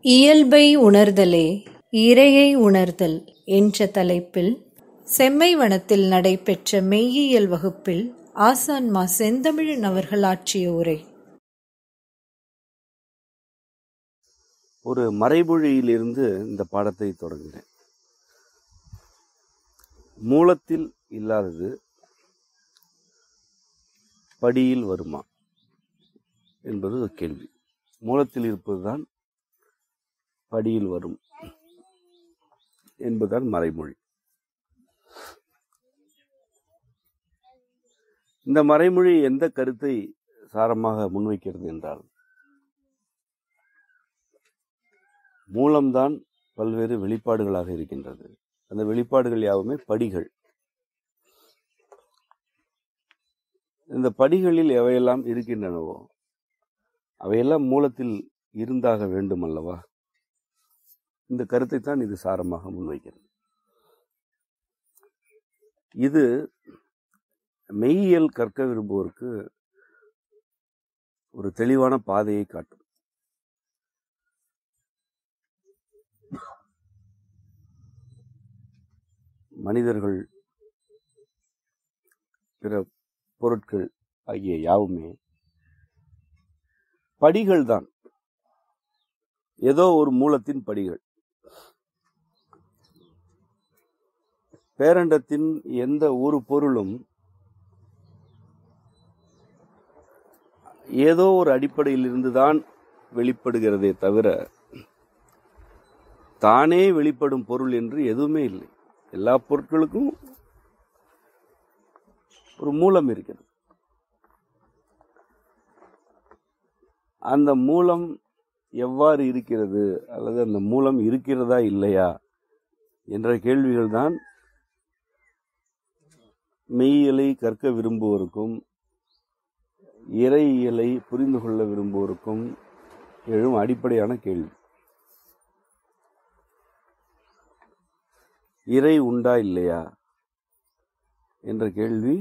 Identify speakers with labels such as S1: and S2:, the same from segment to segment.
S1: இயல்பை உணர்தலே இறையை உணர்தல் என்ற தலைப்பில் செம்மைவனத்தில் நடைபெற்ற மெய்யியல் வகுப்பில் ஆசான் மா செந்தமிழன் அவர்கள் ஆற்றிய உரை
S2: ஒரு மறைமொழியிலிருந்து இந்த பாடத்தை தொடங்கினேன் மூலத்தில் இல்லாதது படியில் வருமா என்பது ஒரு கேள்வி மூலத்தில் இருப்பதுதான் படியில் வரும் என்பதுதான் மறைமொழி இந்த மறைமொழி எந்த கருத்தை சாரமாக முன்வைக்கிறது என்றால் மூலம்தான் பல்வேறு வெளிப்பாடுகளாக இருக்கின்றது அந்த வெளிப்பாடுகள் யாவுமே படிகள் இந்த படிகளில் எவையெல்லாம் இருக்கின்றனவோ அவையெல்லாம் மூலத்தில் இருந்தாக வேண்டும் அல்லவா இந்த கருத்தை தான் இது சாரமாக முன்வைக்கிறது இது மெய்யியல் கற்க விரும்புவோருக்கு ஒரு தெளிவான பாதையை காட்டும் மனிதர்கள் பிற பொருட்கள் ஆகிய யாவுமே படிகள் தான் ஏதோ ஒரு மூலத்தின் படிகள் பேரண்டத்தின் எந்த ஒரு பொருளும் ஏதோ ஒரு அடிப்படையில் இருந்துதான் வெளிப்படுகிறதே தவிர தானே வெளிப்படும் பொருள் என்று எதுவுமே இல்லை எல்லா பொருட்களுக்கும் ஒரு மூலம் இருக்கிறது அந்த மூலம் எவ்வாறு இருக்கிறது அல்லது அந்த மூலம் இருக்கிறதா இல்லையா என்ற கேள்விகள் தான் மெய்யியலை கற்க விரும்புவோருக்கும் இறையியலை புரிந்து கொள்ள விரும்புவோருக்கும் எழும் அடிப்படையான கேள்வி இறை உண்டா இல்லையா என்ற கேள்வி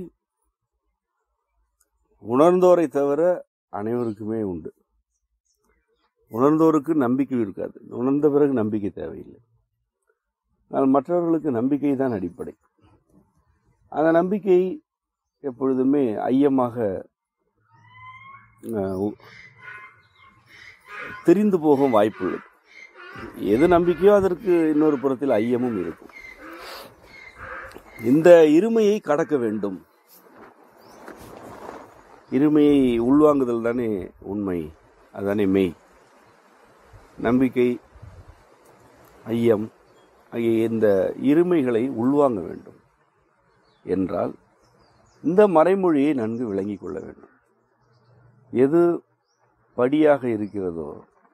S2: உணர்ந்தோரை தவிர அனைவருக்குமே உண்டு உணர்ந்தோருக்கு நம்பிக்கை இருக்காது உணர்ந்த பிறகு நம்பிக்கை தேவையில்லை ஆனால் மற்றவர்களுக்கு நம்பிக்கை தான் அடிப்படை அந்த நம்பிக்கை எப்பொழுதுமே ஐயமாக தெரிந்து போகும் வாய்ப்புள்ளது எது நம்பிக்கையோ அதற்கு இன்னொரு புறத்தில் ஐயமும் இருக்கும் இந்த இருமையை கடக்க வேண்டும் இருமையை உள்வாங்குதல் தானே உண்மை அதுதானே மெய் நம்பிக்கை ஐயம் ஆகிய இந்த இருமைகளை உள்வாங்க வேண்டும் என்றால் இந்த மறைமொழியை நன்கு விளங்கிக் கொள்ள வேண்டும் எது படியாக இருக்கிறதோ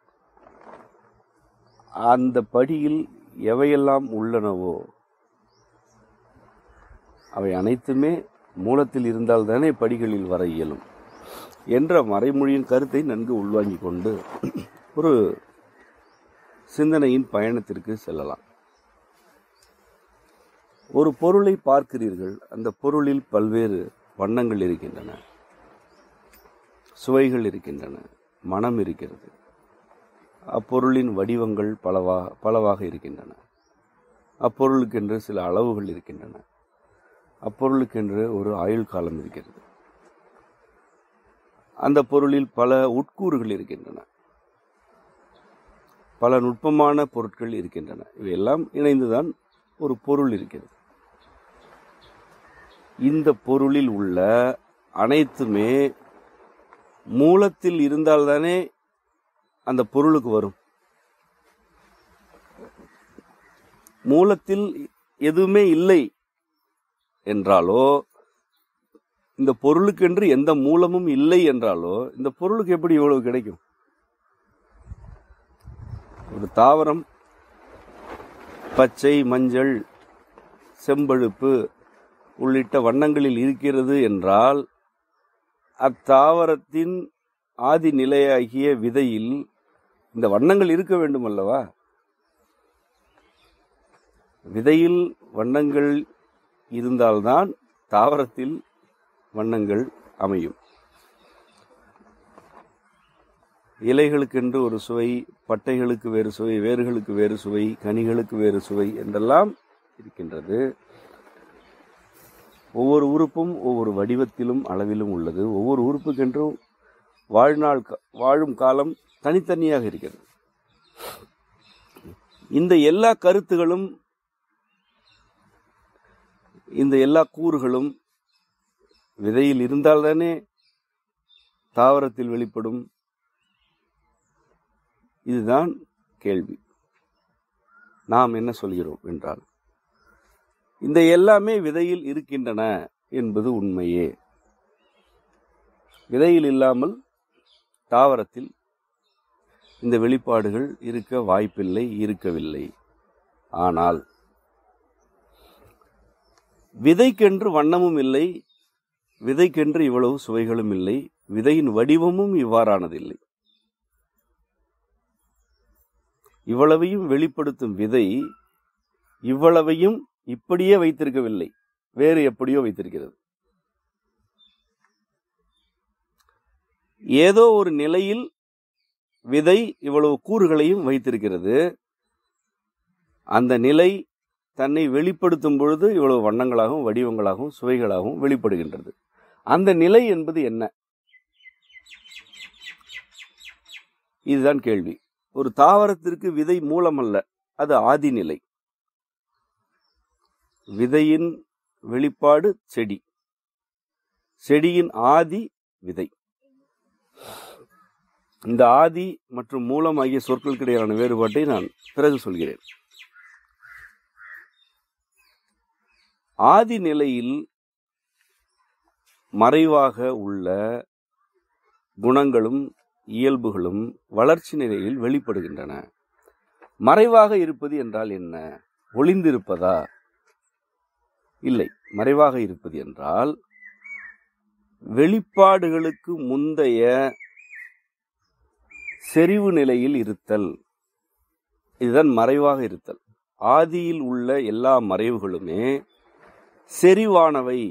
S2: அந்த படியில் எவையெல்லாம் உள்ளனவோ அவை அனைத்துமே மூலத்தில் இருந்தால் தானே படிகளில் வர இயலும் என்ற மறைமொழியின் கருத்தை நன்கு உள்வாங்கிக் கொண்டு ஒரு சிந்தனையின் பயணத்திற்கு செல்லலாம் ஒரு பொருளை பார்க்கிறீர்கள் அந்த பொருளில் பல்வேறு வண்ணங்கள் இருக்கின்றன சுவைகள் இருக்கின்றன மனம் இருக்கிறது அப்பொருளின் வடிவங்கள் பலவா பலவாக இருக்கின்றன அப்பொருளுக்கென்று சில அளவுகள் இருக்கின்றன அப்பொருளுக்கென்று ஒரு ஆயுள் காலம் இருக்கிறது அந்த பொருளில் பல உட்கூறுகள் இருக்கின்றன பல நுட்பமான பொருட்கள் இருக்கின்றன இவையெல்லாம் இணைந்துதான் ஒரு பொருள் இருக்கிறது இந்த பொருளில் உள்ள அனைத்துமே மூலத்தில் இருந்தால்தானே அந்த பொருளுக்கு வரும் மூலத்தில் எதுவுமே இல்லை என்றாலோ இந்த பொருளுக்கென்று எந்த மூலமும் இல்லை என்றாலோ இந்த பொருளுக்கு எப்படி இவ்வளவு கிடைக்கும் ஒரு தாவரம் பச்சை மஞ்சள் செம்பழுப்பு உள்ளிட்ட வண்ணங்களில் இருக்கிறது என்றால் அத்தாவரத்தின் ஆதி நிலையாகிய விதையில் இந்த வண்ணங்கள் இருக்க வேண்டும் அல்லவா விதையில் வண்ணங்கள் இருந்தால்தான் தாவரத்தில் வண்ணங்கள் அமையும் இலைகளுக்கென்று ஒரு சுவை பட்டைகளுக்கு வேறு சுவை வேர்களுக்கு வேறு சுவை கனிகளுக்கு வேறு சுவை என்றெல்லாம் இருக்கின்றது ஒவ்வொரு உறுப்பும் ஒவ்வொரு வடிவத்திலும் அளவிலும் உள்ளது ஒவ்வொரு உறுப்புக்கென்றும் வாழ்நாள் கா- வாழும் காலம் தனித்தனியாக இருக்கிறது இந்த எல்லா கருத்துகளும் இந்த எல்லா கூறுகளும் விதையில் இருந்தால்தானே தாவரத்தில் வெளிப்படும் இதுதான் கேள்வி நாம் என்ன சொல்கிறோம் என்றால் இந்த எல்லாமே விதையில் இருக்கின்றன என்பது உண்மையே விதையில் இல்லாமல் தாவரத்தில் இந்த வெளிப்பாடுகள் இருக்க வாய்ப்பில்லை இருக்கவில்லை ஆனால் விதைக்கென்று வண்ணமும் இல்லை விதைக்கென்று இவ்வளவு சுவைகளும் இல்லை விதையின் வடிவமும் இவ்வாறானதில்லை இவ்வளவையும் வெளிப்படுத்தும் விதை இவ்வளவையும் இப்படியே வைத்திருக்கவில்லை வேறு எப்படியோ வைத்திருக்கிறது ஏதோ ஒரு நிலையில் விதை இவ்வளவு கூறுகளையும் வைத்திருக்கிறது அந்த நிலை தன்னை வெளிப்படுத்தும் பொழுது இவ்வளவு வண்ணங்களாகவும் வடிவங்களாகவும் சுவைகளாகவும் வெளிப்படுகின்றது அந்த நிலை என்பது என்ன இதுதான் கேள்வி ஒரு தாவரத்திற்கு விதை மூலமல்ல அது ஆதிநிலை விதையின் வெளிப்பாடு செடி செடியின் ஆதி விதை இந்த ஆதி மற்றும் மூலம் ஆகிய சொற்களுக்கு இடையிலான வேறுபாட்டை நான் பிறகு சொல்கிறேன் ஆதி நிலையில் மறைவாக உள்ள குணங்களும் இயல்புகளும் வளர்ச்சி நிலையில் வெளிப்படுகின்றன மறைவாக இருப்பது என்றால் என்ன ஒளிந்திருப்பதா இல்லை மறைவாக இருப்பது என்றால் வெளிப்பாடுகளுக்கு முந்தைய செறிவு நிலையில் இருத்தல் இதுதான் மறைவாக இருத்தல் ஆதியில் உள்ள எல்லா மறைவுகளுமே செறிவானவை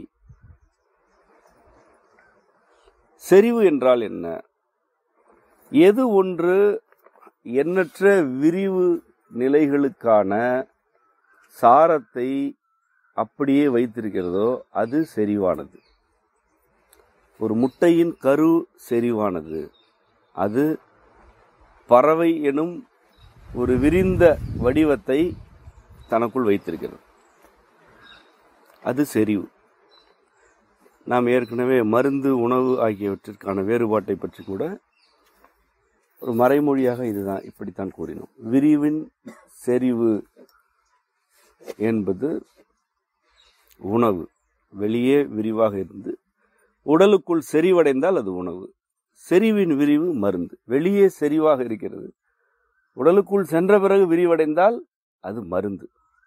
S2: செறிவு என்றால் என்ன எது ஒன்று எண்ணற்ற விரிவு நிலைகளுக்கான சாரத்தை அப்படியே வைத்திருக்கிறதோ அது செறிவானது ஒரு முட்டையின் கரு செறிவானது அது பறவை எனும் ஒரு விரிந்த வடிவத்தை தனக்குள் வைத்திருக்கிறது அது செறிவு நாம் ஏற்கனவே மருந்து உணவு ஆகியவற்றிற்கான வேறுபாட்டை பற்றி கூட ஒரு மறைமொழியாக இதுதான் இப்படித்தான் கூறினோம் விரிவின் செறிவு என்பது உணவு வெளியே விரிவாக இருந்து உடலுக்குள் செறிவடைந்தால் அது உணவு செறிவின் விரிவு மருந்து வெளியே செறிவாக இருக்கிறது உடலுக்குள் சென்ற பிறகு விரிவடைந்தால் அது மருந்து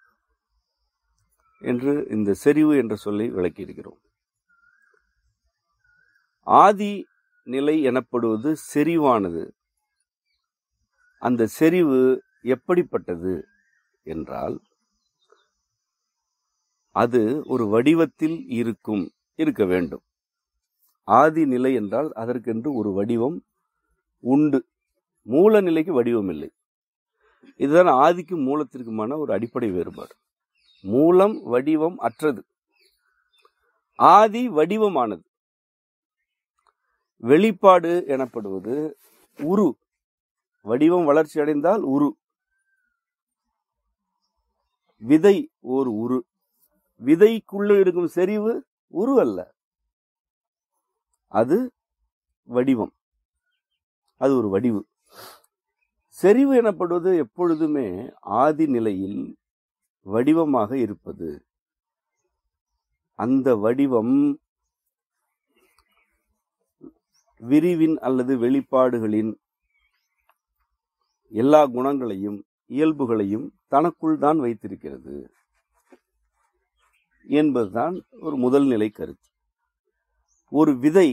S2: என்று இந்த செறிவு என்ற சொல்லை விளக்கியிருக்கிறோம் ஆதி நிலை எனப்படுவது செறிவானது அந்த செறிவு எப்படிப்பட்டது என்றால் அது ஒரு வடிவத்தில் இருக்கும் இருக்க வேண்டும் ஆதி நிலை என்றால் அதற்கென்று ஒரு வடிவம் உண்டு மூல நிலைக்கு வடிவம் இல்லை இதுதான் ஆதிக்கும் மூலத்திற்குமான ஒரு அடிப்படை வேறுபாடு மூலம் வடிவம் அற்றது ஆதி வடிவமானது வெளிப்பாடு எனப்படுவது உரு வடிவம் வளர்ச்சி அடைந்தால் உரு விதை ஓர் உரு விதைக்குள்ள இருக்கும் செறிவு உரு அல்ல அது வடிவம் அது ஒரு வடிவு செறிவு எனப்படுவது எப்பொழுதுமே ஆதி நிலையில் வடிவமாக இருப்பது அந்த வடிவம் விரிவின் அல்லது வெளிப்பாடுகளின் எல்லா குணங்களையும் இயல்புகளையும் தனக்குள் தான் வைத்திருக்கிறது என்பதுதான் ஒரு முதல் நிலை கருத்து ஒரு விதை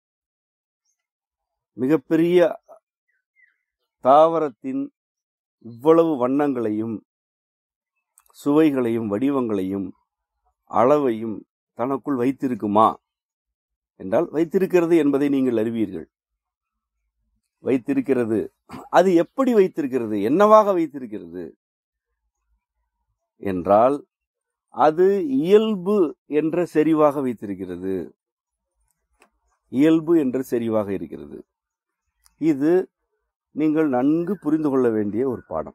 S2: மிகப்பெரிய தாவரத்தின் இவ்வளவு வண்ணங்களையும் சுவைகளையும் வடிவங்களையும் அளவையும் தனக்குள் வைத்திருக்குமா என்றால் வைத்திருக்கிறது என்பதை நீங்கள் அறிவீர்கள் வைத்திருக்கிறது அது எப்படி வைத்திருக்கிறது என்னவாக வைத்திருக்கிறது என்றால் அது இயல்பு என்ற செறிவாக வைத்திருக்கிறது இயல்பு என்ற செறிவாக இருக்கிறது இது நீங்கள் நன்கு புரிந்து கொள்ள வேண்டிய ஒரு பாடம்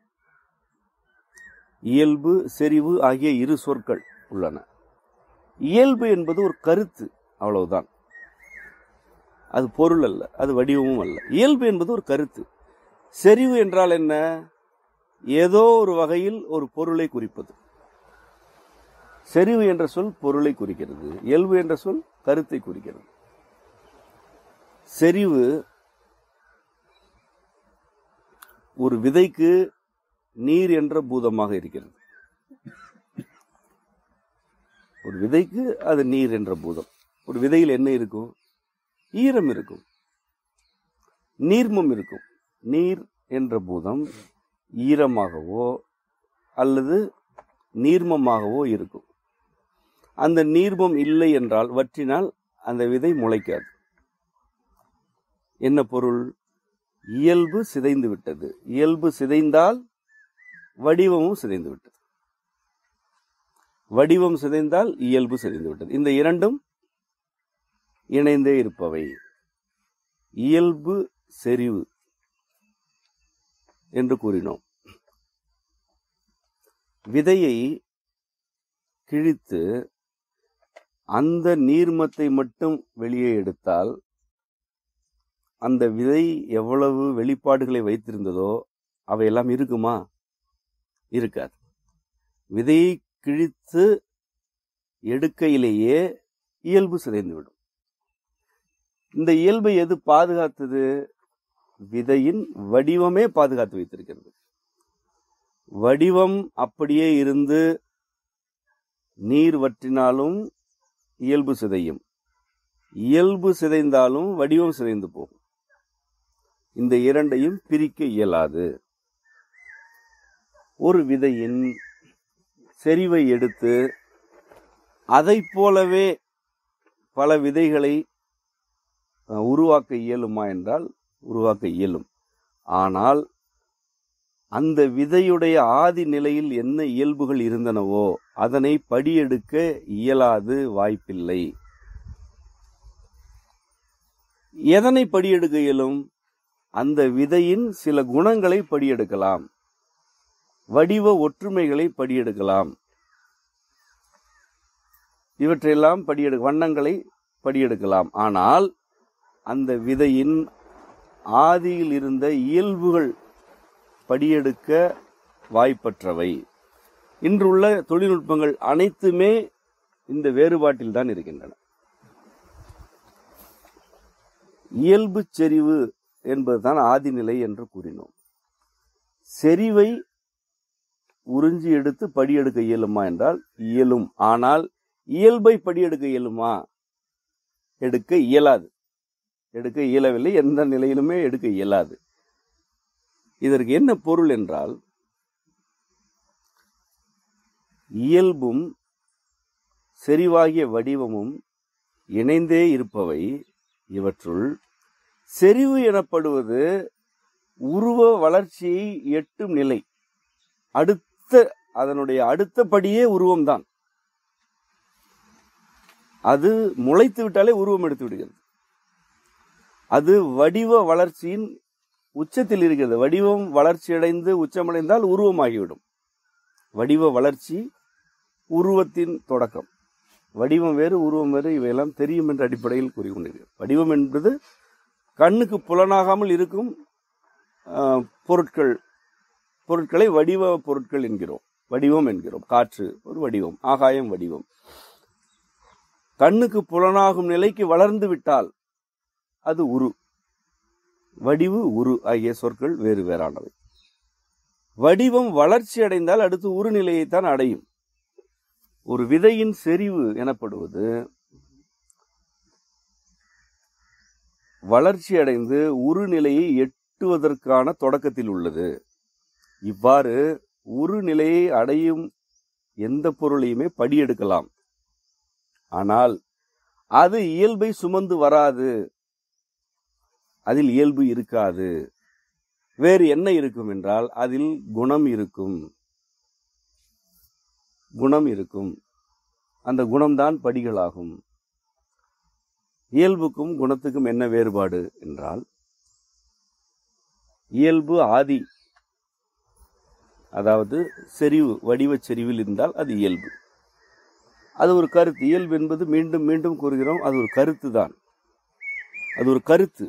S2: இயல்பு செறிவு ஆகிய இரு சொற்கள் உள்ளன இயல்பு என்பது ஒரு கருத்து அவ்வளவுதான் அது பொருள் அல்ல அது வடிவமும் அல்ல இயல்பு என்பது ஒரு கருத்து செறிவு என்றால் என்ன ஏதோ ஒரு வகையில் ஒரு பொருளை குறிப்பது செறிவு என்ற சொல் பொருளை குறிக்கிறது இயல்பு என்ற சொல் கருத்தை குறிக்கிறது செறிவு ஒரு விதைக்கு நீர் என்ற பூதமாக இருக்கிறது ஒரு விதைக்கு அது நீர் என்ற பூதம் ஒரு விதையில் என்ன இருக்கும் ஈரம் இருக்கும் நீர்மம் இருக்கும் நீர் என்ற பூதம் ஈரமாகவோ அல்லது நீர்மமாகவோ இருக்கும் அந்த நீர்மம் இல்லை என்றால் வற்றினால் அந்த விதை முளைக்காது என்ன பொருள் இயல்பு சிதைந்து விட்டது இயல்பு சிதைந்தால் வடிவமும் சிதைந்து விட்டது வடிவம் சிதைந்தால் இயல்பு சிதைந்து விட்டது இந்த இரண்டும் இணைந்தே இருப்பவை இயல்பு செறிவு என்று கூறினோம் விதையை கிழித்து அந்த நீர்மத்தை மட்டும் வெளியே எடுத்தால் அந்த விதை எவ்வளவு வெளிப்பாடுகளை வைத்திருந்ததோ அவையெல்லாம் இருக்குமா இருக்காது விதையை கிழித்து எடுக்கையிலேயே இயல்பு சிதைந்துவிடும் இந்த இயல்பை எது பாதுகாத்தது விதையின் வடிவமே பாதுகாத்து வைத்திருக்கிறது வடிவம் அப்படியே இருந்து நீர் வற்றினாலும் இயல்பு சிதையும் இயல்பு சிதைந்தாலும் வடிவம் சிதைந்து போகும் இந்த இரண்டையும் பிரிக்க இயலாது ஒரு விதையின் செறிவை எடுத்து அதைப் போலவே பல விதைகளை அஹ், உருவாக்க இயலுமா என்றால் உருவாக்க இயலும் ஆனால் அந்த விதையுடைய ஆதி நிலையில் என்ன இயல்புகள் இருந்தனவோ அதனை படியெடுக்க இயலாது வாய்ப்பில்லை எதனை படியெடுக்க இயலும் அந்த விதையின் சில குணங்களை படியெடுக்கலாம் வடிவ ஒற்றுமைகளை படியெடுக்கலாம் இவற்றையெல்லாம் படியெடு வண்ணங்களை படியெடுக்கலாம் ஆனால் அந்த விதையின் ஆதியில் இருந்த இயல்புகள் படியெடுக்க வாய்ப்பற்றவை இன்றுள்ள தொழில்நுட்பங்கள் அனைத்துமே இந்த வேறுபாட்டில் தான் இருக்கின்றன இயல்பு செறிவு என்பதுதான் ஆதிநிலை என்று கூறினோம் செறிவை உறிஞ்சி எடுத்து படியெடுக்க இயலுமா என்றால் இயலும் ஆனால் இயல்பை படியெடுக்க இயலுமா எடுக்க இயலாது எடுக்க இயலவில்லை எந்த நிலையிலுமே எடுக்க இயலாது இதற்கு என்ன பொருள் என்றால் இயல்பும் செறிவாகிய வடிவமும் இணைந்தே இருப்பவை இவற்றுள் செறிவு எனப்படுவது உருவ வளர்ச்சியை எட்டும் நிலை அடுத்த அதனுடைய அடுத்த படியே உருவம்தான் அது முளைத்து விட்டாலே உருவம் எடுத்து விடுகிறது அது வடிவ வளர்ச்சியின் உச்சத்தில் இருக்கிறது வடிவம் வளர்ச்சி அடைந்து உச்சமடைந்தால் உருவமாகிவிடும் வடிவ வளர்ச்சி உருவத்தின் தொடக்கம் வடிவம் வேறு உருவம் வேறு இவையெல்லாம் தெரியும் என்ற அடிப்படையில் கூறிக்கொண்டிருக்கிறது வடிவம் என்பது கண்ணுக்கு புலனாகாமல் இருக்கும் ஆஹ், பொருட்கள் பொருட்களை வடிவ பொருட்கள் என்கிறோம் வடிவம் என்கிறோம் காற்று ஒரு வடிவம் ஆகாயம் வடிவம் கண்ணுக்கு புலனாகும் நிலைக்கு வளர்ந்து விட்டால் அது உரு வடிவு உரு ஆகிய சொற்கள் வேறு வேறானவை வடிவம் வளர்ச்சி அடைந்தால் அடுத்து உரு நிலையைத்தான் அடையும் ஒரு விதையின் செறிவு எனப்படுவது வளர்ச்சி அடைந்து உரு நிலையை எட்டுவதற்கான தொடக்கத்தில் உள்ளது இவ்வாறு உரு நிலையை அடையும் எந்த பொருளையுமே படியெடுக்கலாம் ஆனால் அது இயல்பை சுமந்து வராது அதில் இயல்பு இருக்காது வேறு என்ன இருக்கும் என்றால் அதில் குணம் இருக்கும் குணம் இருக்கும் அந்த குணம்தான் படிகளாகும் இயல்புக்கும் குணத்துக்கும் என்ன வேறுபாடு என்றால் இயல்பு ஆதி அதாவது செறிவு வடிவச் செறிவில் இருந்தால் அது இயல்பு அது ஒரு கருத்து இயல்பு என்பது மீண்டும் மீண்டும் கூறுகிறோம் அது ஒரு கருத்து தான் அது ஒரு கருத்து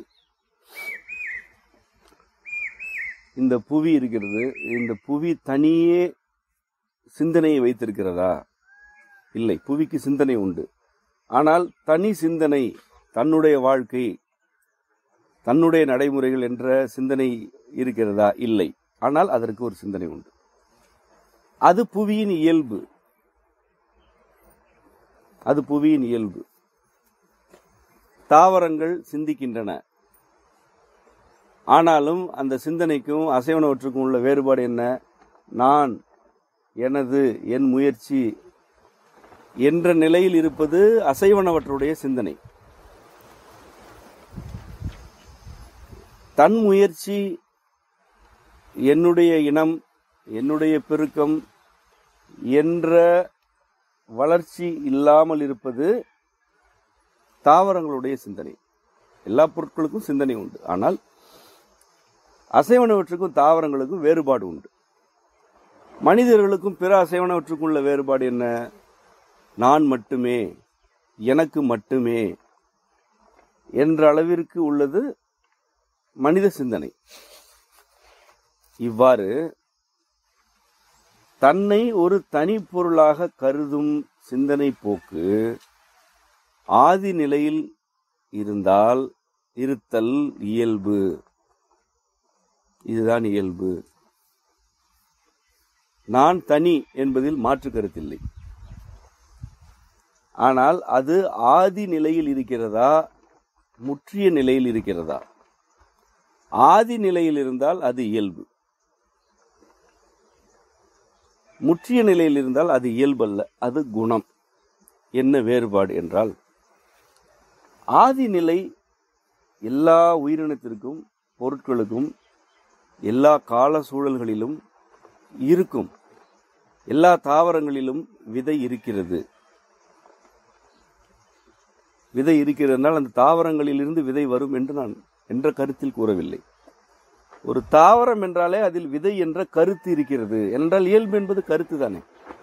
S2: இந்த புவி இருக்கிறது இந்த புவி தனியே சிந்தனையை வைத்திருக்கிறதா இல்லை புவிக்கு சிந்தனை உண்டு ஆனால் தனி சிந்தனை தன்னுடைய வாழ்க்கை தன்னுடைய நடைமுறைகள் என்ற சிந்தனை இருக்கிறதா இல்லை ஆனால் அதற்கு ஒரு சிந்தனை உண்டு அது புவியின் இயல்பு அது புவியின் இயல்பு தாவரங்கள் சிந்திக்கின்றன ஆனாலும் அந்த சிந்தனைக்கும் அசைவனவற்றுக்கும் உள்ள வேறுபாடு என்ன நான் எனது என் முயற்சி என்ற நிலையில் இருப்பது அசைவனவற்றுடைய சிந்தனை தன் முயற்சி என்னுடைய இனம் என்னுடைய பெருக்கம் என்ற வளர்ச்சி இல்லாமல் இருப்பது தாவரங்களுடைய சிந்தனை எல்லா பொருட்களுக்கும் சிந்தனை உண்டு ஆனால் அசைவனவற்றுக்கும் தாவரங்களுக்கும் வேறுபாடு உண்டு மனிதர்களுக்கும் பிற அசைவனவற்றுக்கும் உள்ள வேறுபாடு என்ன நான் மட்டுமே எனக்கு மட்டுமே என்ற அளவிற்கு உள்ளது மனித சிந்தனை இவ்வாறு தன்னை ஒரு தனி பொருளாக கருதும் சிந்தனை போக்கு ஆதி நிலையில் இருந்தால் இருத்தல் இயல்பு இதுதான் இயல்பு நான் தனி என்பதில் மாற்று கருத்தில்லை ஆனால் அது ஆதி நிலையில் இருக்கிறதா முற்றிய நிலையில் இருக்கிறதா ஆதி நிலையில் இருந்தால் அது இயல்பு முற்றிய நிலையில் இருந்தால் அது இயல்பல்ல அது குணம் என்ன வேறுபாடு என்றால் ஆதி நிலை எல்லா உயிரினத்திற்கும் பொருட்களுக்கும் எல்லா கால சூழல்களிலும் இருக்கும் எல்லா தாவரங்களிலும் விதை இருக்கிறது விதை இருக்கிறது என்றால் அந்த தாவரங்களிலிருந்து விதை வரும் என்று நான் என்ற கருத்தில் கூறவில்லை ஒரு தாவரம் என்றாலே அதில் விதை என்ற கருத்து இருக்கிறது என்றால் இயல்பு என்பது கருத்து தானே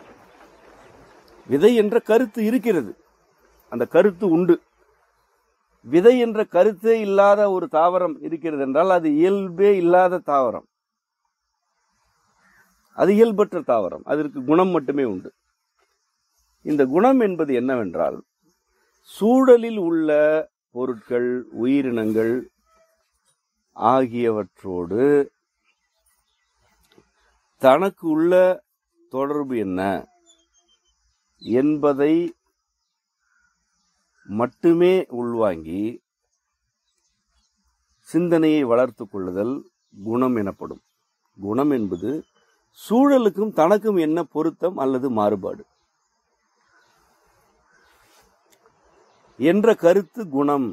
S2: விதை என்ற கருத்து இருக்கிறது அந்த கருத்து உண்டு விதை என்ற கருத்தே இல்லாத ஒரு தாவரம் இருக்கிறது என்றால் அது இயல்பே இல்லாத தாவரம் அது இயல்பற்ற தாவரம் அதற்கு குணம் மட்டுமே உண்டு இந்த குணம் என்பது என்னவென்றால் சூழலில் உள்ள பொருட்கள் உயிரினங்கள் ஆகியவற்றோடு தனக்கு உள்ள தொடர்பு என்ன என்பதை மட்டுமே உள்வாங்கி சிந்தனையை வளர்த்துக் கொள்ளுதல் குணம் எனப்படும் குணம் என்பது சூழலுக்கும் தனக்கும் என்ன பொருத்தம் அல்லது மாறுபாடு என்ற கருத்து குணம்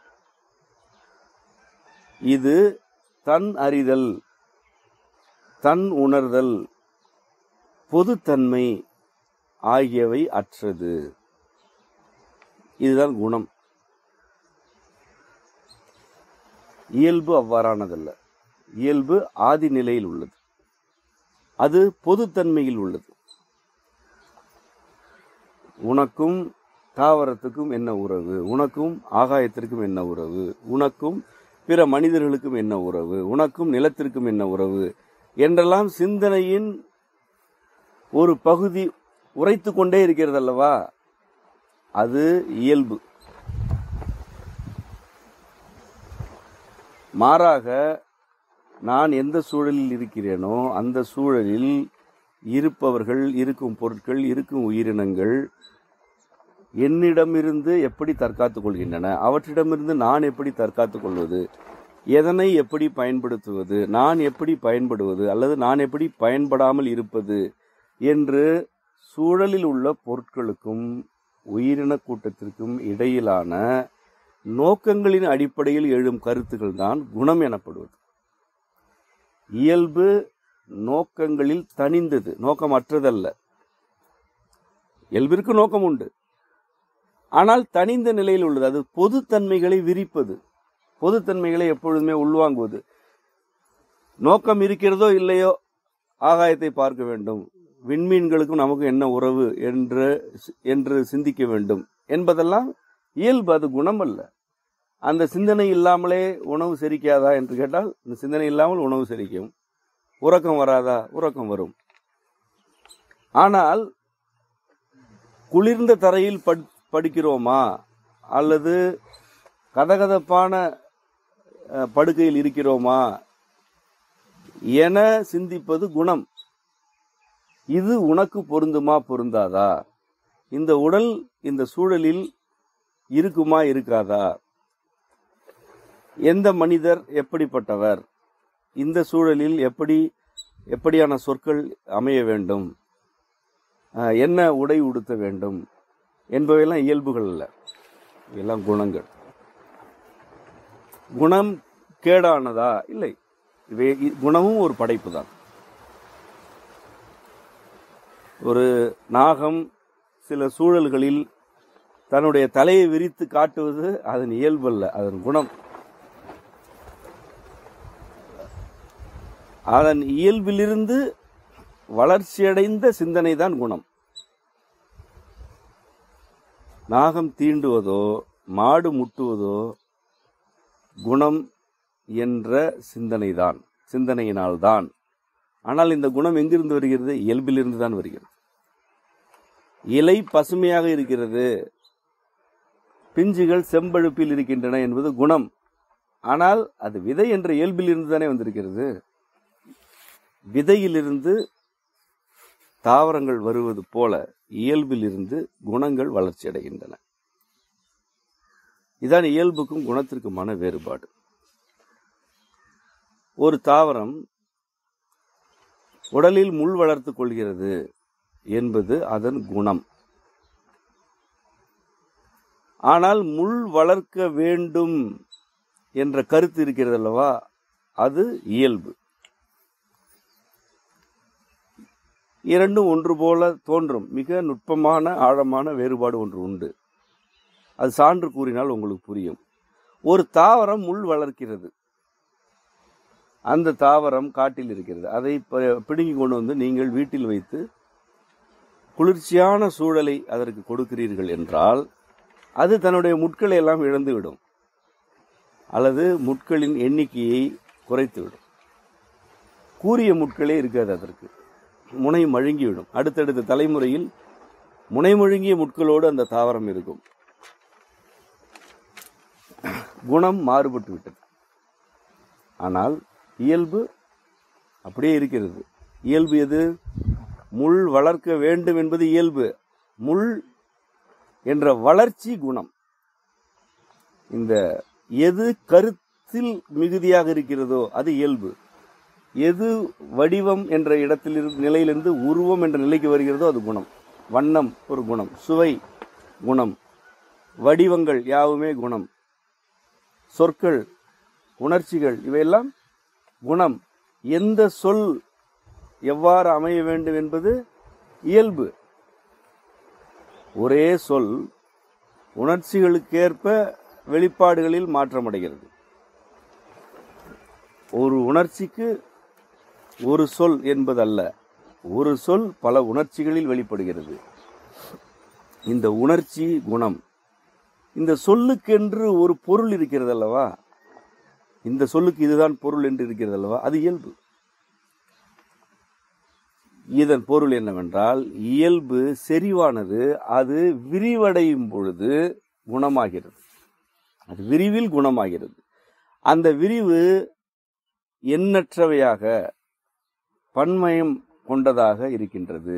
S2: இது தன் அறிதல் தன் உணர்தல் பொதுத்தன்மை ஆகியவை அற்றது இதுதான் குணம் இயல்பு அவ்வாறானதல்ல இயல்பு ஆதி நிலையில் உள்ளது அது பொதுத்தன்மையில் உள்ளது உனக்கும் தாவரத்துக்கும் என்ன உறவு உனக்கும் ஆகாயத்திற்கும் என்ன உறவு உனக்கும் பிற மனிதர்களுக்கும் என்ன உறவு உனக்கும் நிலத்திற்கும் என்ன உறவு என்றெல்லாம் சிந்தனையின் ஒரு பகுதி உரைத்து கொண்டே இருக்கிறது அல்லவா அது இயல்பு மாறாக நான் எந்த சூழலில் இருக்கிறேனோ அந்த சூழலில் இருப்பவர்கள் இருக்கும் பொருட்கள் இருக்கும் உயிரினங்கள் என்னிடமிருந்து எப்படி தற்காத்துக் கொள்கின்றன அவற்றிடமிருந்து நான் எப்படி தற்காத்துக் கொள்வது எதனை எப்படி பயன்படுத்துவது நான் எப்படி பயன்படுவது அல்லது நான் எப்படி பயன்படாமல் இருப்பது என்று சூழலில் உள்ள பொருட்களுக்கும் உயிரின கூட்டத்திற்கும் இடையிலான நோக்கங்களின் அடிப்படையில் எழும் கருத்துக்கள் தான் குணம் எனப்படுவது இயல்பு நோக்கங்களில் தனிந்தது நோக்கமற்றதல்ல இயல்பிற்கு நோக்கம் உண்டு ஆனால் தனிந்த நிலையில் உள்ளது அது பொதுத்தன்மைகளை விரிப்பது பொதுத்தன்மைகளை எப்பொழுதுமே உள்வாங்குவது நோக்கம் இருக்கிறதோ இல்லையோ ஆகாயத்தை பார்க்க வேண்டும் விண்மீன்களுக்கும் நமக்கும் என்ன உறவு என்று என்று சிந்திக்க வேண்டும் என்பதெல்லாம் இயல்பு அது குணம் அல்ல அந்த சிந்தனை இல்லாமலே உணவு செரிக்காதா என்று கேட்டால் இந்த சிந்தனை இல்லாமல் உணவு செரிக்கும் உறக்கம் வராதா உறக்கம் வரும் ஆனால் குளிர்ந்த தரையில் படு படுக்கிறோமா அல்லது கதகதப்பான அஹ், படுக்கையில் இருக்கிறோமா என சிந்திப்பது குணம் இது உனக்கு பொருந்துமா பொருந்தாதா இந்த உடல் இந்த சூழலில் இருக்குமா இருக்காதா எந்த மனிதர் எப்படிப்பட்டவர் இந்த சூழலில் எப்படி எப்படியான சொற்கள் அமைய வேண்டும் அஹ், என்ன உடை உடுத்த வேண்டும் என்பவையெல்லாம் இயல்புகள் அல்ல எல்லாம் குணங்கள் குணம் கேடானதா இல்லை இவை இ- குணமும் ஒரு படைப்பு தான் ஒரு நாகம் சில சூழல்களில் தன்னுடைய தலையை விரித்து காட்டுவது அதன் இயல்பு அல்ல அதன் குணம் அதன் இயல்பிலிருந்து வளர்ச்சியடைந்த சிந்தனை தான் குணம் நாகம் தீண்டுவதோ மாடு முட்டுவதோ குணம் என்ற சிந்தனைதான் சிந்தனையினால்தான் ஆனால் இந்த குணம் எங்கிருந்து வருகிறது இயல்பிலிருந்து தான் வருகிறது இலை பசுமையாக இருக்கிறது பிஞ்சுகள் செம்பழுப்பில் இருக்கின்றன என்பது குணம் ஆனால் அது விதை என்ற இயல்பிலிருந்து தானே வந்திருக்கிறது விதையிலிருந்து தாவரங்கள் வருவது போல இயல்பிலிருந்து குணங்கள் வளர்ச்சி அடைகின்றன இதான் இயல்புக்கும் குணத்திற்குமான வேறுபாடு ஒரு தாவரம் உடலில் முள் வளர்த்துக் கொள்கிறது என்பது அதன் குணம் ஆனால் முள் வளர்க்க வேண்டும் என்ற கருத்து இருக்கிறது அல்லவா அது இயல்பு இரண்டும் ஒன்று போல தோன்றும் மிக நுட்பமான ஆழமான வேறுபாடு ஒன்று உண்டு அது சான்று கூறினால் உங்களுக்கு புரியும் ஒரு தாவரம் முள் வளர்க்கிறது அந்த தாவரம் காட்டில் இருக்கிறது அதை ப- பிடுங்கி கொண்டு வந்து நீங்கள் வீட்டில் வைத்து குளிர்ச்சியான சூழலை அதற்கு கொடுக்கிறீர்கள் என்றால் அது தன்னுடைய முட்களை எல்லாம் இழந்துவிடும் அல்லது முட்களின் எண்ணிக்கையை குறைத்துவிடும் கூரிய முட்களே இருக்காது அதற்கு முனை மழுங்கிவிடும் அடுத்தடுத்த தலைமுறையில் முனை மழுங்கிய முட்களோடு அந்த தாவரம் இருக்கும் குணம் மாறுபட்டு விட்டது ஆனால் இயல்பு அப்படியே இருக்கிறது இயல்பு எது முள் வளர்க்க வேண்டும் என்பது இயல்பு முள் என்ற வளர்ச்சி குணம் இந்த எது கருத்தில் மிகுதியாக இருக்கிறதோ அது இயல்பு எது வடிவம் என்ற இடத்திலிருந்து நிலையிலிருந்து உருவம் என்ற நிலைக்கு வருகிறதோ அது குணம் வண்ணம் ஒரு குணம் சுவை குணம் வடிவங்கள் யாவுமே குணம் சொற்கள் உணர்ச்சிகள் இவையெல்லாம் குணம் எந்த சொல் எவ்வாறு அமைய வேண்டும் என்பது இயல்பு ஒரே சொல் உணர்ச்சிகளுக்கேற்ப வெளிப்பாடுகளில் மாற்றமடைகிறது ஒரு உணர்ச்சிக்கு ஒரு சொல் என்பதல்ல ஒரு சொல் பல உணர்ச்சிகளில் வெளிப்படுகிறது இந்த உணர்ச்சி குணம் இந்த சொல்லுக்கென்று ஒரு பொருள் இருக்கிறது அல்லவா இந்த சொல்லுக்கு இதுதான் பொருள் என்று இருக்கிறது அல்லவா அது இயல்பு இதன் பொருள் என்னவென்றால் இயல்பு செறிவானது அது விரிவடையும் பொழுது குணமாகிறது அது விரிவில் குணமாகிறது அந்த விரிவு எண்ணற்றவையாக பன்மயம் கொண்டதாக இருக்கின்றது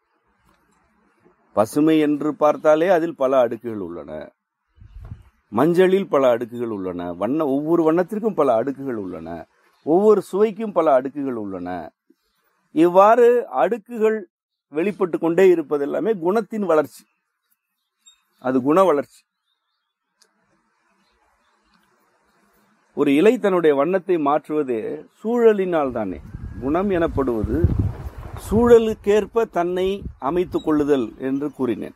S2: பசுமை என்று பார்த்தாலே அதில் பல அடுக்குகள் உள்ளன மஞ்சளில் பல அடுக்குகள் உள்ளன வண்ண ஒவ்வொரு வண்ணத்திற்கும் பல அடுக்குகள் உள்ளன ஒவ்வொரு சுவைக்கும் பல அடுக்குகள் உள்ளன இவ்வாறு அடுக்குகள் வெளிப்பட்டு கொண்டே இருப்பது எல்லாமே குணத்தின் வளர்ச்சி அது குண வளர்ச்சி ஒரு இலை தன்னுடைய வண்ணத்தை மாற்றுவதே சூழலினால் தானே குணம் எனப்படுவது சூழலுக்கேற்ப தன்னை அமைத்துக் கொள்ளுதல் என்று கூறினேன்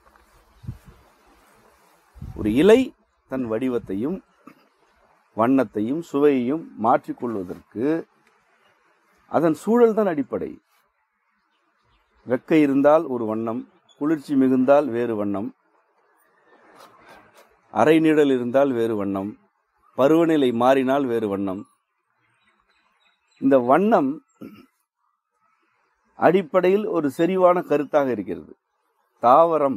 S2: ஒரு இலை தன் வடிவத்தையும் வண்ணத்தையும் சுவையையும் மாற்றிக்கொள்வதற்கு அதன் சூழல் தான் அடிப்படை வெக்கை இருந்தால் ஒரு வண்ணம் குளிர்ச்சி மிகுந்தால் வேறு வண்ணம் அரை நிழல் இருந்தால் வேறு வண்ணம் பருவநிலை மாறினால் வேறு வண்ணம் இந்த வண்ணம் அடிப்படையில் ஒரு செறிவான கருத்தாக இருக்கிறது தாவரம்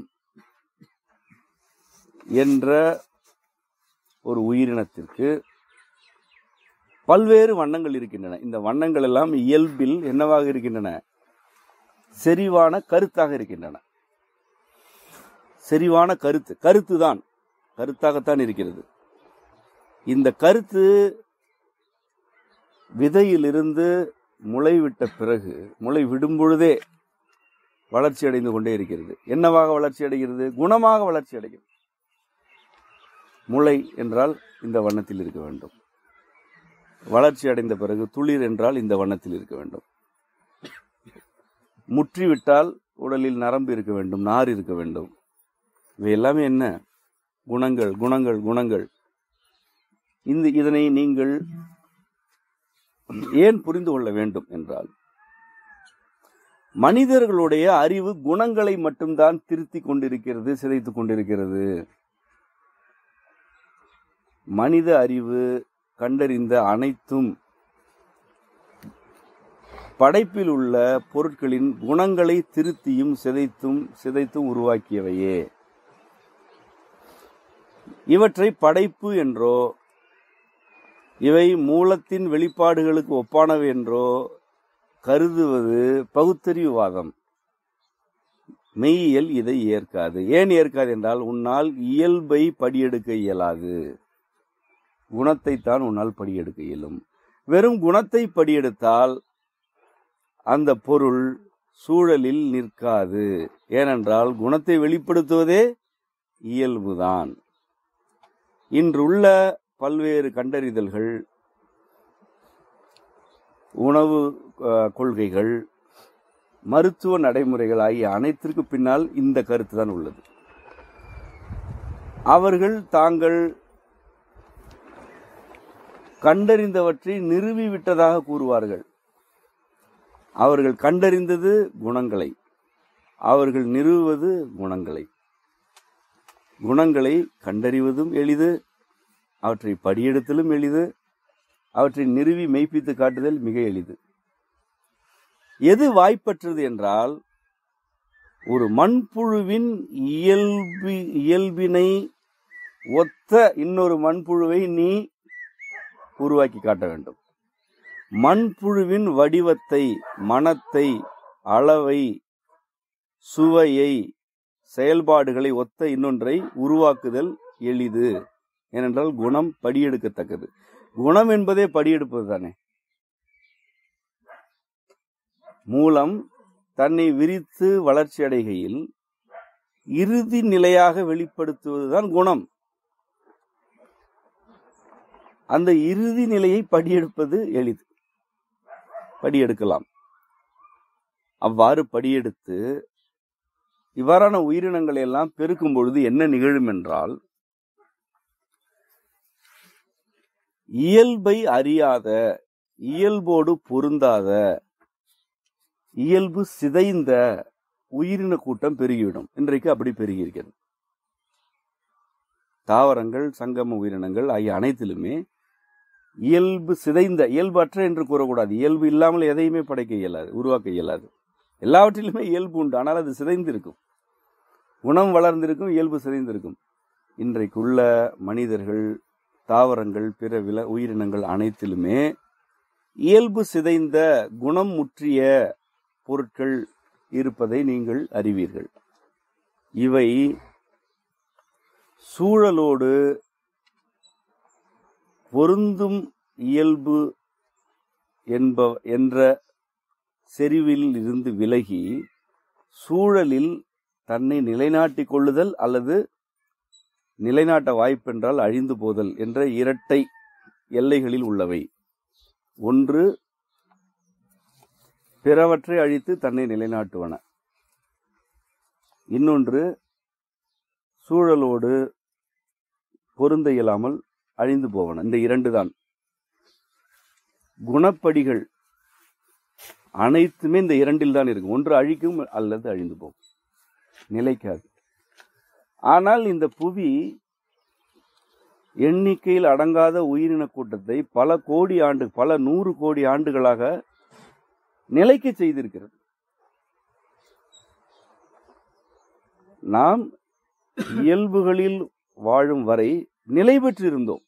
S2: என்ற ஒரு உயிரினத்திற்கு பல்வேறு வண்ணங்கள் இருக்கின்றன இந்த வண்ணங்கள் எல்லாம் இயல்பில் என்னவாக இருக்கின்றன செறிவான கருத்தாக இருக்கின்றன செறிவான கருத்து கருத்து தான் கருத்தாகத்தான் இருக்கிறது இந்த கருத்து விதையிலிருந்து முளை விட்ட பிறகு முளை விடும் பொழுதே வளர்ச்சி அடைந்து கொண்டே இருக்கிறது என்னவாக வளர்ச்சி அடைகிறது குணமாக வளர்ச்சி அடைகிறது முளை என்றால் இந்த வண்ணத்தில் இருக்க வேண்டும் வளர்ச்சி அடைந்த பிறகு துளிர் என்றால் இந்த வண்ணத்தில் இருக்க வேண்டும் முற்றிவிட்டால் உடலில் நரம்பு இருக்க வேண்டும் நார் இருக்க வேண்டும் இவை எல்லாமே என்ன குணங்கள் குணங்கள் குணங்கள் இந்த இதனை நீங்கள் ஏன் புரிந்து கொள்ள வேண்டும் என்றால் மனிதர்களுடைய அறிவு குணங்களை மட்டும்தான் திருத்தி கொண்டிருக்கிறது சிதைத்துக் கொண்டிருக்கிறது மனித அறிவு கண்டறிந்த அனைத்தும் படைப்பில் உள்ள பொருட்களின் குணங்களை திருத்தியும் சிதைத்தும் சிதைத்தும் உருவாக்கியவையே இவற்றை படைப்பு என்றோ இவை மூலத்தின் வெளிப்பாடுகளுக்கு ஒப்பானவை என்றோ கருதுவது பகுத்தறிவுவாதம் மெய்யியல் இதை ஏற்காது ஏன் ஏற்காது என்றால் உன்னால் இயல்பை படியெடுக்க இயலாது குணத்தை தான் உன்னால் படியெடுக்க இயலும் வெறும் குணத்தை படியெடுத்தால் அந்த பொருள் சூழலில் நிற்காது ஏனென்றால் குணத்தை வெளிப்படுத்துவதே இயல்புதான் இன்றுள்ள பல்வேறு கண்டறிதல்கள் உணவு அஹ், கொள்கைகள் மருத்துவ நடைமுறைகள் ஆகிய அனைத்திற்கு பின்னால் இந்த கருத்து தான் உள்ளது அவர்கள் தாங்கள் கண்டறிந்தவற்றை நிறுவி விட்டதாக கூறுவார்கள் அவர்கள் கண்டறிந்தது குணங்களை அவர்கள் நிறுவுவது குணங்களை குணங்களை கண்டறிவதும் எளிது அவற்றை படியெடுத்தலும் எளிது அவற்றை நிறுவி மெய்ப்பித்து காட்டுதல் மிக எளிது எது வாய்ப்பற்றது என்றால் ஒரு மண்புழுவின் இயல்பு இயல்பினை ஒத்த இன்னொரு மண்புழுவை நீ உருவாக்கி காட்ட வேண்டும் மண்புழுவின் வடிவத்தை மனத்தை அளவை சுவையை செயல்பாடுகளை ஒத்த இன்னொன்றை உருவாக்குதல் எளிது ஏனென்றால் குணம் படியெடுக்கத்தக்கது குணம் என்பதே படியெடுப்பது தானே மூலம் தன்னை விரித்து வளர்ச்சி அடைகையில் இறுதி நிலையாக வெளிப்படுத்துவதுதான் குணம் அந்த இறுதி நிலையை படியெடுப்பது எளிது படியெடுக்கலாம் அவ்வாறு படியெடுத்து இவ்வாறான உயிரினங்களை எல்லாம் பெருக்கும் பொழுது என்ன நிகழும் என்றால் இயல்பை அறியாத இயல்போடு பொருந்தாத இயல்பு சிதைந்த உயிரின கூட்டம் பெருகிவிடும் இன்றைக்கு அப்படி பெருகி இருக்கிறது தாவரங்கள் சங்கம உயிரினங்கள் ஆகிய அனைத்திலுமே இயல்பு சிதைந்த இயல்பற்ற என்று கூறக்கூடாது இயல்பு இல்லாமல் எதையுமே படைக்க இயலாது உருவாக்க இயலாது எல்லாவற்றிலுமே இயல்பு உண்டு ஆனால் அது சிதைந்திருக்கும் குணம் வளர்ந்திருக்கும் இயல்பு சிதைந்திருக்கும் இன்றைக்குள்ள மனிதர்கள் தாவரங்கள் பிற வில உயிரினங்கள் அனைத்திலுமே இயல்பு சிதைந்த குணம் முற்றிய பொருட்கள் இருப்பதை நீங்கள் அறிவீர்கள் இவை சூழலோடு பொருந்தும் இயல்பு என்ப என்ற செறிவில் இருந்து விலகி சூழலில் தன்னை நிலைநாட்டிக் கொள்ளுதல் அல்லது நிலைநாட்ட வாய்ப்பென்றால் அழிந்து போதல் என்ற இரட்டை எல்லைகளில் உள்ளவை ஒன்று பிறவற்றை அழித்து தன்னை நிலைநாட்டுவன இன்னொன்று சூழலோடு பொருந்த இயலாமல் அழிந்து போவன இந்த இரண்டு தான் குணப்படிகள் அனைத்துமே இந்த இரண்டில் தான் இருக்கும் ஒன்று அழிக்கும் அல்லது அழிந்து போகும் நிலைக்காது ஆனால் இந்த புவி எண்ணிக்கையில் அடங்காத உயிரின கூட்டத்தை பல கோடி ஆண்டு பல நூறு கோடி ஆண்டுகளாக நிலைக்க செய்திருக்கிறது நாம் இயல்புகளில் வாழும் வரை நிலை பெற்றிருந்தோம்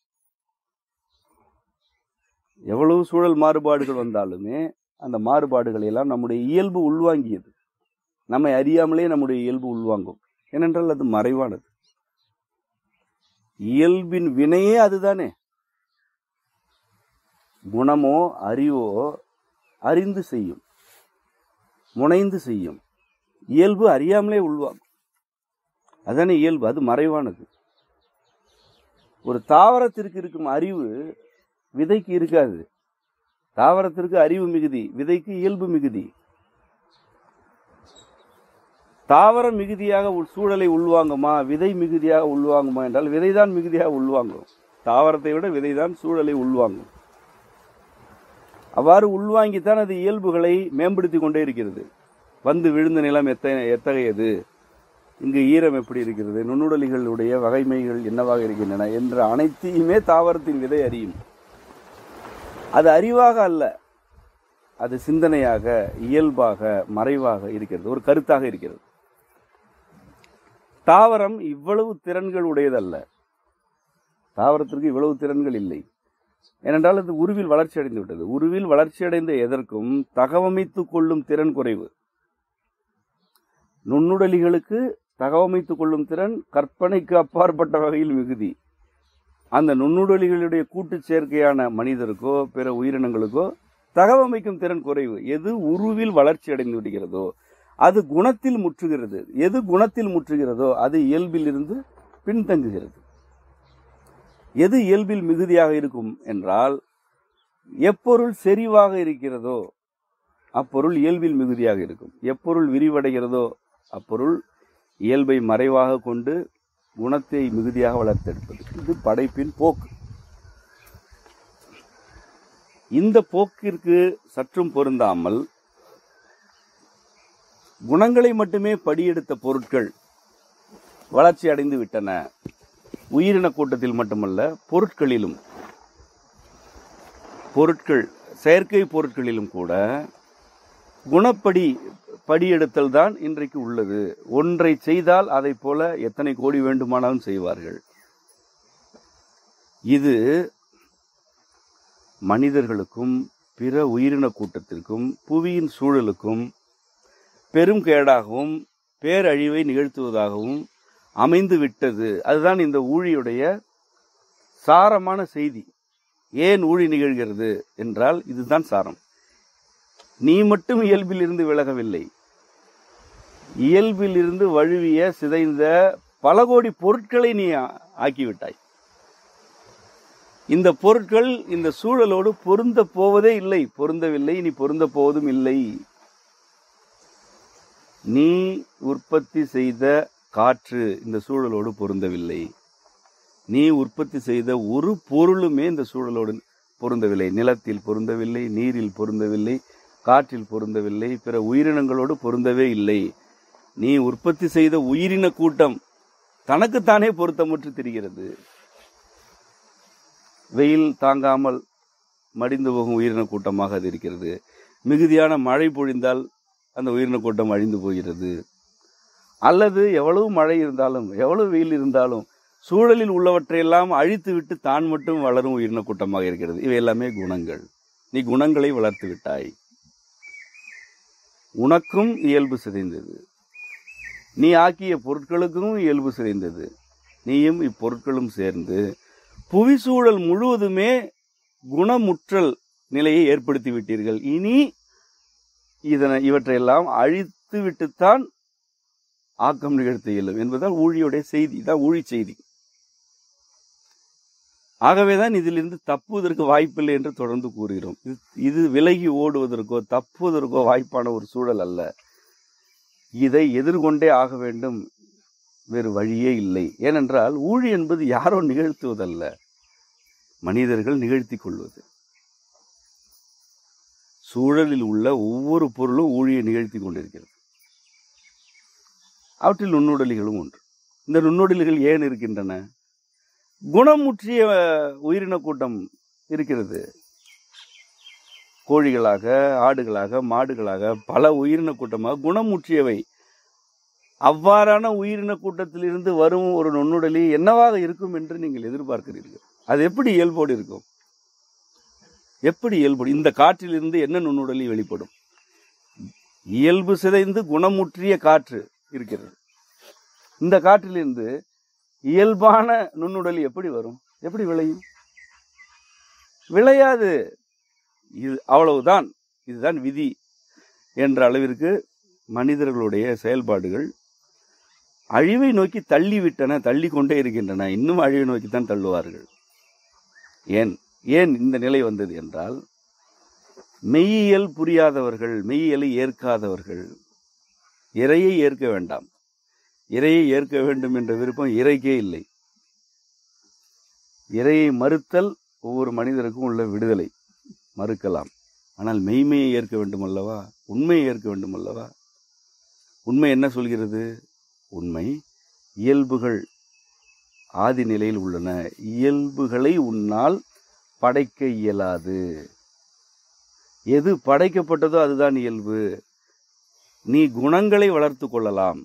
S2: எவ்வளவு சூழல் மாறுபாடுகள் வந்தாலுமே அந்த மாறுபாடுகளை எல்லாம் நம்முடைய இயல்பு உள்வாங்கியது நம்மை அறியாமலே நம்முடைய இயல்பு உள்வாங்கும் ஏனென்றால் அது மறைவானது இயல்பின் வினையே அதுதானே குணமோ அறிவோ அறிந்து செய்யும் முனைந்து செய்யும் இயல்பு அறியாமலே உள்வாங்கும் அதானே இயல்பு அது மறைவானது ஒரு தாவரத்திற்கு இருக்கும் அறிவு விதைக்கு இருக்காது தாவரத்திற்கு அறிவு மிகுதி விதைக்கு இயல்பு மிகுதி தாவரம் மிகுதியாக உள் சூழலை உள்வாங்குமா விதை மிகுதியாக உள்வாங்குமா என்றால் விதைதான் மிகுதியாக உள்வாங்கும் தாவரத்தை விட விதைதான் சூழலை உள்வாங்கும் அவ்வாறு உள்வாங்கித்தான் அது இயல்புகளை மேம்படுத்தி கொண்டே இருக்கிறது வந்து விழுந்த நிலம் எத்த எத்தகையது இங்கு ஈரம் எப்படி இருக்கிறது நுண்ணுடலிகளுடைய வகைமைகள் என்னவாக இருக்கின்றன என்ற அனைத்தையுமே தாவரத்தின் விதை அறியும் அது அறிவாக அல்ல அது சிந்தனையாக இயல்பாக மறைவாக இருக்கிறது ஒரு கருத்தாக இருக்கிறது தாவரம் இவ்வளவு திறன்கள் உடையதல்ல தாவரத்திற்கு இவ்வளவு திறன்கள் இல்லை ஏனென்றால் அது உருவில் வளர்ச்சி அடைந்து விட்டது உருவில் வளர்ச்சி அடைந்த எதற்கும் தகவமைத்துக் கொள்ளும் திறன் குறைவு நுண்ணுடலிகளுக்கு தகவமைத்துக் கொள்ளும் திறன் கற்பனைக்கு அப்பாற்பட்ட வகையில் மிகுதி அந்த நுண்ணுடலிகளுடைய கூட்டு சேர்க்கையான மனிதருக்கோ பிற உயிரினங்களுக்கோ தகவமைக்கும் திறன் குறைவு எது உருவில் வளர்ச்சி அடைந்து விடுகிறதோ அது குணத்தில் முற்றுகிறது எது குணத்தில் முற்றுகிறதோ அது இயல்பில் இருந்து பின்தங்குகிறது எது இயல்பில் மிகுதியாக இருக்கும் என்றால் எப்பொருள் செறிவாக இருக்கிறதோ அப்பொருள் இயல்பில் மிகுதியாக இருக்கும் எப்பொருள் விரிவடைகிறதோ அப்பொருள் இயல்பை மறைவாக கொண்டு குணத்தை மிகுதியாக வளர்த்தெடுப்பது இது படைப்பின் போக்கு இந்த போக்கிற்கு சற்றும் பொருந்தாமல் குணங்களை மட்டுமே படியெடுத்த பொருட்கள் வளர்ச்சி அடைந்து விட்டன உயிரின கூட்டத்தில் மட்டுமல்ல பொருட்களிலும் பொருட்கள் செயற்கை பொருட்களிலும் கூட குணப்படி படியெடுத்தல் தான் இன்றைக்கு உள்ளது ஒன்றை செய்தால் அதை போல எத்தனை கோடி வேண்டுமானாலும் செய்வார்கள் இது மனிதர்களுக்கும் பிற உயிரின கூட்டத்திற்கும் புவியின் சூழலுக்கும் பெரும் கேடாகவும் பேரழிவை நிகழ்த்துவதாகவும் அமைந்து விட்டது அதுதான் இந்த ஊழியுடைய சாரமான செய்தி ஏன் ஊழி நிகழ்கிறது என்றால் இதுதான் சாரம் நீ மட்டும் இயல்பில் இருந்து விலகவில்லை இயல்பில் இருந்து வழுவிய சிதைந்த பல கோடி பொருட்களை நீ ஆ- ஆக்கிவிட்டாய் இந்த பொருட்கள் இந்த சூழலோடு பொருந்த போவதே இல்லை பொருந்தவில்லை நீ பொருந்த போவதும் இல்லை நீ உற்பத்தி செய்த காற்று இந்த சூழலோடு பொருந்தவில்லை நீ உற்பத்தி செய்த ஒரு பொருளுமே இந்த சூழலோடு பொருந்தவில்லை நிலத்தில் பொருந்தவில்லை நீரில் பொருந்தவில்லை காற்றில் பொருந்தவில்லை பிற உயிரினங்களோடு பொருந்தவே இல்லை நீ உற்பத்தி செய்த உயிரின கூட்டம் தனக்குத்தானே பொருத்தமுற்று திரிகிறது வெயில் தாங்காமல் மடிந்து போகும் உயிரின கூட்டமாக அது இருக்கிறது மிகுதியான மழை பொழிந்தால் அந்த உயிரின கூட்டம் அழிந்து போகிறது அல்லது எவ்வளவு மழை இருந்தாலும் எவ்வளவு வெயில் இருந்தாலும் சூழலில் உள்ளவற்றையெல்லாம் அழித்து விட்டு தான் மட்டும் வளரும் உயிரின கூட்டமாக இருக்கிறது இவை எல்லாமே குணங்கள் நீ குணங்களை வளர்த்து விட்டாய் உனக்கும் இயல்பு சிதைந்தது நீ ஆக்கிய பொருட்களுக்கும் இயல்பு சிதைந்தது நீயும் இப்பொருட்களும் சேர்ந்து புவிசூழல் முழுவதுமே குணமுற்றல் நிலையை ஏற்படுத்தி விட்டீர்கள் இனி இதனை இவற்றையெல்லாம் அழித்து விட்டுத்தான் ஆக்கம் நிகழ்த்த இயலும் என்பதுதான் ஊழியுடைய செய்தி தான் ஊழி செய்தி ஆகவேதான் இதிலிருந்து தப்புவதற்கு வாய்ப்பில்லை என்று தொடர்ந்து கூறுகிறோம் இது- இது விலகி ஓடுவதற்கோ தப்புவதற்கோ வாய்ப்பான ஒரு சூழல் அல்ல இதை எதிர்கொண்டே ஆக வேண்டும் வேறு வழியே இல்லை ஏனென்றால் ஊழி என்பது யாரோ நிகழ்த்துவதல்ல மனிதர்கள் நிகழ்த்திக் கொள்வது சூழலில் உள்ள ஒவ்வொரு பொருளும் ஊழியை நிகழ்த்தி கொண்டிருக்கிறது அவற்றில் நுண்ணுடலிகளும் ஒன்று இந்த நுண்ணுடலிகள் ஏன் இருக்கின்றன குணமுற்றிய உயிரின கூட்டம் இருக்கிறது கோழிகளாக ஆடுகளாக மாடுகளாக பல உயிரின கூட்டமாக குணமுற்றியவை அவ்வாறான உயிரின கூட்டத்திலிருந்து வரும் ஒரு நுண்ணுடலி என்னவாக இருக்கும் என்று நீங்கள் எதிர்பார்க்கிறீர்கள் அது எப்படி இயல்போடு இருக்கும் எப்படி இயல்போடு இந்த காற்றிலிருந்து என்ன நுண்ணுடலி வெளிப்படும் இயல்பு சிதைந்து குணமுற்றிய காற்று இருக்கிறது இந்த காற்றிலிருந்து இயல்பான நுண்ணுடலி எப்படி வரும் எப்படி விளையும் விளையாது இது அவ்வளவுதான் இதுதான் விதி என்ற அளவிற்கு மனிதர்களுடைய செயல்பாடுகள் அழிவை நோக்கி தள்ளிவிட்டன தள்ளி கொண்டே இருக்கின்றன இன்னும் அழிவை நோக்கித்தான் தள்ளுவார்கள் ஏன் ஏன் இந்த நிலை வந்தது என்றால் மெய்யியல் புரியாதவர்கள் மெய்யியலை ஏற்காதவர்கள் இறையை ஏற்க வேண்டாம் இறையை ஏற்க வேண்டும் என்ற விருப்பம் இறைக்கே இல்லை இறையை மறுத்தல் ஒவ்வொரு மனிதருக்கும் உள்ள விடுதலை மறுக்கலாம் ஆனால் மெய்மையை ஏற்க வேண்டும் அல்லவா உண்மையை ஏற்க வேண்டும் அல்லவா உண்மை என்ன சொல்கிறது உண்மை இயல்புகள் ஆதி நிலையில் உள்ளன இயல்புகளை உன்னால் படைக்க இயலாது எது படைக்கப்பட்டதோ அதுதான் இயல்பு நீ குணங்களை வளர்த்து கொள்ளலாம்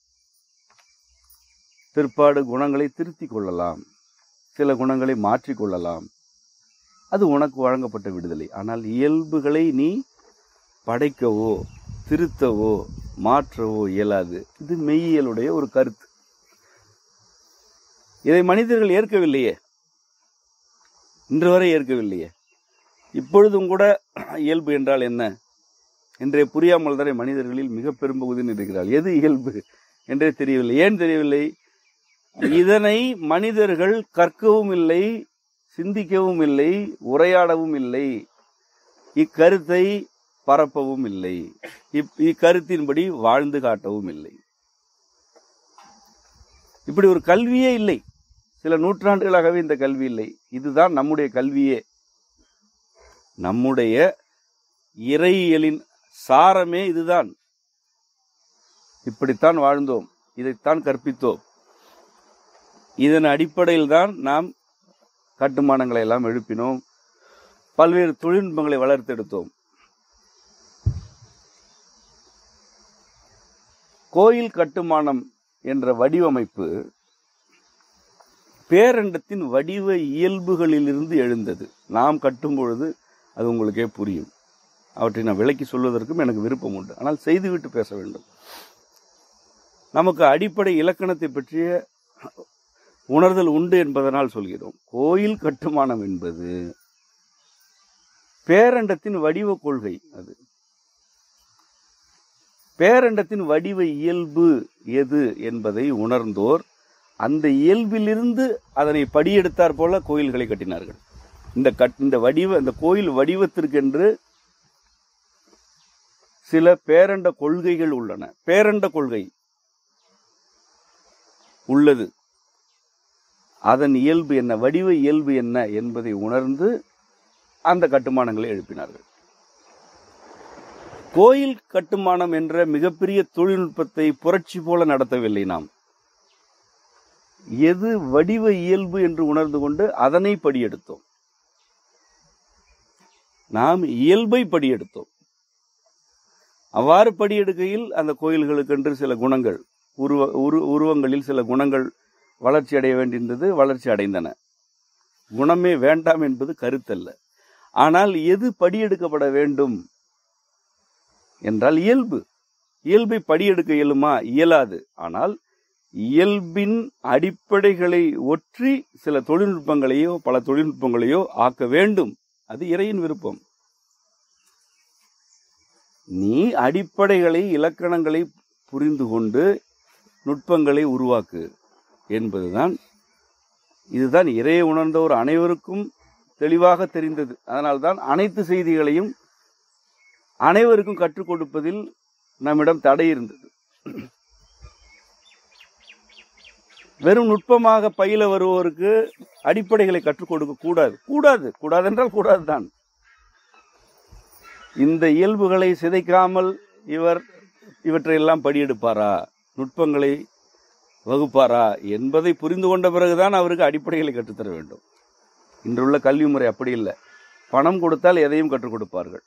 S2: பிற்பாடு குணங்களை திருத்திக் கொள்ளலாம் சில குணங்களை மாற்றிக் கொள்ளலாம் அது உனக்கு வழங்கப்பட்ட விடுதலை ஆனால் இயல்புகளை நீ படைக்கவோ திருத்தவோ மாற்றவோ இயலாது இது மெய்யியலுடைய ஒரு கருத்து இதை மனிதர்கள் ஏற்கவில்லையே இன்று வரை ஏற்கவில்லையே இப்பொழுதும் கூட இயல்பு என்றால் என்ன என்றே புரியாமல் தானே மனிதர்களில் மிக பெரும்பகுதியில் இருக்கிறார் எது இயல்பு என்றே தெரியவில்லை ஏன் தெரியவில்லை இதனை மனிதர்கள் கற்கவும் இல்லை சிந்திக்கவும் இல்லை உரையாடவும் இல்லை இக்கருத்தை பரப்பவும் இல்லை இப்- இக்கருத்தின்படி வாழ்ந்து காட்டவும் இல்லை இப்படி ஒரு கல்வியே இல்லை சில நூற்றாண்டுகளாகவே இந்த கல்வி இல்லை இதுதான் நம்முடைய கல்வியே நம்முடைய இறையியலின் சாரமே இதுதான் இப்படித்தான் வாழ்ந்தோம் இதைத்தான் கற்பித்தோம் இதன் அடிப்படையில் தான் நாம் கட்டுமானங்களை எல்லாம் எழுப்பினோம் பல்வேறு தொழில்நுட்பங்களை வளர்த்தெடுத்தோம் கோயில் கட்டுமானம் என்ற வடிவமைப்பு பேரண்டத்தின் வடிவ இயல்புகளிலிருந்து எழுந்தது நாம் கட்டும் பொழுது அது உங்களுக்கே புரியும் அவற்றை நான் விளக்கி சொல்வதற்கும் எனக்கு விருப்பம் உண்டு ஆனால் செய்துவிட்டு பேச வேண்டும் நமக்கு அடிப்படை இலக்கணத்தை பற்றிய உணர்தல் உண்டு என்பதனால் சொல்கிறோம் கோயில் கட்டுமானம் என்பது பேரண்டத்தின் வடிவ கொள்கை அது பேரண்டத்தின் வடிவ இயல்பு எது என்பதை உணர்ந்தோர் அந்த இயல்பிலிருந்து அதனை படியெடுத்தார் போல கோயில்களை கட்டினார்கள் இந்த கட் இந்த வடிவ இந்த கோயில் வடிவத்திற்கென்று சில பேரண்ட கொள்கைகள் உள்ளன பேரண்ட கொள்கை உள்ளது அதன் இயல்பு என்ன வடிவ இயல்பு என்ன என்பதை உணர்ந்து அந்த கட்டுமானங்களை எழுப்பினார்கள் கோயில் கட்டுமானம் என்ற மிகப்பெரிய தொழில்நுட்பத்தை புரட்சி போல நடத்தவில்லை நாம் எது வடிவ இயல்பு என்று உணர்ந்து கொண்டு அதனை படியெடுத்தோம் நாம் இயல்பை படியெடுத்தோம் அவ்வாறு படியெடுக்கையில் அந்த கோயில்களுக்கென்று சில குணங்கள் உருவ உரு உருவங்களில் சில குணங்கள் வளர்ச்சி அடைய வேண்டியிருந்தது வளர்ச்சி அடைந்தன குணமே வேண்டாம் என்பது கருத்தல்ல ஆனால் எது படியெடுக்கப்பட வேண்டும் என்றால் இயல்பு இயல்பை படியெடுக்க இயலுமா இயலாது ஆனால் இயல்பின் அடிப்படைகளை ஒற்றி சில தொழில்நுட்பங்களையோ பல தொழில்நுட்பங்களையோ ஆக்க வேண்டும் அது இறையின் விருப்பம் நீ அடிப்படைகளை இலக்கணங்களை புரிந்து கொண்டு நுட்பங்களை உருவாக்கு என்பதுதான் இதுதான் இறையை உணர்ந்தோர் அனைவருக்கும் தெளிவாக தெரிந்தது அதனால்தான் அனைத்து செய்திகளையும் அனைவருக்கும் கற்றுக் கொடுப்பதில் நம்மிடம் தடை இருந்தது வெறும் நுட்பமாக பயில வருவோருக்கு அடிப்படைகளை கற்றுக் கொடுக்க கூடாது கூடாது கூடாது என்றால் கூடாது தான் இந்த இயல்புகளை சிதைக்காமல் இவர் இவற்றையெல்லாம் படியெடுப்பாரா நுட்பங்களை வகுப்பாரா என்பதை புரிந்து கொண்ட பிறகுதான் அவருக்கு அடிப்படைகளை கற்றுத்தர வேண்டும் இன்றுள்ள கல்வி முறை அப்படி இல்லை பணம் கொடுத்தால் எதையும் கற்றுக் கொடுப்பார்கள்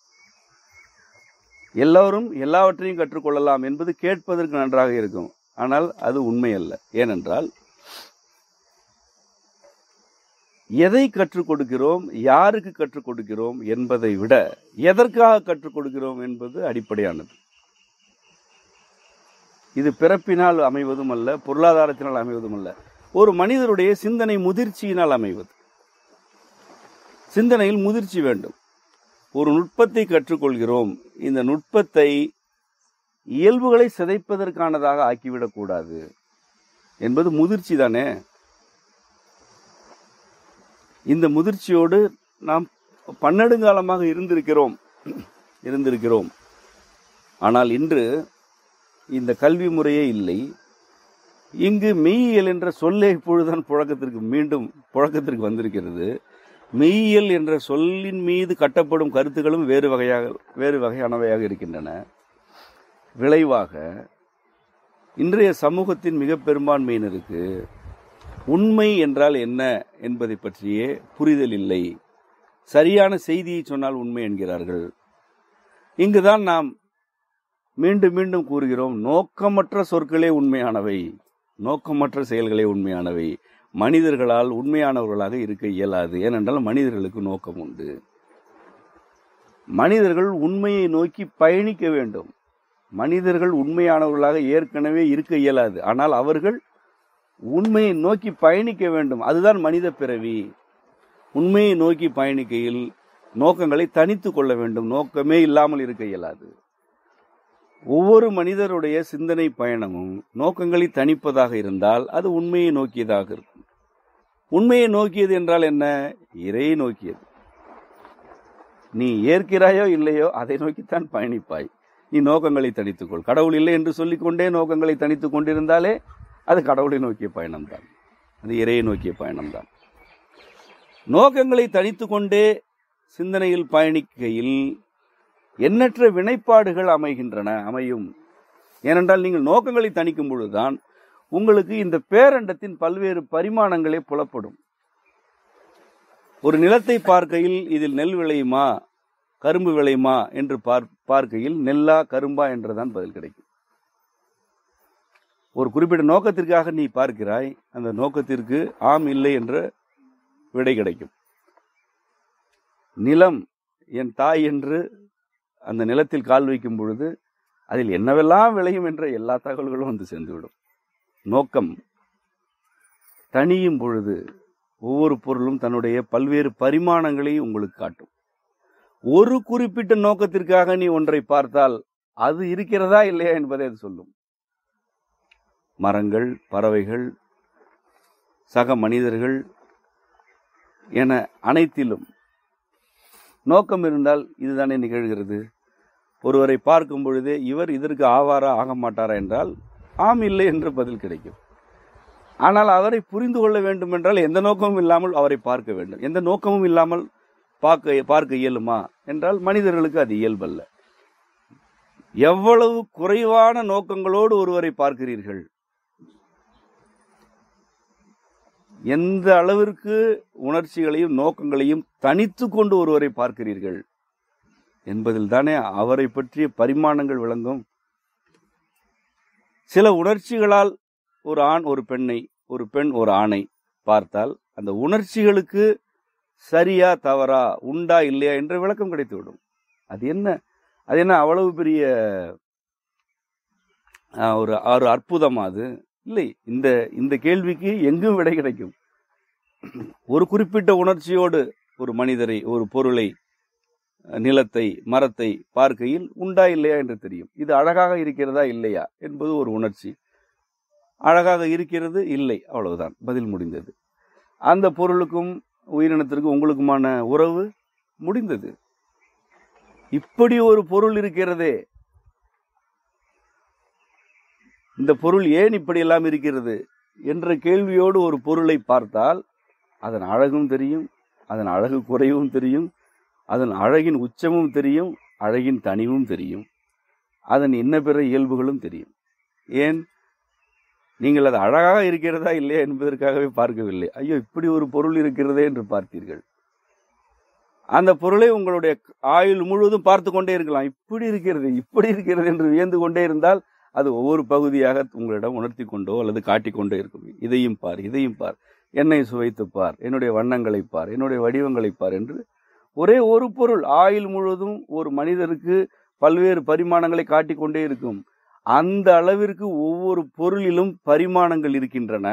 S2: எல்லோரும் எல்லாவற்றையும் கற்றுக்கொள்ளலாம் என்பது கேட்பதற்கு நன்றாக இருக்கும் ஆனால் அது உண்மை அல்ல ஏனென்றால் எதை கற்றுக் கொடுக்கிறோம் யாருக்கு கற்றுக் கொடுக்கிறோம் என்பதை விட எதற்காக கற்றுக் கொடுக்கிறோம் என்பது அடிப்படையானது இது பிறப்பினால் அமைவதும் அல்ல பொருளாதாரத்தினால் அமைவதும் அல்ல ஒரு மனிதருடைய சிந்தனை முதிர்ச்சியினால் அமைவது சிந்தனையில் முதிர்ச்சி வேண்டும் ஒரு நுட்பத்தை கற்றுக்கொள்கிறோம் இந்த நுட்பத்தை இயல்புகளை சிதைப்பதற்கானதாக ஆக்கிவிடக் கூடாது என்பது முதிர்ச்சி தானே இந்த முதிர்ச்சியோடு நாம் பன்னெடுங்காலமாக இருந்திருக்கிறோம் இருந்திருக்கிறோம் ஆனால் இன்று இந்த கல்வி முறையே இல்லை இங்கு மெய்யியல் என்ற சொல்லே இப்பொழுதுதான் புழக்கத்திற்கு மீண்டும் புழக்கத்திற்கு வந்திருக்கிறது மெய்யியல் என்ற சொல்லின் மீது கட்டப்படும் கருத்துக்களும் வேறு வகையாக வேறு வகையானவையாக இருக்கின்றன விளைவாக இன்றைய சமூகத்தின் மிக பெரும்பான்மையினருக்கு உண்மை என்றால் என்ன என்பதை பற்றியே புரிதல் இல்லை சரியான செய்தியை சொன்னால் உண்மை என்கிறார்கள் இங்குதான் நாம் மீண்டும் மீண்டும் கூறுகிறோம் நோக்கமற்ற சொற்களே உண்மையானவை நோக்கமற்ற செயல்களே உண்மையானவை மனிதர்களால் உண்மையானவர்களாக இருக்க இயலாது ஏனென்றால் மனிதர்களுக்கு நோக்கம் உண்டு மனிதர்கள் உண்மையை நோக்கி பயணிக்க வேண்டும் மனிதர்கள் உண்மையானவர்களாக ஏற்கனவே இருக்க இயலாது ஆனால் அவர்கள் உண்மையை நோக்கி பயணிக்க வேண்டும் அதுதான் மனித பிறவி உண்மையை நோக்கி பயணிக்கையில் நோக்கங்களை தனித்து கொள்ள வேண்டும் நோக்கமே இல்லாமல் இருக்க இயலாது ஒவ்வொரு மனிதருடைய சிந்தனை பயணமும் நோக்கங்களை தணிப்பதாக இருந்தால் அது உண்மையை நோக்கியதாக இருக்கும் உண்மையை நோக்கியது என்றால் என்ன இறையை நோக்கியது நீ ஏற்கிறாயோ இல்லையோ அதை நோக்கித்தான் பயணிப்பாய் நீ நோக்கங்களை தனித்துக்கொள் கடவுள் இல்லை என்று சொல்லிக்கொண்டே நோக்கங்களை தனித்துக் கொண்டிருந்தாலே அது கடவுளை நோக்கிய பயணம்தான் அது இறையை நோக்கிய பயணம்தான் நோக்கங்களை தனித்து கொண்டே சிந்தனையில் பயணிக்கையில் எண்ணற்ற வினைப்பாடுகள் அமைகின்றன அமையும் ஏனென்றால் நீங்கள் நோக்கங்களை தணிக்கும் பொழுதுதான் உங்களுக்கு இந்த பேரண்டத்தின் பல்வேறு பரிமாணங்களே புலப்படும் ஒரு நிலத்தை பார்க்கையில் இதில் நெல் விளையுமா கரும்பு விளையுமா என்று பார் பார்க்கையில் நெல்லா கரும்பா என்றுதான் பதில் கிடைக்கும் ஒரு குறிப்பிட்ட நோக்கத்திற்காக நீ பார்க்கிறாய் அந்த நோக்கத்திற்கு ஆம் இல்லை என்ற விடை கிடைக்கும் நிலம் என் தாய் என்று அந்த நிலத்தில் கால் வைக்கும் பொழுது அதில் என்னவெல்லாம் விளையும் என்ற எல்லா தகவல்களும் வந்து சேர்ந்துவிடும் நோக்கம் தனியும் பொழுது ஒவ்வொரு பொருளும் தன்னுடைய பல்வேறு பரிமாணங்களை உங்களுக்கு காட்டும் ஒரு குறிப்பிட்ட நோக்கத்திற்காக நீ ஒன்றை பார்த்தால் அது இருக்கிறதா இல்லையா என்பதை அது சொல்லும் மரங்கள் பறவைகள் சக மனிதர்கள் என அனைத்திலும் நோக்கம் இருந்தால் இதுதானே நிகழ்கிறது ஒருவரை பார்க்கும் பொழுதே இவர் இதற்கு ஆவாரா ஆக மாட்டாரா என்றால் ஆம் இல்லை என்று பதில் கிடைக்கும் ஆனால் அவரை புரிந்து கொள்ள வேண்டும் என்றால் எந்த நோக்கமும் இல்லாமல் அவரை பார்க்க வேண்டும் எந்த நோக்கமும் இல்லாமல் பார்க்க பார்க்க இயலுமா என்றால் மனிதர்களுக்கு அது இயல்பல்ல எவ்வளவு குறைவான நோக்கங்களோடு ஒருவரை பார்க்கிறீர்கள் எந்த அளவிற்கு உணர்ச்சிகளையும் நோக்கங்களையும் தனித்து கொண்டு ஒருவரை பார்க்கிறீர்கள் என்பதில் தானே அவரை பற்றிய பரிமாணங்கள் விளங்கும் சில உணர்ச்சிகளால் ஒரு ஆண் ஒரு பெண்ணை ஒரு பெண் ஒரு ஆணை பார்த்தால் அந்த உணர்ச்சிகளுக்கு சரியா தவறா உண்டா இல்லையா என்ற விளக்கம் கிடைத்துவிடும் அது என்ன அது என்ன அவ்வளவு பெரிய ஆஹ், ஒரு ஒரு அற்புதமா அது இல்லை இந்த இந்த கேள்விக்கு எங்கும் விடை கிடைக்கும் ஒரு குறிப்பிட்ட உணர்ச்சியோடு ஒரு மனிதரை ஒரு பொருளை நிலத்தை மரத்தை பார்க்கையில் உண்டா இல்லையா என்று தெரியும் இது அழகாக இருக்கிறதா இல்லையா என்பது ஒரு உணர்ச்சி அழகாக இருக்கிறது இல்லை அவ்வளவுதான் பதில் முடிந்தது அந்த பொருளுக்கும் உயிரினத்திற்கும் உங்களுக்குமான உறவு முடிந்தது இப்படி ஒரு பொருள் இருக்கிறதே இந்த பொருள் ஏன் இப்படி எல்லாம் இருக்கிறது என்ற கேள்வியோடு ஒரு பொருளை பார்த்தால் அதன் அழகும் தெரியும் அதன் அழகு குறைவும் தெரியும் அதன் அழகின் உச்சமும் தெரியும் அழகின் தனிவும் தெரியும் அதன் இன்ன பிற இயல்புகளும் தெரியும் ஏன் நீங்கள் அது அழகாக இருக்கிறதா இல்லையா என்பதற்காகவே பார்க்கவில்லை ஐயோ இப்படி ஒரு பொருள் இருக்கிறதே என்று பார்த்தீர்கள் அந்த பொருளை உங்களுடைய ஆயுள் முழுவதும் பார்த்து கொண்டே இருக்கலாம் இப்படி இருக்கிறது இப்படி இருக்கிறது என்று வியந்து கொண்டே இருந்தால் அது ஒவ்வொரு பகுதியாக உங்களிடம் உணர்த்தி கொண்டோ அல்லது காட்டிக்கொண்டே இருக்கும் இதையும் பார் இதையும் பார் என்னை சுவைத்து பார் என்னுடைய வண்ணங்களை பார் என்னுடைய வடிவங்களை பார் என்று ஒரே ஒரு பொருள் ஆயுள் முழுவதும் ஒரு மனிதருக்கு பல்வேறு பரிமாணங்களை காட்டிக்கொண்டே இருக்கும் அந்த அளவிற்கு ஒவ்வொரு பொருளிலும் பரிமாணங்கள் இருக்கின்றன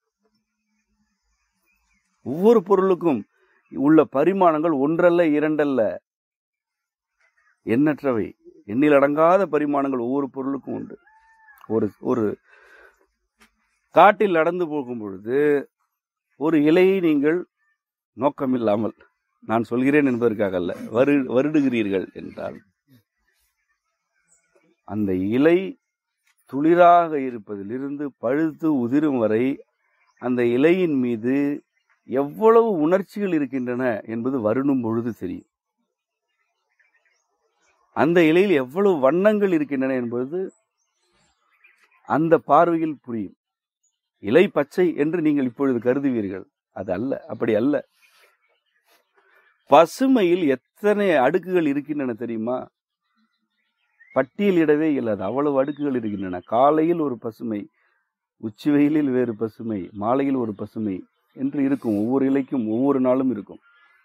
S2: ஒவ்வொரு பொருளுக்கும் உள்ள பரிமாணங்கள் ஒன்றல்ல இரண்டல்ல எண்ணற்றவை எண்ணிலடங்காத பரிமாணங்கள் ஒவ்வொரு பொருளுக்கும் உண்டு ஒரு ஒரு காட்டில் நடந்து போகும் பொழுது ஒரு இலையை நீங்கள் நோக்கமில்லாமல் நான் சொல்கிறேன் என்பதற்காக அல்ல வரு வருடுகிறீர்கள் என்றால் அந்த இலை துளிராக இருப்பதிலிருந்து பழுத்து உதிரும் வரை அந்த இலையின் மீது எவ்வளவு உணர்ச்சிகள் இருக்கின்றன என்பது வருணும் பொழுது தெரியும் அந்த இலையில் எவ்வளவு வண்ணங்கள் இருக்கின்றன என்பது அந்த பார்வையில் புரியும் இலை பச்சை என்று நீங்கள் இப்பொழுது கருதுவீர்கள் அது அல்ல அப்படி அல்ல பசுமையில் எத்தனை அடுக்குகள் இருக்கின்றன தெரியுமா பட்டியலிடவே இல்லாது அவ்வளவு அடுக்குகள் இருக்கின்றன காலையில் ஒரு பசுமை உச்சி வெயிலில் வேறு பசுமை மாலையில் ஒரு பசுமை என்று இருக்கும் ஒவ்வொரு இலைக்கும் ஒவ்வொரு நாளும் இருக்கும்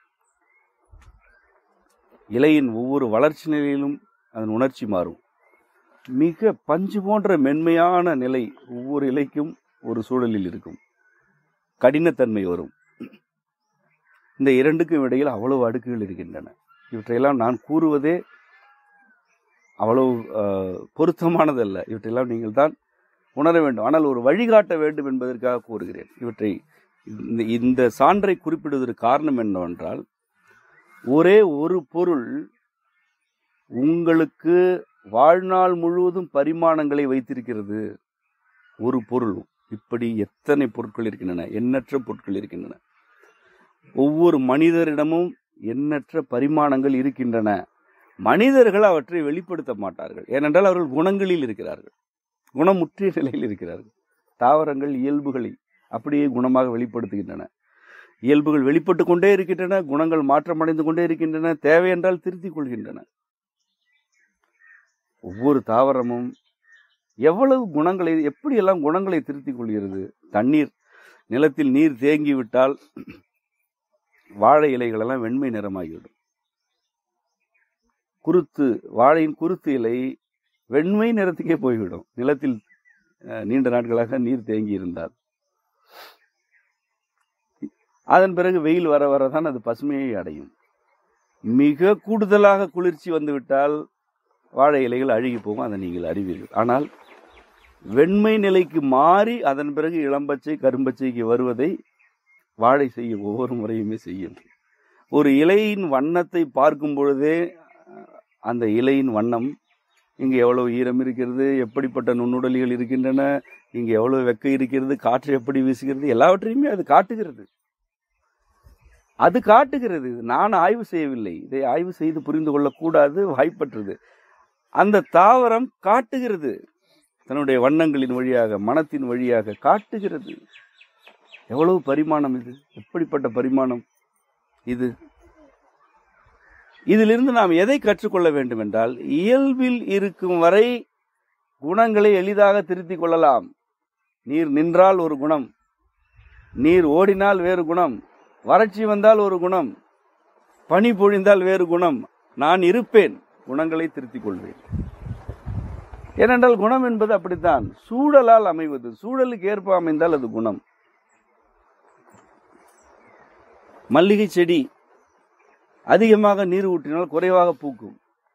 S2: இலையின் ஒவ்வொரு வளர்ச்சி நிலையிலும் அதன் உணர்ச்சி மாறும் மிக பஞ்சு போன்ற மென்மையான நிலை ஒவ்வொரு இலைக்கும் ஒரு சூழலில் இருக்கும் கடினத்தன்மை வரும் இந்த இரண்டுக்கும் இடையில் அவ்வளவு அடுக்குகள் இருக்கின்றன இவற்றையெல்லாம் நான் கூறுவதே அவ்வளவு அஹ், பொருத்தமானதல்ல இவற்றையெல்லாம் நீங்கள் தான் உணர வேண்டும் ஆனால் ஒரு வழிகாட்ட வேண்டும் என்பதற்காக கூறுகிறேன் இவற்றை இந்த இந்த சான்றை குறிப்பிடுவதற்கு காரணம் என்னவென்றால் ஒரே ஒரு பொருள் உங்களுக்கு வாழ்நாள் முழுவதும் பரிமாணங்களை வைத்திருக்கிறது ஒரு பொருள் இப்படி எத்தனை பொருட்கள் இருக்கின்றன எண்ணற்ற பொருட்கள் இருக்கின்றன ஒவ்வொரு மனிதரிடமும் எண்ணற்ற பரிமாணங்கள் இருக்கின்றன மனிதர்கள் அவற்றை வெளிப்படுத்த மாட்டார்கள் ஏனென்றால் அவர்கள் குணங்களில் இருக்கிறார்கள் குணமுற்றிய நிலையில் இருக்கிறார்கள் தாவரங்கள் இயல்புகளை அப்படியே குணமாக வெளிப்படுத்துகின்றன இயல்புகள் வெளிப்பட்டு கொண்டே இருக்கின்றன குணங்கள் மாற்றமடைந்து கொண்டே இருக்கின்றன தேவை என்றால் திருத்திக் கொள்கின்றன ஒவ்வொரு தாவரமும் எவ்வளவு குணங்களை எப்படியெல்லாம் குணங்களை திருத்திக் கொள்கிறது தண்ணீர் நிலத்தில் நீர் தேங்கி விட்டால் வாழை இலைகள் எல்லாம் வெண்மை நிறமாகிவிடும் குருத்து வாழையின் குருத்து இலை வெண்மை நிறத்துக்கே போய்விடும் நிலத்தில் அஹ், நீண்ட நாட்களாக நீர் தேங்கி இருந்தால் அதன் பிறகு வெயில் வர வரதான் அது பசுமையை அடையும் மிக கூடுதலாக குளிர்ச்சி வந்துவிட்டால் வாழை இலைகள் அழுகி போகும் அதை நீங்கள் அறிவீர்கள் ஆனால் வெண்மை நிலைக்கு மாறி அதன் பிறகு இளம்பச்சை கரும்பச்சைக்கு வருவதை வாழை செய்யும் ஒவ்வொரு முறையுமே செய்யும் ஒரு இலையின் வண்ணத்தை பார்க்கும் பொழுதே அஹ், அந்த இலையின் வண்ணம் இங்கு எவ்வளவு ஈரம் இருக்கிறது எப்படிப்பட்ட நுண்ணுடலிகள் இருக்கின்றன இங்கு எவ்வளவு வெக்கை இருக்கிறது காற்று எப்படி வீசுகிறது எல்லாவற்றையுமே அது காட்டுகிறது அது காட்டுகிறது நான் ஆய்வு செய்யவில்லை இதை ஆய்வு செய்து புரிந்து கொள்ளக்கூடாது வாய்ப்பற்றது அந்த தாவரம் காட்டுகிறது தன்னுடைய வண்ணங்களின் வழியாக மனத்தின் வழியாக காட்டுகிறது எவ்வளவு பரிமாணம் இது எப்படிப்பட்ட பரிமாணம் இது இதிலிருந்து நாம் எதை கற்றுக்கொள்ள வேண்டும் என்றால் இயல்பில் இருக்கும் வரை குணங்களை எளிதாக திருத்திக் கொள்ளலாம் நீர் நின்றால் ஒரு குணம் நீர் ஓடினால் வேறு குணம் வறட்சி வந்தால் ஒரு குணம் பனி பொழிந்தால் வேறு குணம் நான் இருப்பேன் குணங்களை திருத்திக் கொள்வேன் ஏனென்றால் குணம் என்பது அப்படித்தான் சூழலால் அமைவது சூழலுக்கு ஏற்ப அமைந்தால் அது குணம் மல்லிகை செடி அதிகமாக நீர் ஊற்றினால் குறைவாக பூக்கும்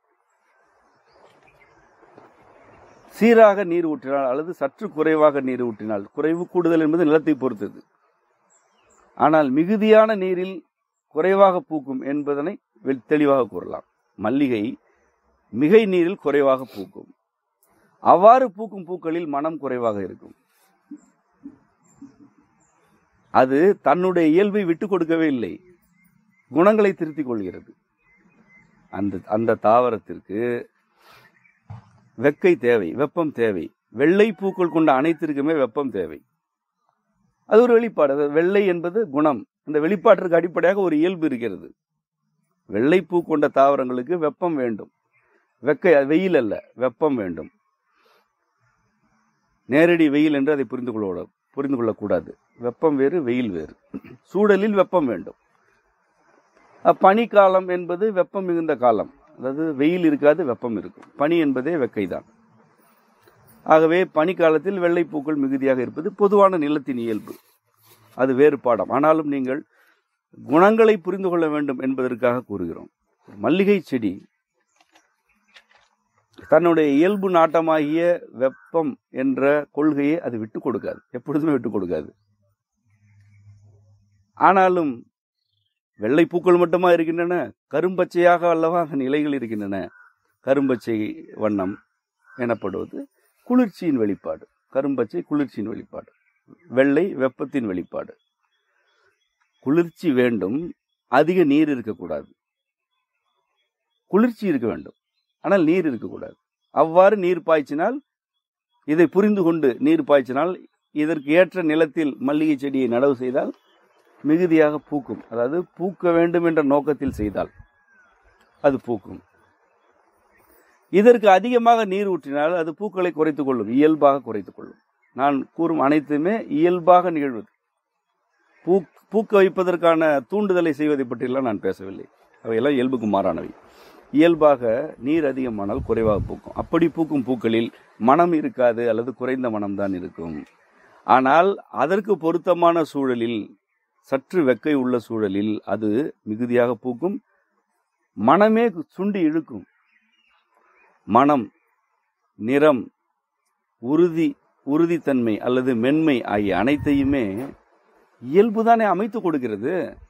S2: சீராக நீர் ஊற்றினால் அல்லது சற்று குறைவாக நீர் ஊற்றினால் குறைவு கூடுதல் என்பது நிலத்தை பொறுத்தது ஆனால் மிகுதியான நீரில் குறைவாக பூக்கும் என்பதனை வெ- தெளிவாக கூறலாம் மல்லிகை மிகை நீரில் குறைவாக பூக்கும் அவ்வாறு பூக்கும் பூக்களில் மனம் குறைவாக இருக்கும் அது தன்னுடைய இயல்பை விட்டு கொடுக்கவே இல்லை குணங்களை திருத்திக் கொள்கிறது அந்த அந்த தாவரத்திற்கு வெக்கை தேவை வெப்பம் தேவை வெள்ளை பூக்கள் கொண்ட அனைத்திற்குமே வெப்பம் தேவை அது ஒரு வெளிப்பாடு அது வெள்ளை என்பது குணம் அந்த வெளிப்பாட்டிற்கு அடிப்படையாக ஒரு இயல்பு இருக்கிறது வெள்ளை பூ கொண்ட தாவரங்களுக்கு வெப்பம் வேண்டும் வெக்கை அது வெயில் அல்ல வெப்பம் வேண்டும் நேரடி வெயில் என்று அதை புரிந்து கொள்ள புரிந்து கொள்ளக்கூடாது வெப்பம் வேறு வெயில் வேறு சூழலில் வெப்பம் வேண்டும் அஹ் பனிக்காலம் என்பது வெப்பம் மிகுந்த காலம் அதாவது வெயில் இருக்காது வெப்பம் இருக்கும் பனி என்பதே வெக்கைதான் ஆகவே பனிக்காலத்தில் வெள்ளைப்பூக்கள் மிகுதியாக இருப்பது பொதுவான நிலத்தின் இயல்பு அது வேறு பாடம் ஆனாலும் நீங்கள் குணங்களை புரிந்து கொள்ள வேண்டும் என்பதற்காக கூறுகிறோம் மல்லிகை செடி தன்னுடைய இயல்பு நாட்டமாகிய வெப்பம் என்ற கொள்கையை அது விட்டுக் கொடுக்காது எப்பொழுதுமே விட்டுக் கொடுக்காது ஆனாலும் வெள்ளை பூக்கள் மட்டுமா இருக்கின்றன கரும்பச்சையாக அல்லவா அந்த நிலைகள் இருக்கின்றன கரும்பச்சை வண்ணம் எனப்படுவது குளிர்ச்சியின் வெளிப்பாடு கரும்பச்சை குளிர்ச்சியின் வெளிப்பாடு வெள்ளை வெப்பத்தின் வெளிப்பாடு குளிர்ச்சி வேண்டும் அதிக நீர் இருக்கக்கூடாது குளிர்ச்சி இருக்க வேண்டும் ஆனால் நீர் இருக்கக்கூடாது அவ்வாறு நீர் பாய்ச்சினால் இதை புரிந்து கொண்டு நீர் பாய்ச்சினால் இதற்கு ஏற்ற நிலத்தில் மல்லிகை செடியை நடவு செய்தால் மிகுதியாக பூக்கும் அதாவது பூக்க வேண்டும் என்ற நோக்கத்தில் செய்தால் அது பூக்கும் இதற்கு அதிகமாக நீர் ஊற்றினால் அது பூக்களை குறைத்துக் கொள்ளும் இயல்பாக குறைத்துக் கொள்ளும் நான் கூறும் அனைத்துமே இயல்பாக நிகழ்வது பூ பூக்க வைப்பதற்கான தூண்டுதலை செய்வதை பற்றியெல்லாம் நான் பேசவில்லை அவையெல்லாம் இயல்புக்கு மாறானவை இயல்பாக நீர் அதிகமானால் குறைவாக பூக்கும் அப்படி பூக்கும் பூக்களில் மனம் இருக்காது அல்லது குறைந்த மனம்தான் இருக்கும் ஆனால் அதற்கு பொருத்தமான சூழலில் சற்று வெக்கை உள்ள சூழலில் அது மிகுதியாக பூக்கும் மனமே சுண்டி இழுக்கும் மனம் நிறம் உறுதி உறுதித்தன்மை அல்லது மென்மை ஆகிய அனைத்தையுமே இயல்புதானே அமைத்து கொடுக்கிறது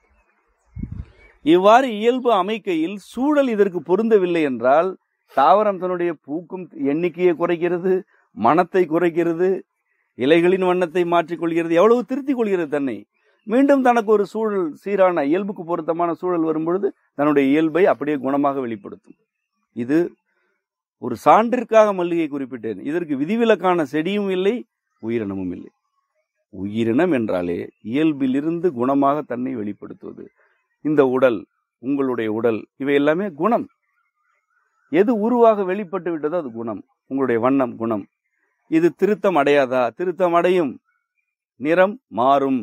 S2: இவ்வாறு இயல்பு அமைக்கையில் சூழல் இதற்கு பொருந்தவில்லை என்றால் தாவரம் தன்னுடைய பூக்கும் எண்ணிக்கையை குறைக்கிறது மனத்தை குறைக்கிறது இலைகளின் வண்ணத்தை மாற்றிக்கொள்கிறது எவ்வளவு திருத்திக் கொள்கிறது தன்னை மீண்டும் தனக்கு ஒரு சூழல் சீரான இயல்புக்கு பொருத்தமான சூழல் வரும்பொழுது தன்னுடைய இயல்பை அப்படியே குணமாக வெளிப்படுத்தும் இது ஒரு சான்றிற்காக மல்லிகை குறிப்பிட்டேன் இதற்கு விதிவிலக்கான செடியும் இல்லை உயிரினமும் இல்லை உயிரினம் என்றாலே இயல்பிலிருந்து குணமாக தன்னை வெளிப்படுத்துவது இந்த உடல் உங்களுடைய உடல் இவை எல்லாமே குணம் எது உருவாக வெளிப்பட்டு விட்டதோ அது குணம் உங்களுடைய வண்ணம் குணம் இது திருத்தம் அடையாதா திருத்தம் அடையும் நிறம் மாறும்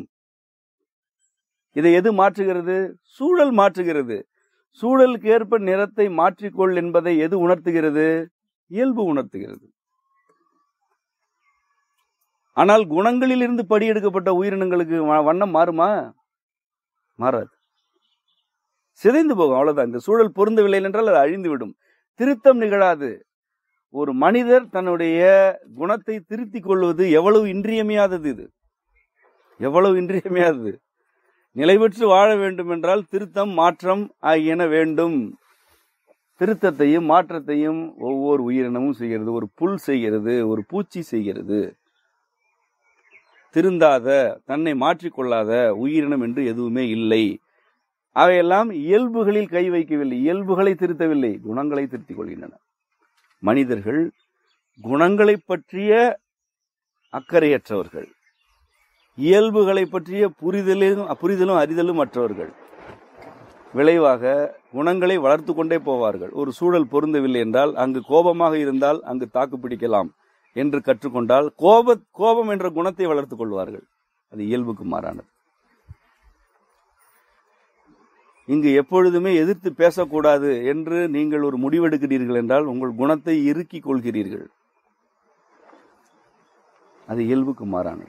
S2: இதை எது மாற்றுகிறது சூழல் மாற்றுகிறது சூழலுக்கு ஏற்ப நிறத்தை மாற்றிக்கொள் என்பதை எது உணர்த்துகிறது இயல்பு உணர்த்துகிறது ஆனால் குணங்களில் இருந்து படியெடுக்கப்பட்ட உயிரினங்களுக்கு வ- வண்ணம் மாறுமா மாறாது சிதைந்து போகும் அவ்வளவுதான் இந்த சூழல் பொருந்தவில்லை என்றால் அது அழிந்துவிடும் திருத்தம் நிகழாது ஒரு மனிதர் தன்னுடைய குணத்தை திருத்திக் கொள்வது எவ்வளவு இன்றியமையாதது இது எவ்வளவு இன்றியமையாதது நிலை பெற்று வாழ வேண்டும் என்றால் திருத்தம் மாற்றம் ஆகியன வேண்டும் திருத்தத்தையும் மாற்றத்தையும் ஒவ்வொரு உயிரினமும் செய்கிறது ஒரு புல் செய்கிறது ஒரு பூச்சி செய்கிறது திருந்தாத தன்னை மாற்றிக்கொள்ளாத உயிரினம் என்று எதுவுமே இல்லை அவையெல்லாம் இயல்புகளில் கை வைக்கவில்லை இயல்புகளை திருத்தவில்லை குணங்களை திருத்திக் கொள்கின்றன மனிதர்கள் குணங்களை பற்றிய அக்கறையற்றவர்கள் இயல்புகளை பற்றிய புரிதலும் புரிதலும் அறிதலும் அற்றவர்கள் விளைவாக குணங்களை வளர்த்து கொண்டே போவார்கள் ஒரு சூழல் பொருந்தவில்லை என்றால் அங்கு கோபமாக இருந்தால் அங்கு தாக்கு பிடிக்கலாம் என்று கற்றுக்கொண்டால் கோப கோபம் என்ற குணத்தை வளர்த்துக் கொள்வார்கள் அது இயல்புக்கு மாறானது இங்கு எப்பொழுதுமே எதிர்த்து பேசக்கூடாது என்று நீங்கள் ஒரு முடிவெடுக்கிறீர்கள் என்றால் உங்கள் குணத்தை இறுக்கிக் கொள்கிறீர்கள் அது இயல்புக்கு மாறானது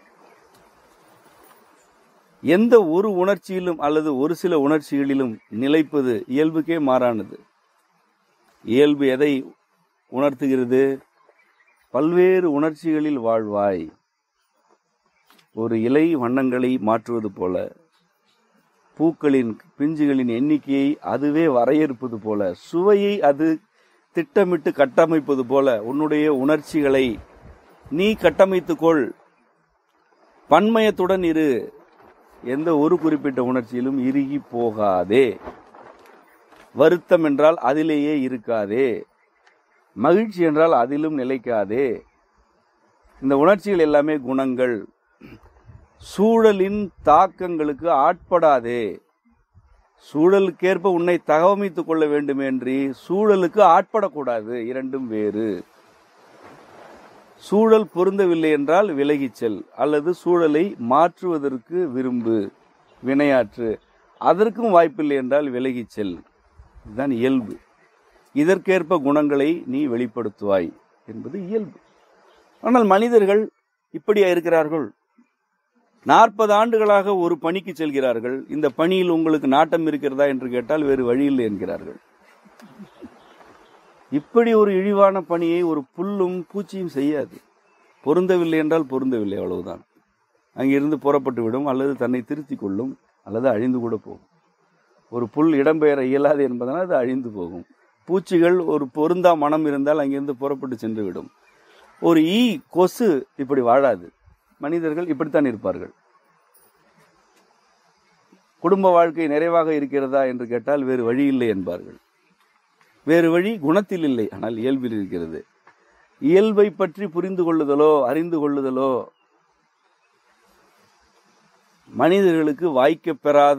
S2: எந்த ஒரு உணர்ச்சியிலும் அல்லது ஒரு சில உணர்ச்சிகளிலும் நிலைப்பது இயல்புக்கே மாறானது இயல்பு எதை உணர்த்துகிறது பல்வேறு உணர்ச்சிகளில் வாழ்வாய் ஒரு இலை வண்ணங்களை மாற்றுவது போல பூக்களின் பிஞ்சுகளின் எண்ணிக்கையை அதுவே வரையறுப்பது போல சுவையை அது திட்டமிட்டு கட்டமைப்பது போல உன்னுடைய உணர்ச்சிகளை நீ கட்டமைத்துக்கொள் பன்மயத்துடன் இரு எந்த ஒரு குறிப்பிட்ட உணர்ச்சியிலும் இறுகி போகாதே வருத்தம் என்றால் அதிலேயே இருக்காதே மகிழ்ச்சி என்றால் அதிலும் நிலைக்காதே இந்த உணர்ச்சிகள் எல்லாமே குணங்கள் சூழலின் தாக்கங்களுக்கு ஆட்படாதே சூழலுக்கேற்ப உன்னை தகவமைத்துக் கொள்ள வேண்டுமென்றி சூழலுக்கு ஆட்படக்கூடாது இரண்டும் வேறு சூழல் பொருந்தவில்லை என்றால் விலகிச் செல் அல்லது சூழலை மாற்றுவதற்கு விரும்பு வினையாற்று அதற்கும் வாய்ப்பில்லை என்றால் விலகிச் செல் இதுதான் இயல்பு இதற்கேற்ப குணங்களை நீ வெளிப்படுத்துவாய் என்பது இயல்பு ஆனால் மனிதர்கள் இப்படியா இருக்கிறார்கள் நாற்பது ஆண்டுகளாக ஒரு பணிக்கு செல்கிறார்கள் இந்த பணியில் உங்களுக்கு நாட்டம் இருக்கிறதா என்று கேட்டால் வேறு வழி இல்லை என்கிறார்கள் இப்படி ஒரு இழிவான பணியை ஒரு புல்லும் பூச்சியும் செய்யாது பொருந்தவில்லை என்றால் பொருந்தவில்லை அவ்வளவுதான் அங்கிருந்து புறப்பட்டு விடும் அல்லது தன்னை திருத்திக் கொள்ளும் அல்லது அழிந்து கூட போகும் ஒரு புல் இடம்பெயர இயலாது என்பதனால் அது அழிந்து போகும் பூச்சிகள் ஒரு பொருந்தா மனம் இருந்தால் அங்கிருந்து புறப்பட்டு சென்று விடும் ஒரு ஈ கொசு இப்படி வாழாது மனிதர்கள் இப்படித்தான் இருப்பார்கள் குடும்ப வாழ்க்கை நிறைவாக இருக்கிறதா என்று கேட்டால் வேறு வழி இல்லை என்பார்கள் வேறு வழி குணத்தில் இல்லை ஆனால் இயல்பில் இருக்கிறது இயல்பை பற்றி புரிந்து கொள்ளுதலோ அறிந்து கொள்ளுதலோ மனிதர்களுக்கு வாய்க்கப் பெறாத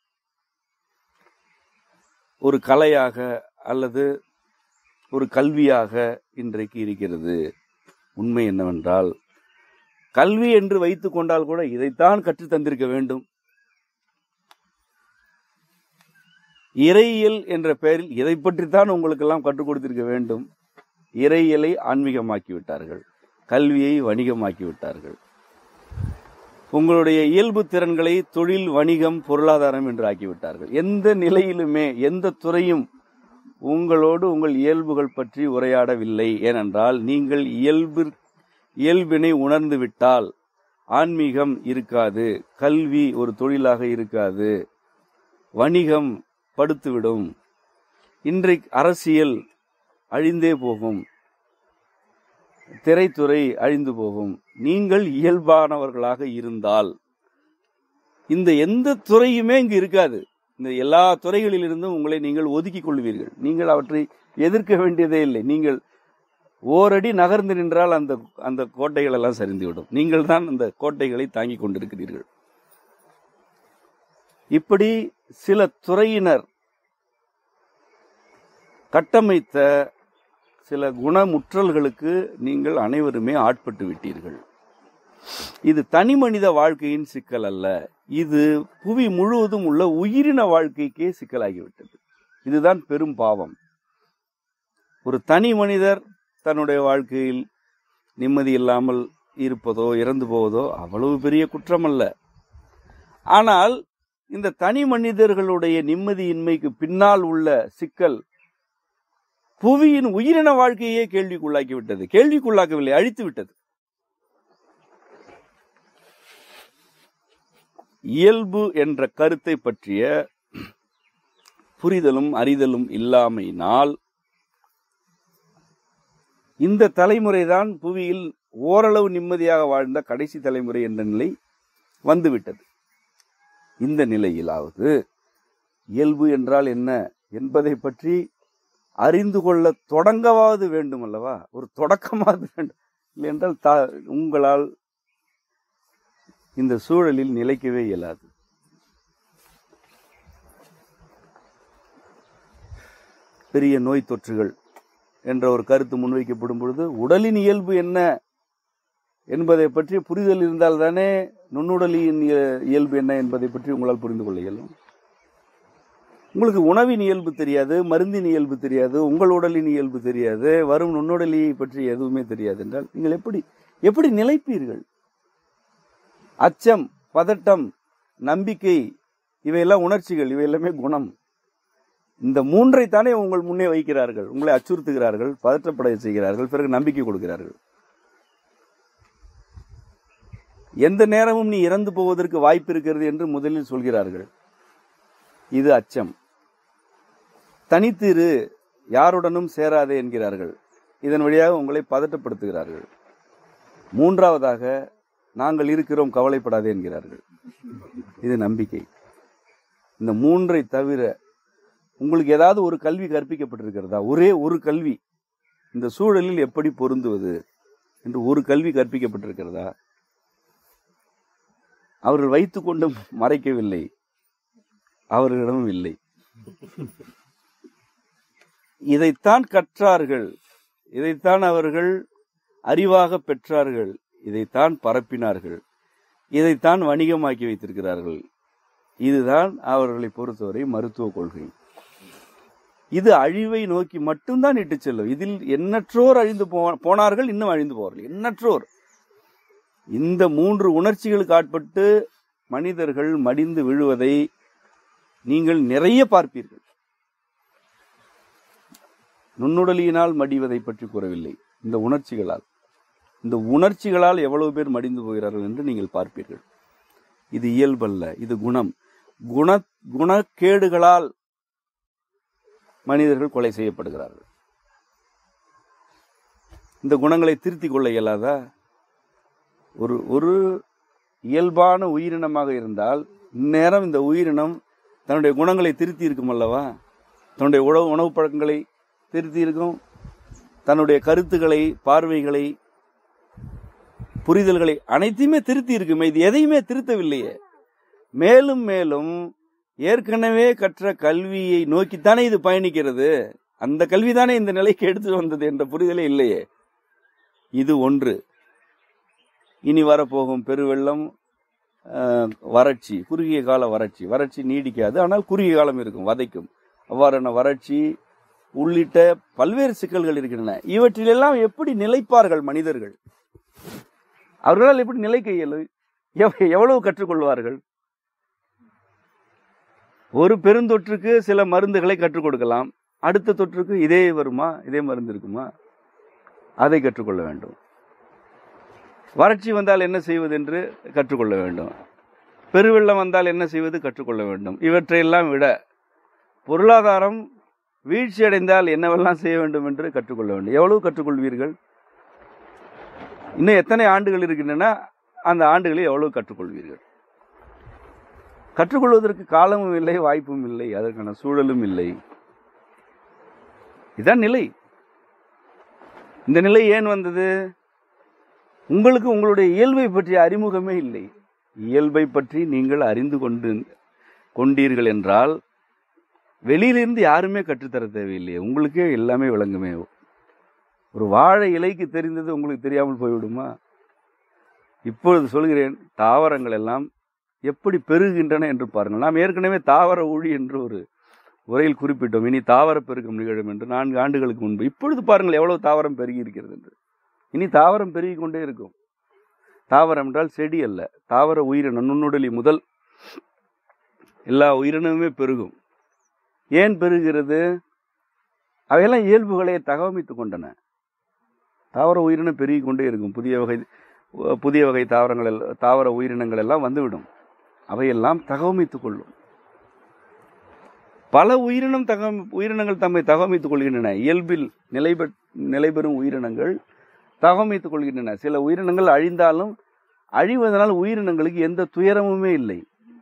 S2: ஒரு கலையாக அல்லது ஒரு கல்வியாக இன்றைக்கு இருக்கிறது உண்மை என்னவென்றால் கல்வி என்று வைத்துக் கொண்டால் கூட இதைத்தான் கற்றுத் தந்திருக்க வேண்டும் இறையியல் என்ற பெயரில் இதை பற்றித்தான் உங்களுக்கெல்லாம் கற்றுக் கொடுத்திருக்க வேண்டும் இறையியலை ஆன்மீகமாக்கி விட்டார்கள் கல்வியை வணிகமாக்கி விட்டார்கள் உங்களுடைய இயல்பு திறன்களை தொழில் வணிகம் பொருளாதாரம் என்று ஆக்கிவிட்டார்கள் எந்த நிலையிலுமே எந்த துறையும் உங்களோடு உங்கள் இயல்புகள் பற்றி உரையாடவில்லை ஏனென்றால் நீங்கள் இயல்பு இயல்பினை உணர்ந்து விட்டால் ஆன்மீகம் இருக்காது கல்வி ஒரு தொழிலாக இருக்காது வணிகம் படுத்துவிடும் இன்றைக்கு அரசியல் அழிந்தே போகும் திரைத்துறை அழிந்து போகும் நீங்கள் இயல்பானவர்களாக இருந்தால் இந்த எந்த துறையுமே இங்கு இருக்காது இந்த எல்லா துறைகளிலிருந்தும் உங்களை நீங்கள் ஒதுக்கிக் கொள்வீர்கள் நீங்கள் அவற்றை எதிர்க்க வேண்டியதே இல்லை நீங்கள் ஓரடி நகர்ந்து நின்றால் அந்த அந்த கோட்டைகள் எல்லாம் சரிந்துவிடும் நீங்கள் தான் அந்த கோட்டைகளை தாங்கிக் கொண்டிருக்கிறீர்கள் இப்படி சில துறையினர் கட்டமைத்த சில குணமுற்றல்களுக்கு நீங்கள் அனைவருமே ஆட்பட்டு விட்டீர்கள் இது தனி மனித வாழ்க்கையின் சிக்கல் அல்ல இது புவி முழுவதும் உள்ள உயிரின வாழ்க்கைக்கே சிக்கலாகிவிட்டது இதுதான் பெரும் பாவம் ஒரு தனி மனிதர் தன்னுடைய வாழ்க்கையில் நிம்மதி இல்லாமல் இருப்பதோ இறந்து போவதோ அவ்வளவு பெரிய குற்றம் அல்ல ஆனால் இந்த தனி மனிதர்களுடைய நிம்மதியின்மைக்கு பின்னால் உள்ள சிக்கல் புவியின் உயிரின வாழ்க்கையே கேள்விக்குள்ளாக்கி விட்டது கேள்விக்குள்ளாக்கவில்லை அழித்து விட்டது இயல்பு என்ற கருத்தை பற்றிய புரிதலும் அறிதலும் இல்லாமையினால் இந்த தலைமுறைதான் புவியில் ஓரளவு நிம்மதியாக வாழ்ந்த கடைசி தலைமுறை என்ற நிலை வந்துவிட்டது இந்த நிலையிலாவது இயல்பு என்றால் என்ன என்பதை பற்றி அறிந்து கொள்ள தொடங்கவாவது வேண்டும் அல்லவா ஒரு தொடக்கமாவது வேண்டும் இல்லை என்றால் தா- உங்களால் இந்த சூழலில் நிலைக்கவே இயலாது பெரிய நோய் தொற்றுகள் என்ற ஒரு கருத்து முன்வைக்கப்படும் பொழுது உடலின் இயல்பு என்ன என்பதை பற்றி புரிதல் இருந்தால் தானே நுண்ணுடலின் இய- இயல்பு என்ன என்பதை பற்றி உங்களால் புரிந்து கொள்ள இயலும் உங்களுக்கு உணவின் இயல்பு தெரியாது மருந்தின் இயல்பு தெரியாது உங்கள் உடலின் இயல்பு தெரியாது வரும் நுண்ணுடலியை பற்றி எதுவுமே தெரியாது என்றால் நீங்கள் எப்படி எப்படி நிலைப்பீர்கள் அச்சம் பதட்டம் நம்பிக்கை இவையெல்லாம் உணர்ச்சிகள் இவை எல்லாமே குணம் இந்த மூன்றை தானே உங்கள் முன்னே வைக்கிறார்கள் உங்களை அச்சுறுத்துகிறார்கள் பதற்றப்படைய செய்கிறார்கள் பிறகு நம்பிக்கை கொடுக்கிறார்கள் எந்த நேரமும் நீ இறந்து போவதற்கு வாய்ப்பு இருக்கிறது என்று முதலில் சொல்கிறார்கள் இது அச்சம் தனித்திரு யாருடனும் சேராதே என்கிறார்கள் இதன் வழியாக உங்களை பதட்டப்படுத்துகிறார்கள் மூன்றாவதாக நாங்கள் இருக்கிறோம் கவலைப்படாதே என்கிறார்கள் இது நம்பிக்கை இந்த மூன்றை தவிர உங்களுக்கு ஏதாவது ஒரு கல்வி கற்பிக்கப்பட்டிருக்கிறதா ஒரே ஒரு கல்வி இந்த சூழலில் எப்படி பொருந்துவது என்று ஒரு கல்வி கற்பிக்கப்பட்டிருக்கிறதா அவர்கள் வைத்துக் கொண்டும் மறைக்கவில்லை அவர்களிடமும் இல்லை இதைத்தான் கற்றார்கள் இதைத்தான் அவர்கள் அறிவாக பெற்றார்கள் இதைத்தான் பரப்பினார்கள் இதைத்தான் வணிகமாக்கி வைத்திருக்கிறார்கள் இதுதான் அவர்களை பொறுத்தவரை மருத்துவ கொள்கை இது அழிவை நோக்கி மட்டும்தான் இட்டு செல்லும் இதில் எண்ணற்றோர் அழிந்து போ- போனார்கள் இன்னும் அழிந்து போவார்கள் எண்ணற்றோர் இந்த மூன்று உணர்ச்சிகளுக்கு ஆட்பட்டு மனிதர்கள் மடிந்து விழுவதை நீங்கள் நிறைய பார்ப்பீர்கள் நுண்ணுடலியினால் மடிவதை பற்றி கூறவில்லை இந்த உணர்ச்சிகளால் இந்த உணர்ச்சிகளால் எவ்வளவு பேர் மடிந்து போகிறார்கள் என்று நீங்கள் பார்ப்பீர்கள் இது இயல்பல்ல இது குணம் குண குணக்கேடுகளால் மனிதர்கள் கொலை செய்யப்படுகிறார்கள் இந்த குணங்களை திருத்திக் கொள்ள இயலாதா ஒரு ஒரு இயல்பான உயிரினமாக இருந்தால் இந்நேரம் இந்த உயிரினம் தன்னுடைய குணங்களை திருத்தி இருக்கும் அல்லவா தன்னுடைய உணவு உணவு பழக்கங்களை திருத்தி இருக்கும் தன்னுடைய கருத்துக்களை பார்வைகளை புரிதல்களை அனைத்தையுமே திருத்தி இருக்குமே இது எதையுமே திருத்தவில்லையே மேலும் மேலும் ஏற்கனவே கற்ற கல்வியை நோக்கித்தானே இது பயணிக்கிறது அந்த கல்விதானே இந்த நிலைக்கு எடுத்து வந்தது என்ற புரிதலே இல்லையே இது ஒன்று இனி வரப்போகும் பெருவெள்ளம் அஹ், வறட்சி குறுகிய கால வறட்சி வறட்சி நீடிக்காது ஆனால் குறுகிய காலம் இருக்கும் வதைக்கும் அவ்வாறான வறட்சி உள்ளிட்ட பல்வேறு சிக்கல்கள் இருக்கின்றன இவற்றிலெல்லாம் எப்படி நிலைப்பார்கள் மனிதர்கள் அவர்களால் எப்படி நிலைக்க இயலும் எவ்- எவ்வளவு கற்றுக்கொள்வார்கள் ஒரு பெருந்தொற்றுக்கு சில மருந்துகளை கற்றுக் கொடுக்கலாம் அடுத்த தொற்றுக்கு இதே வருமா இதே மருந்து இருக்குமா அதை கற்றுக்கொள்ள வேண்டும் வறட்சி வந்தால் என்ன செய்வது என்று கற்றுக்கொள்ள வேண்டும் பெருவெள்ளம் வந்தால் என்ன செய்வது கற்றுக்கொள்ள வேண்டும் இவற்றையெல்லாம் விட பொருளாதாரம் வீழ்ச்சி அடைந்தால் என்னவெல்லாம் செய்ய வேண்டும் என்று கற்றுக்கொள்ள வேண்டும் எவ்வளவு கற்றுக்கொள்வீர்கள் இன்னும் எத்தனை ஆண்டுகள் இருக்கின்றன அந்த ஆண்டுகளில் எவ்வளவு கற்றுக்கொள்வீர்கள் கற்றுக்கொள்வதற்கு காலமும் இல்லை வாய்ப்பும் இல்லை அதற்கான சூழலும் இல்லை இதான் நிலை இந்த நிலை ஏன் வந்தது உங்களுக்கு உங்களுடைய இயல்பை பற்றிய அறிமுகமே இல்லை இயல்பை பற்றி நீங்கள் அறிந்து கொண்டு கொண்டீர்கள் என்றால் வெளியிலிருந்து யாருமே கற்றுத்தர தேவையில்லையே உங்களுக்கே எல்லாமே விளங்குமே ஒரு வாழை இலைக்கு தெரிந்தது உங்களுக்கு தெரியாமல் போய்விடுமா இப்பொழுது சொல்கிறேன் தாவரங்கள் எல்லாம் எப்படி பெருகின்றன என்று பாருங்கள் நாம் ஏற்கனவே தாவர ஊழி என்று ஒரு உரையில் குறிப்பிட்டோம் இனி தாவர பெருக்கம் நிகழும் என்று நான்கு ஆண்டுகளுக்கு முன்பு இப்பொழுது பாருங்கள் எவ்வளவு தாவரம் பெருகி இருக்கிறது என்று இனி தாவரம் பெருகி கொண்டே இருக்கும் தாவரம் என்றால் செடி அல்ல தாவர உயிரினம் நுண்ணுடலி முதல் எல்லா உயிரினமுமே பெருகும் ஏன் பெருகிறது அவையெல்லாம் இயல்புகளை தகவமைத்துக் கொண்டன தாவர உயிரினம் பெருகி கொண்டே இருக்கும் புதிய வகை புதிய வகை தாவரங்கள் எல்லாம் தாவர உயிரினங்கள் எல்லாம் வந்துவிடும் அவையெல்லாம் தகவமைத்துக் கொள்ளும் பல உயிரினம் தக உயிரினங்கள் தம்மை தகவமைத்துக் கொள்கின்றன இயல்பில் நிலை பெற் நிலை பெறும் உயிரினங்கள் தகவமைத்துக் கொள்கின்றன சில உயிரினங்கள் அழிந்தாலும் அழிவதனால் உயிரினங்களுக்கு எந்த துயரமுமே இல்லை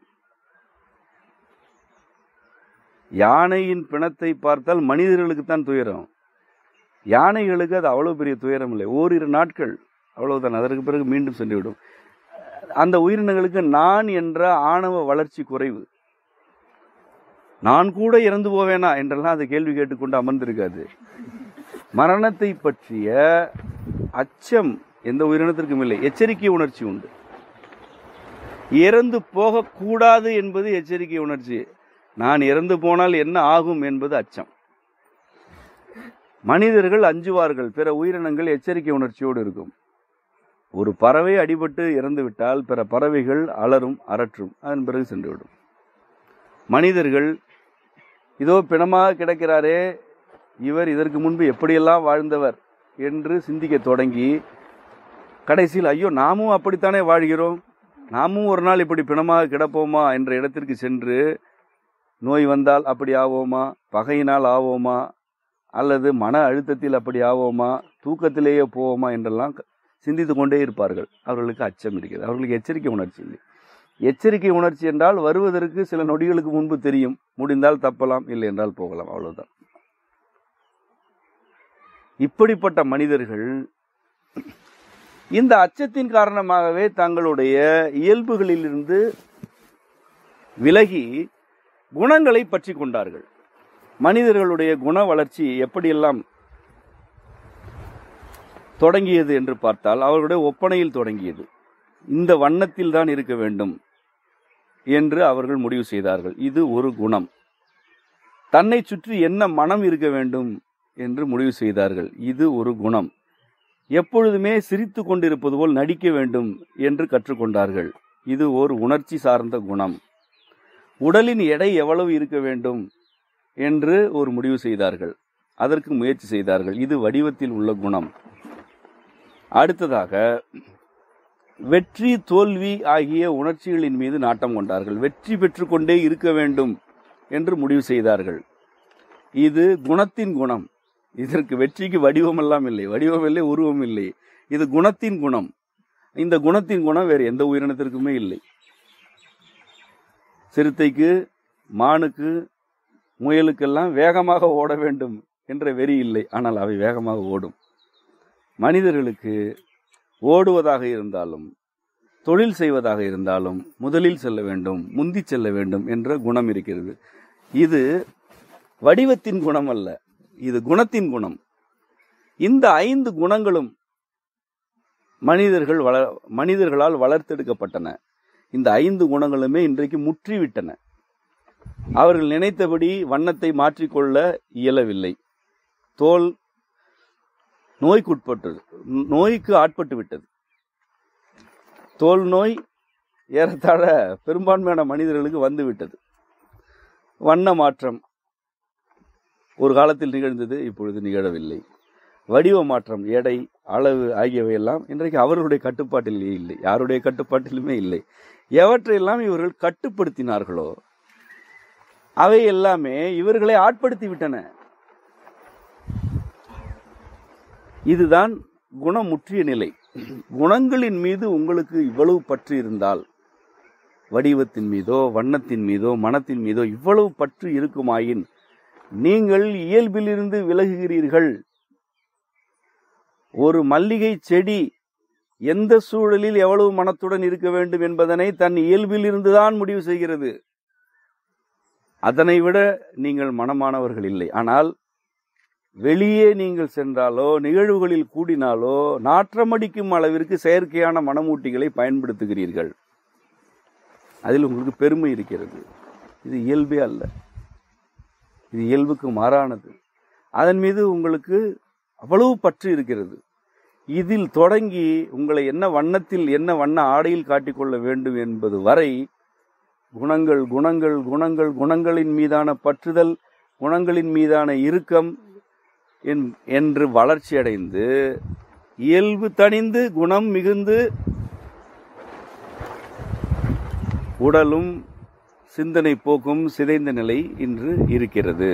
S2: யானையின் பிணத்தை பார்த்தால் மனிதர்களுக்கு தான் துயரம் யானைகளுக்கு அது அவ்வளவு பெரிய துயரம் இல்லை ஓரிரு நாட்கள் அவ்வளவுதான் அதற்கு பிறகு மீண்டும் சென்றுவிடும் அந்த உயிரினங்களுக்கு நான் என்ற ஆணவ வளர்ச்சி குறைவு நான் கூட இறந்து போவேனா என்றெல்லாம் அது கேள்வி கேட்டுக்கொண்டு அமர்ந்திருக்காது மரணத்தை பற்றிய அச்சம் எந்த உயிரினத்திற்கும் இல்லை எச்சரிக்கை உணர்ச்சி உண்டு இறந்து போகக்கூடாது என்பது எச்சரிக்கை உணர்ச்சி நான் இறந்து போனால் என்ன ஆகும் என்பது அச்சம் மனிதர்கள் அஞ்சுவார்கள் பிற உயிரினங்கள் எச்சரிக்கை உணர்ச்சியோடு இருக்கும் ஒரு பறவை அடிபட்டு இறந்து விட்டால் பிற பறவைகள் அலரும் அரற்றும் அதன் பிறகு சென்றுவிடும் மனிதர்கள் இதோ பிணமாக கிடக்கிறாரே இவர் இதற்கு முன்பு எப்படியெல்லாம் வாழ்ந்தவர் என்று சிந்திக்க தொடங்கி கடைசியில் ஐயோ நாமும் அப்படித்தானே வாழ்கிறோம் நாமும் ஒரு நாள் இப்படி பிணமாக கிடப்போமா என்ற இடத்திற்கு சென்று நோய் வந்தால் அப்படி ஆவோமா பகையினால் ஆவோமா அல்லது மன அழுத்தத்தில் அப்படி ஆவோமா தூக்கத்திலேயே போவோமா என்றெல்லாம் சிந்தித்து கொண்டே இருப்பார்கள் அவர்களுக்கு அச்சம் இருக்கிறது அவர்களுக்கு எச்சரிக்கை உணர்ச்சி இல்லை எச்சரிக்கை உணர்ச்சி என்றால் வருவதற்கு சில நொடிகளுக்கு முன்பு தெரியும் முடிந்தால் தப்பலாம் இல்லை என்றால் போகலாம் அவ்வளவுதான் இப்படிப்பட்ட மனிதர்கள் இந்த அச்சத்தின் காரணமாகவே தங்களுடைய இயல்புகளிலிருந்து விலகி குணங்களை பற்றி கொண்டார்கள் மனிதர்களுடைய குண வளர்ச்சி எப்படியெல்லாம் தொடங்கியது என்று பார்த்தால் அவர்களுடைய ஒப்பனையில் தொடங்கியது இந்த வண்ணத்தில் தான் இருக்க வேண்டும் என்று அவர்கள் முடிவு செய்தார்கள் இது ஒரு குணம் தன்னை சுற்றி என்ன மனம் இருக்க வேண்டும் என்று முடிவு செய்தார்கள் இது ஒரு குணம் எப்பொழுதுமே சிரித்து கொண்டிருப்பது போல் நடிக்க வேண்டும் என்று கற்றுக்கொண்டார்கள் இது ஒரு உணர்ச்சி சார்ந்த குணம் உடலின் எடை எவ்வளவு இருக்க வேண்டும் என்று ஒரு முடிவு செய்தார்கள் அதற்கு முயற்சி செய்தார்கள் இது வடிவத்தில் உள்ள குணம் அடுத்ததாக வெற்றி தோல்வி ஆகிய உணர்ச்சிகளின் மீது நாட்டம் கொண்டார்கள் வெற்றி பெற்றுக்கொண்டே இருக்க வேண்டும் என்று முடிவு செய்தார்கள் இது குணத்தின் குணம் இதற்கு வெற்றிக்கு வடிவமெல்லாம் இல்லை வடிவம் இல்லை உருவம் இல்லை இது குணத்தின் குணம் இந்த குணத்தின் குணம் வேறு எந்த உயிரினத்திற்குமே இல்லை சிறுத்தைக்கு மானுக்கு முயலுக்கெல்லாம் வேகமாக ஓட வேண்டும் என்ற வெறி இல்லை ஆனால் அவை வேகமாக ஓடும் மனிதர்களுக்கு ஓடுவதாக இருந்தாலும் தொழில் செய்வதாக இருந்தாலும் முதலில் செல்ல வேண்டும் முந்தி செல்ல வேண்டும் என்ற குணம் இருக்கிறது இது வடிவத்தின் குணம் அல்ல இது குணத்தின் குணம் இந்த ஐந்து குணங்களும் மனிதர்கள் வள மனிதர்களால் வளர்த்தெடுக்கப்பட்டன இந்த ஐந்து குணங்களுமே இன்றைக்கு முற்றிவிட்டன அவர்கள் நினைத்தபடி வண்ணத்தை மாற்றிக்கொள்ள இயலவில்லை தோல் நோய்க்குட்பட்டது நோய்க்கு ஆட்பட்டு விட்டது தோல் நோய் ஏறத்தாழ பெரும்பான்மையான மனிதர்களுக்கு வந்து விட்டது வண்ண மாற்றம் ஒரு காலத்தில் நிகழ்ந்தது இப்பொழுது நிகழவில்லை வடிவ மாற்றம் எடை அளவு ஆகியவையெல்லாம் இன்றைக்கு அவர்களுடைய கட்டுப்பாட்டிலேயே இல்லை யாருடைய கட்டுப்பாட்டிலுமே இல்லை எவற்றையெல்லாம் இவர்கள் கட்டுப்படுத்தினார்களோ அவை எல்லாமே இவர்களை ஆட்படுத்தி விட்டன இதுதான் குணமுற்றிய நிலை குணங்களின் மீது உங்களுக்கு இவ்வளவு பற்று இருந்தால் வடிவத்தின் மீதோ வண்ணத்தின் மீதோ மனத்தின் மீதோ இவ்வளவு பற்று இருக்குமாயின் நீங்கள் இயல்பிலிருந்து விலகுகிறீர்கள் ஒரு மல்லிகை செடி எந்த சூழலில் எவ்வளவு மனத்துடன் இருக்க வேண்டும் என்பதனை தன் இயல்பில் இருந்துதான் முடிவு செய்கிறது அதனை விட நீங்கள் மனமானவர்கள் இல்லை ஆனால் வெளியே நீங்கள் சென்றாலோ நிகழ்வுகளில் கூடினாலோ நாற்றமடிக்கும் அளவிற்கு செயற்கையான மனமூட்டிகளை பயன்படுத்துகிறீர்கள் அதில் உங்களுக்கு பெருமை இருக்கிறது இது இயல்பே அல்ல இது இயல்புக்கு மாறானது அதன் மீது உங்களுக்கு அவ்வளவு பற்று இருக்கிறது இதில் தொடங்கி உங்களை என்ன வண்ணத்தில் என்ன வண்ண ஆடையில் காட்டிக்கொள்ள வேண்டும் என்பது வரை குணங்கள் குணங்கள் குணங்கள் குணங்களின் மீதான பற்றுதல் குணங்களின் மீதான இறுக்கம் என்று வளர்ச்சி அடைந்து இயல்பு தணிந்து குணம் மிகுந்து உடலும் சிந்தனை போக்கும் சிதைந்த நிலை இன்று இருக்கிறது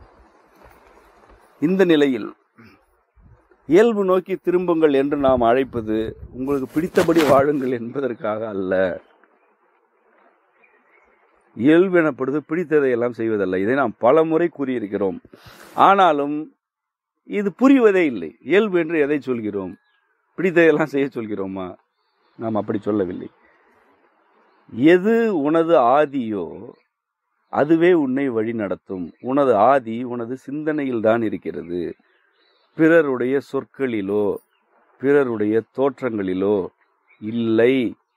S2: இந்த நிலையில் இயல்பு நோக்கி திரும்புங்கள் என்று நாம் அழைப்பது உங்களுக்கு பிடித்தபடி வாழுங்கள் என்பதற்காக அல்ல இயல்பு எனப்படுவது பிடித்ததை எல்லாம் செய்வதல்ல இதை நாம் பல முறை கூறியிருக்கிறோம் ஆனாலும் இது புரிவதே இல்லை இயல்பு என்று எதை சொல்கிறோம் பிடித்ததையெல்லாம் செய்ய சொல்கிறோமா நாம் அப்படி சொல்லவில்லை எது உனது ஆதியோ அதுவே உன்னை வழி நடத்தும் உனது ஆதி உனது சிந்தனையில் தான் இருக்கிறது பிறருடைய சொற்களிலோ பிறருடைய தோற்றங்களிலோ இல்லை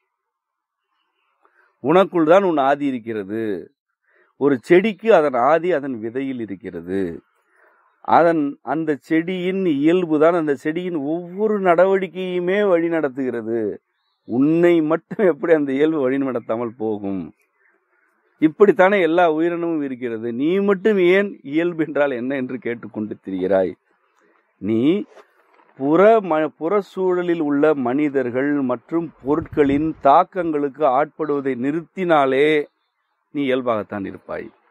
S2: உனக்குள் தான் உன் ஆதி இருக்கிறது ஒரு செடிக்கு அதன் ஆதி அதன் விதையில் இருக்கிறது அதன் அந்த செடியின் இயல்பு தான் அந்த செடியின் ஒவ்வொரு நடவடிக்கையுமே வழி நடத்துகிறது உன்னை மட்டும் எப்படி அந்த இயல்பு வழி நடத்தாமல் போகும் இப்படித்தானே எல்லா உயிரினமும் இருக்கிறது நீ மட்டும் ஏன் இயல்பு என்றால் என்ன என்று கேட்டுக்கொண்டு திரிகிறாய் நீ புற ம புற சூழலில் உள்ள மனிதர்கள் மற்றும் பொருட்களின் தாக்கங்களுக்கு ஆட்படுவதை நிறுத்தினாலே நீ இயல்பாகத்தான் இருப்பாய்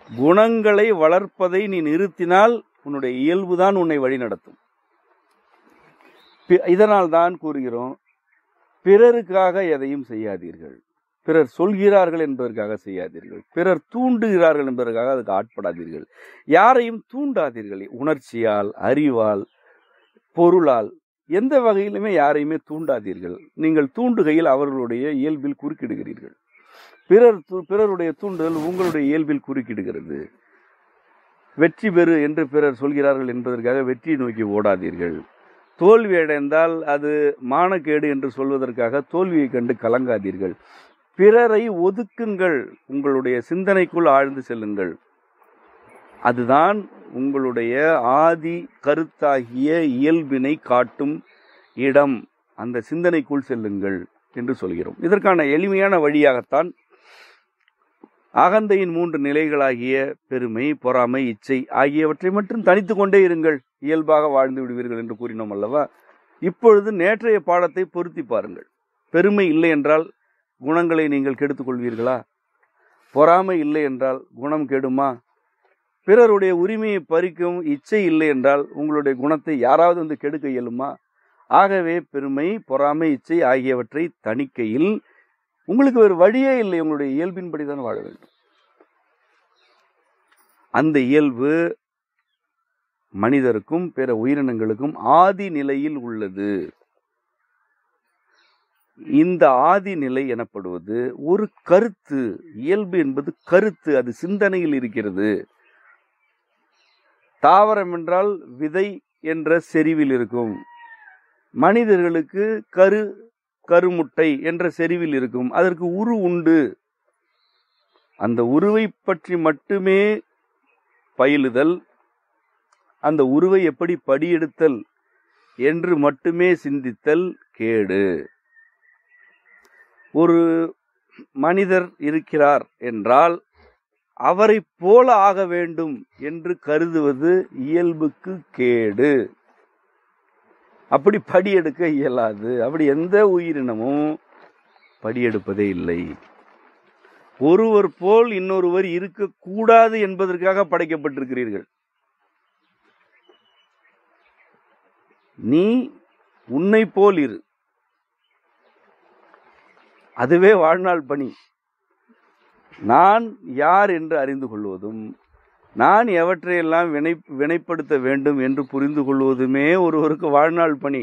S2: குணங்களை வளர்ப்பதை நீ நிறுத்தினால் உன்னுடைய இயல்புதான் உன்னை வழிநடத்தும் பி- இதனால் தான் கூறுகிறோம் பிறருக்காக எதையும் செய்யாதீர்கள் பிறர் சொல்கிறார்கள் என்பதற்காக செய்யாதீர்கள் பிறர் தூண்டுகிறார்கள் என்பதற்காக அதுக்கு ஆட்படாதீர்கள் யாரையும் தூண்டாதீர்கள் உணர்ச்சியால் அறிவால் பொருளால் எந்த வகையிலுமே யாரையுமே தூண்டாதீர்கள் நீங்கள் தூண்டுகையில் அவர்களுடைய இயல்பில் குறுக்கிடுகிறீர்கள் பிறர் து- பிறருடைய தூண்டுதல் உங்களுடைய இயல்பில் குறுக்கிடுகிறது வெற்றி பெறு என்று பிறர் சொல்கிறார்கள் என்பதற்காக வெற்றியை நோக்கி ஓடாதீர்கள் தோல்வி அடைந்தால் அது மானக்கேடு என்று சொல்வதற்காக தோல்வியை கண்டு கலங்காதீர்கள் பிறரை ஒதுக்குங்கள் உங்களுடைய சிந்தனைக்குள் ஆழ்ந்து செல்லுங்கள் அதுதான் உங்களுடைய ஆதி கருத்தாகிய இயல்பினை காட்டும் இடம் அந்த சிந்தனைக்குள் செல்லுங்கள் என்று சொல்கிறோம் இதற்கான எளிமையான வழியாகத்தான் அகந்தையின் மூன்று நிலைகளாகிய பெருமை பொறாமை இச்சை ஆகியவற்றை மட்டும் தனித்து கொண்டே இருங்கள் இயல்பாக வாழ்ந்து விடுவீர்கள் என்று கூறினோம் அல்லவா இப்பொழுது நேற்றைய பாடத்தை பொருத்தி பாருங்கள் பெருமை இல்லை என்றால் குணங்களை நீங்கள் கெடுத்துக் கொள்வீர்களா பொறாமை இல்லை என்றால் குணம் கெடுமா பிறருடைய உரிமையை பறிக்கும் இச்சை இல்லை என்றால் உங்களுடைய குணத்தை யாராவது வந்து கெடுக்க இயலுமா ஆகவே பெருமை பொறாமை இச்சை ஆகியவற்றை தணிக்கையில் உங்களுக்கு வேறு வழியே இல்லை உங்களுடைய இயல்பின்படி தான் வாழ வேண்டும் அந்த இயல்பு மனிதருக்கும் பிற உயிரினங்களுக்கும் ஆதி நிலையில் உள்ளது இந்த ஆதி நிலை எனப்படுவது ஒரு கருத்து இயல்பு என்பது கருத்து அது சிந்தனையில் இருக்கிறது தாவரம் என்றால் விதை என்ற செறிவில் இருக்கும் மனிதர்களுக்கு கரு கருமுட்டை என்ற செறிவில் இருக்கும் அதற்கு உரு உண்டு அந்த உருவை பற்றி மட்டுமே பயிலுதல் அந்த உருவை எப்படி படியெடுத்தல் என்று மட்டுமே சிந்தித்தல் கேடு ஒரு மனிதர் இருக்கிறார் என்றால் அவரை போல ஆக வேண்டும் என்று கருதுவது இயல்புக்கு கேடு அப்படி படியெடுக்க இயலாது அப்படி எந்த உயிரினமும் படியெடுப்பதே இல்லை ஒருவர் போல் இன்னொருவர் இருக்கக்கூடாது என்பதற்காக படைக்கப்பட்டிருக்கிறீர்கள் நீ உன்னை போல் இரு அதுவே வாழ்நாள் பணி நான் யார் என்று அறிந்து கொள்வதும் நான் எவற்றையெல்லாம் வினை வினைப்படுத்த வேண்டும் என்று புரிந்து கொள்வதுமே ஒருவருக்கு வாழ்நாள் பணி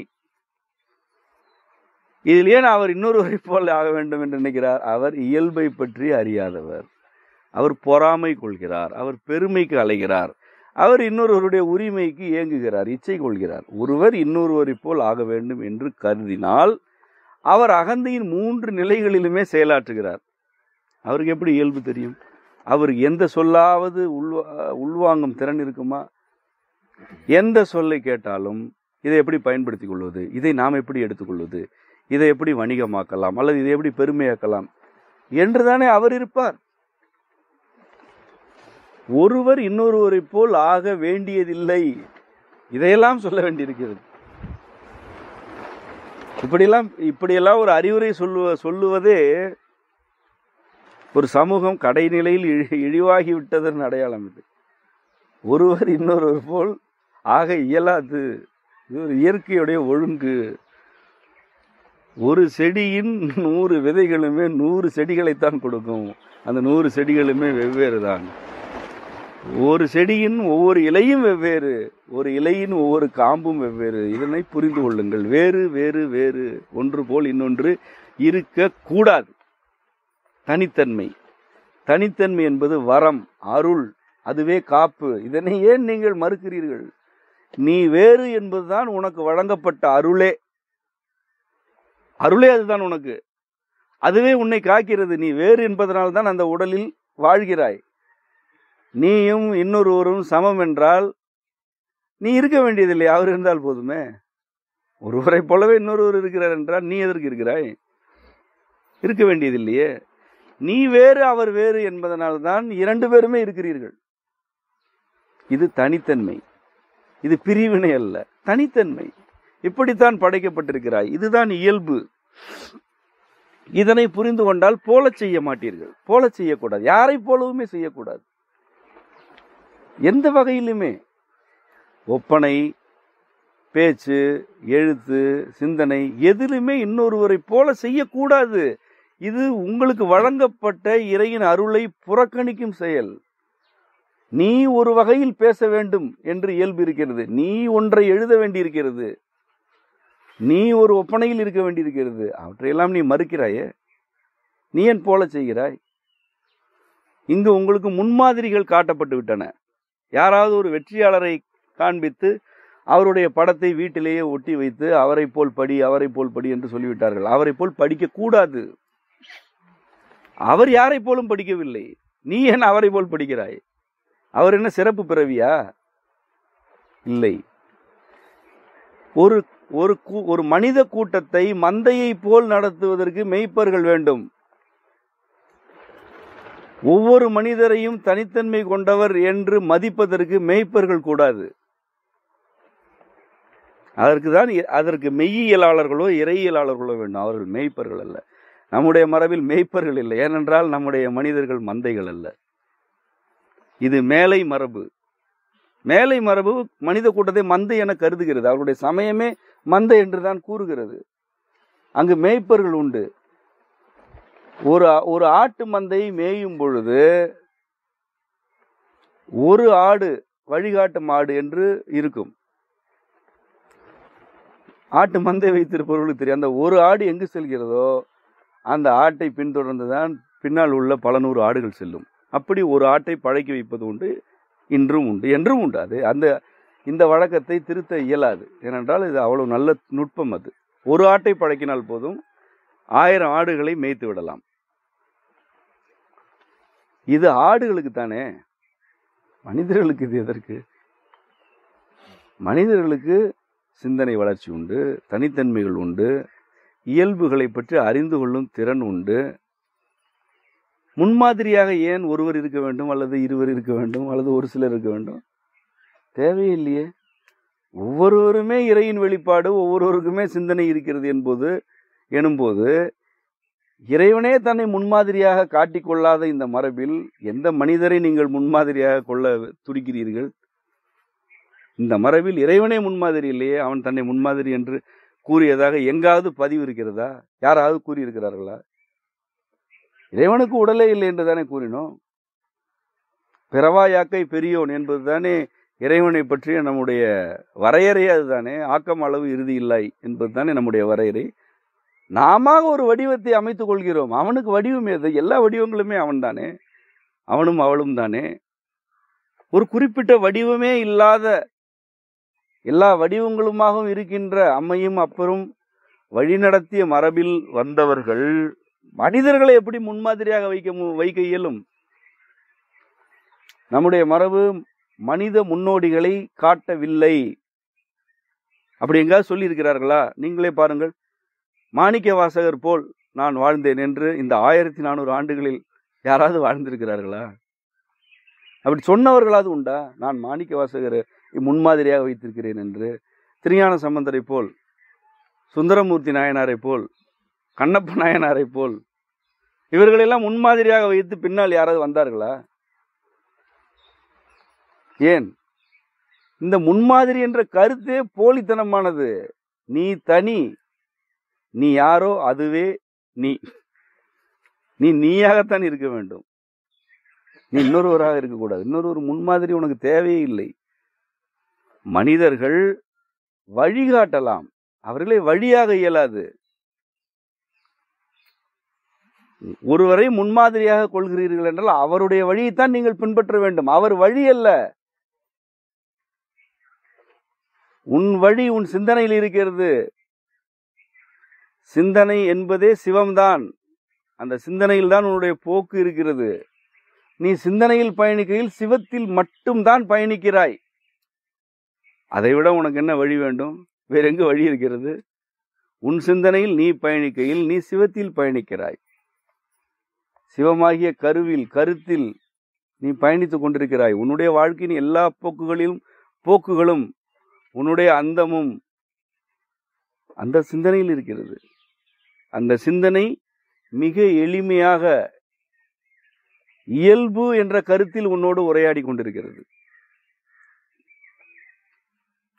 S2: இதில் ஏன் அவர் இன்னொருவரை போல ஆக வேண்டும் என்று நினைக்கிறார் அவர் இயல்பை பற்றி அறியாதவர் அவர் பொறாமை கொள்கிறார் அவர் பெருமைக்கு அலைகிறார் அவர் இன்னொருவருடைய உரிமைக்கு ஏங்குகிறார் இச்சை கொள்கிறார் ஒருவர் இன்னொருவரை போல் ஆக வேண்டும் என்று கருதினால் அவர் அகந்தையின் மூன்று நிலைகளிலுமே செயலாற்றுகிறார் அவருக்கு எப்படி இயல்பு தெரியும் அவருக்கு எந்த சொல்லாவது உள்வா உள்வாங்கும் திறன் இருக்குமா எந்த சொல்லை கேட்டாலும் இதை எப்படி பயன்படுத்திக் கொள்வது இதை நாம் எப்படி எடுத்துக்கொள்வது இதை எப்படி வணிகமாக்கலாம் அல்லது இதை எப்படி பெருமையாக்கலாம் என்றுதானே அவர் இருப்பார் ஒருவர் இன்னொருவரை போல் ஆக வேண்டியதில்லை இதையெல்லாம் சொல்ல வேண்டியிருக்கிறது இப்படியெல்லாம் இப்படியெல்லாம் ஒரு அறிவுரை சொல்லுவ சொல்லுவதே ஒரு சமூகம் கடைநிலையில் இழி இழிவாகி விட்டதன் அடையாளம் இது ஒருவர் இன்னொருவர் போல் ஆக இயலாது இது ஒரு இயற்கையுடைய ஒழுங்கு ஒரு செடியின் நூறு விதைகளுமே நூறு செடிகளைத்தான் கொடுக்கும் அந்த நூறு செடிகளுமே வெவ்வேறு தான் ஒரு செடியின் ஒவ்வொரு இலையும் வெவ்வேறு ஒரு இலையின் ஒவ்வொரு காம்பும் வெவ்வேறு இதனை புரிந்து கொள்ளுங்கள் வேறு வேறு வேறு ஒன்று போல் இன்னொன்று இருக்க கூடாது தனித்தன்மை தனித்தன்மை என்பது வரம் அருள் அதுவே காப்பு இதனை ஏன் நீங்கள் மறுக்கிறீர்கள் நீ வேறு என்பதுதான் உனக்கு வழங்கப்பட்ட அருளே அருளே அதுதான் உனக்கு அதுவே உன்னை காக்கிறது நீ வேறு என்பதனால் தான் அந்த உடலில் வாழ்கிறாய் நீயும் இன்னொருவரும் சமம் என்றால் நீ இருக்க வேண்டியதில்லை அவர் இருந்தால் போதுமே ஒருவரை போலவே இன்னொருவர் இருக்கிறார் என்றால் நீ எதற்கு இருக்கிறாய் இருக்க வேண்டியதில்லையே நீ வேறு அவர் வேறு என்பதனால் தான் இரண்டு பேருமே இருக்கிறீர்கள் இது தனித்தன்மை இது பிரிவினை அல்ல தனித்தன்மை இப்படித்தான் படைக்கப்பட்டிருக்கிறாய் இதுதான் இயல்பு இதனை புரிந்து கொண்டால் போல செய்ய மாட்டீர்கள் போல செய்யக்கூடாது யாரை போலவுமே செய்யக்கூடாது எந்த வகையிலுமே ஒப்பனை பேச்சு எழுத்து சிந்தனை எதிலுமே இன்னொருவரை போல செய்யக்கூடாது இது உங்களுக்கு வழங்கப்பட்ட இறையின் அருளை புறக்கணிக்கும் செயல் நீ ஒரு வகையில் பேச வேண்டும் என்று இயல்பு இருக்கிறது நீ ஒன்றை எழுத வேண்டியிருக்கிறது நீ ஒரு ஒப்பனையில் இருக்க வேண்டியிருக்கிறது அவற்றையெல்லாம் நீ மறுக்கிறாயே நீ ஏன் போல செய்கிறாய் இங்கு உங்களுக்கு முன்மாதிரிகள் காட்டப்பட்டு விட்டன யாராவது ஒரு வெற்றியாளரை காண்பித்து அவருடைய படத்தை வீட்டிலேயே ஒட்டி வைத்து அவரை போல் படி அவரை போல் படி என்று சொல்லிவிட்டார்கள் அவரை போல் படிக்க கூடாது அவர் யாரை போலும் படிக்கவில்லை நீ ஏன் அவரை போல் படிக்கிறாய் அவர் என்ன சிறப்பு பிறவியா இல்லை ஒரு ஒரு கூ- ஒரு மனித கூட்டத்தை மந்தையை போல் நடத்துவதற்கு மெய்ப்பர்கள் வேண்டும் ஒவ்வொரு மனிதரையும் தனித்தன்மை கொண்டவர் என்று மதிப்பதற்கு மெய்ப்பர்கள் கூடாது அதற்கு தான் இ- அதற்கு மெய்யியலாளர்களோ இறையியலாளர்களோ வேண்டும் அவர்கள் மெய்ப்பர்கள் அல்ல நம்முடைய மரபில் மெய்ப்பர்கள் இல்லை ஏனென்றால் நம்முடைய மனிதர்கள் மந்தைகள் அல்ல இது மேலை மரபு மேலை மரபு மனித கூட்டத்தை மந்தை என கருதுகிறது அவருடைய சமயமே மந்தை என்றுதான் கூறுகிறது அங்கு மேய்ப்பர்கள் உண்டு ஒரு ஒரு ஆட்டு மந்தை மேயும் பொழுது ஒரு ஆடு வழிகாட்டும் ஆடு என்று இருக்கும் ஆட்டு மந்தை வைத்திருப்பவர்களுக்கு தெரியும் அந்த ஒரு ஆடு எங்கு செல்கிறதோ அந்த ஆட்டை பின்தொடர்ந்து தான் பின்னால் உள்ள பல நூறு ஆடுகள் செல்லும் அப்படி ஒரு ஆட்டை பழக்கி வைப்பது உண்டு இன்றும் உண்டு என்றும் உண்டு அது அந்த இந்த வழக்கத்தை திருத்த இயலாது ஏனென்றால் இது அவ்வளவு நல்ல நுட்பம் அது ஒரு ஆட்டை பழக்கினால் போதும் ஆயிரம் ஆடுகளை மேய்த்து விடலாம் இது ஆடுகளுக்கு தானே மனிதர்களுக்கு இது எதற்கு மனிதர்களுக்கு சிந்தனை வளர்ச்சி உண்டு தனித்தன்மைகள் உண்டு இயல்புகளை பற்றி அறிந்து கொள்ளும் திறன் உண்டு முன்மாதிரியாக ஏன் ஒருவர் இருக்க வேண்டும் அல்லது இருவர் இருக்க வேண்டும் அல்லது ஒரு சிலர் இருக்க வேண்டும் தேவையில்லையே ஒவ்வொருவருமே இறையின் வெளிப்பாடு ஒவ்வொருவருக்குமே சிந்தனை இருக்கிறது என்பது எனும்போது இறைவனே தன்னை முன்மாதிரியாக காட்டிக்கொள்ளாத இந்த மரபில் எந்த மனிதரை நீங்கள் முன்மாதிரியாக கொள்ள துடிக்கிறீர்கள் இந்த மரபில் இறைவனே முன்மாதிரி இல்லையே அவன் தன்னை முன்மாதிரி என்று கூறியதாக எங்காவது பதிவு இருக்கிறதா யாராவது கூறியிருக்கிறார்களா இறைவனுக்கு உடலே இல்லை என்று தானே கூறினோம் பிறவா யாக்கை பெரியோன் என்பது தானே இறைவனை பற்றிய நம்முடைய வரையறை அதுதானே ஆக்கம் அளவு இறுதி இல்லை என்பது தானே நம்முடைய வரையறை நாம ஒரு வடிவத்தை அமைத்துக் கொள்கிறோம் அவனுக்கு வடிவம் எது எல்லா வடிவங்களுமே அவன் தானே அவனும் அவளும் தானே ஒரு குறிப்பிட்ட வடிவமே இல்லாத எல்லா வடிவங்களுமாகவும் இருக்கின்ற அம்மையும் அப்பரும் வழிநடத்திய மரபில் வந்தவர்கள் மனிதர்களை எப்படி முன்மாதிரியாக வைக்க மு- வைக்க இயலும் நம்முடைய மரபு மனித முன்னோடிகளை காட்டவில்லை அப்படி எங்காவது சொல்லி இருக்கிறார்களா நீங்களே பாருங்கள் மாணிக்க வாசகர் போல் நான் வாழ்ந்தேன் என்று இந்த ஆயிரத்தி நானூறு ஆண்டுகளில் யாராவது வாழ்ந்திருக்கிறார்களா அப்படி சொன்னவர்களாவது உண்டா நான் மாணிக்க வாசகரை முன்மாதிரியாக வைத்திருக்கிறேன் என்று திருஞான சம்பந்தரை போல் சுந்தரமூர்த்தி நாயனாரை போல் கண்ணப்ப நாயனாரை போல் இவர்களெல்லாம் முன்மாதிரியாக வைத்து பின்னால் யாராவது வந்தார்களா ஏன் இந்த முன்மாதிரி என்ற கருத்தே போலித்தனமானது நீ தனி நீ யாரோ அதுவே நீ நீ நீயாகத்தான் இருக்க வேண்டும் நீ இன்னொருவராக இருக்கக்கூடாது இன்னொரு ஒரு முன்மாதிரி உனக்கு தேவையே இல்லை மனிதர்கள் வழிகாட்டலாம் அவர்களை வழியாக இயலாது ஒருவரை முன்மாதிரியாக கொள்கிறீர்கள் என்றால் அவருடைய வழியைத்தான் நீங்கள் பின்பற்ற வேண்டும் அவர் வழி அல்ல உன் வழி உன் சிந்தனையில் இருக்கிறது சிந்தனை என்பதே சிவம்தான் அந்த சிந்தனையில் தான் உன்னுடைய போக்கு இருக்கிறது நீ சிந்தனையில் பயணிக்கையில் சிவத்தில் மட்டும்தான் பயணிக்கிறாய் அதைவிட உனக்கு என்ன வழி வேண்டும் வேற எங்கு வழி இருக்கிறது உன் சிந்தனையில் நீ பயணிக்கையில் நீ சிவத்தில் பயணிக்கிறாய் சிவமாகிய கருவில் கருத்தில் நீ பயணித்துக் கொண்டிருக்கிறாய் உன்னுடைய வாழ்க்கையின் எல்லா போக்குகளிலும் போக்குகளும் உன்னுடைய அந்தமும் அந்த சிந்தனையில் இருக்கிறது அந்த சிந்தனை மிக எளிமையாக இயல்பு என்ற கருத்தில் உன்னோடு உரையாடி கொண்டிருக்கிறது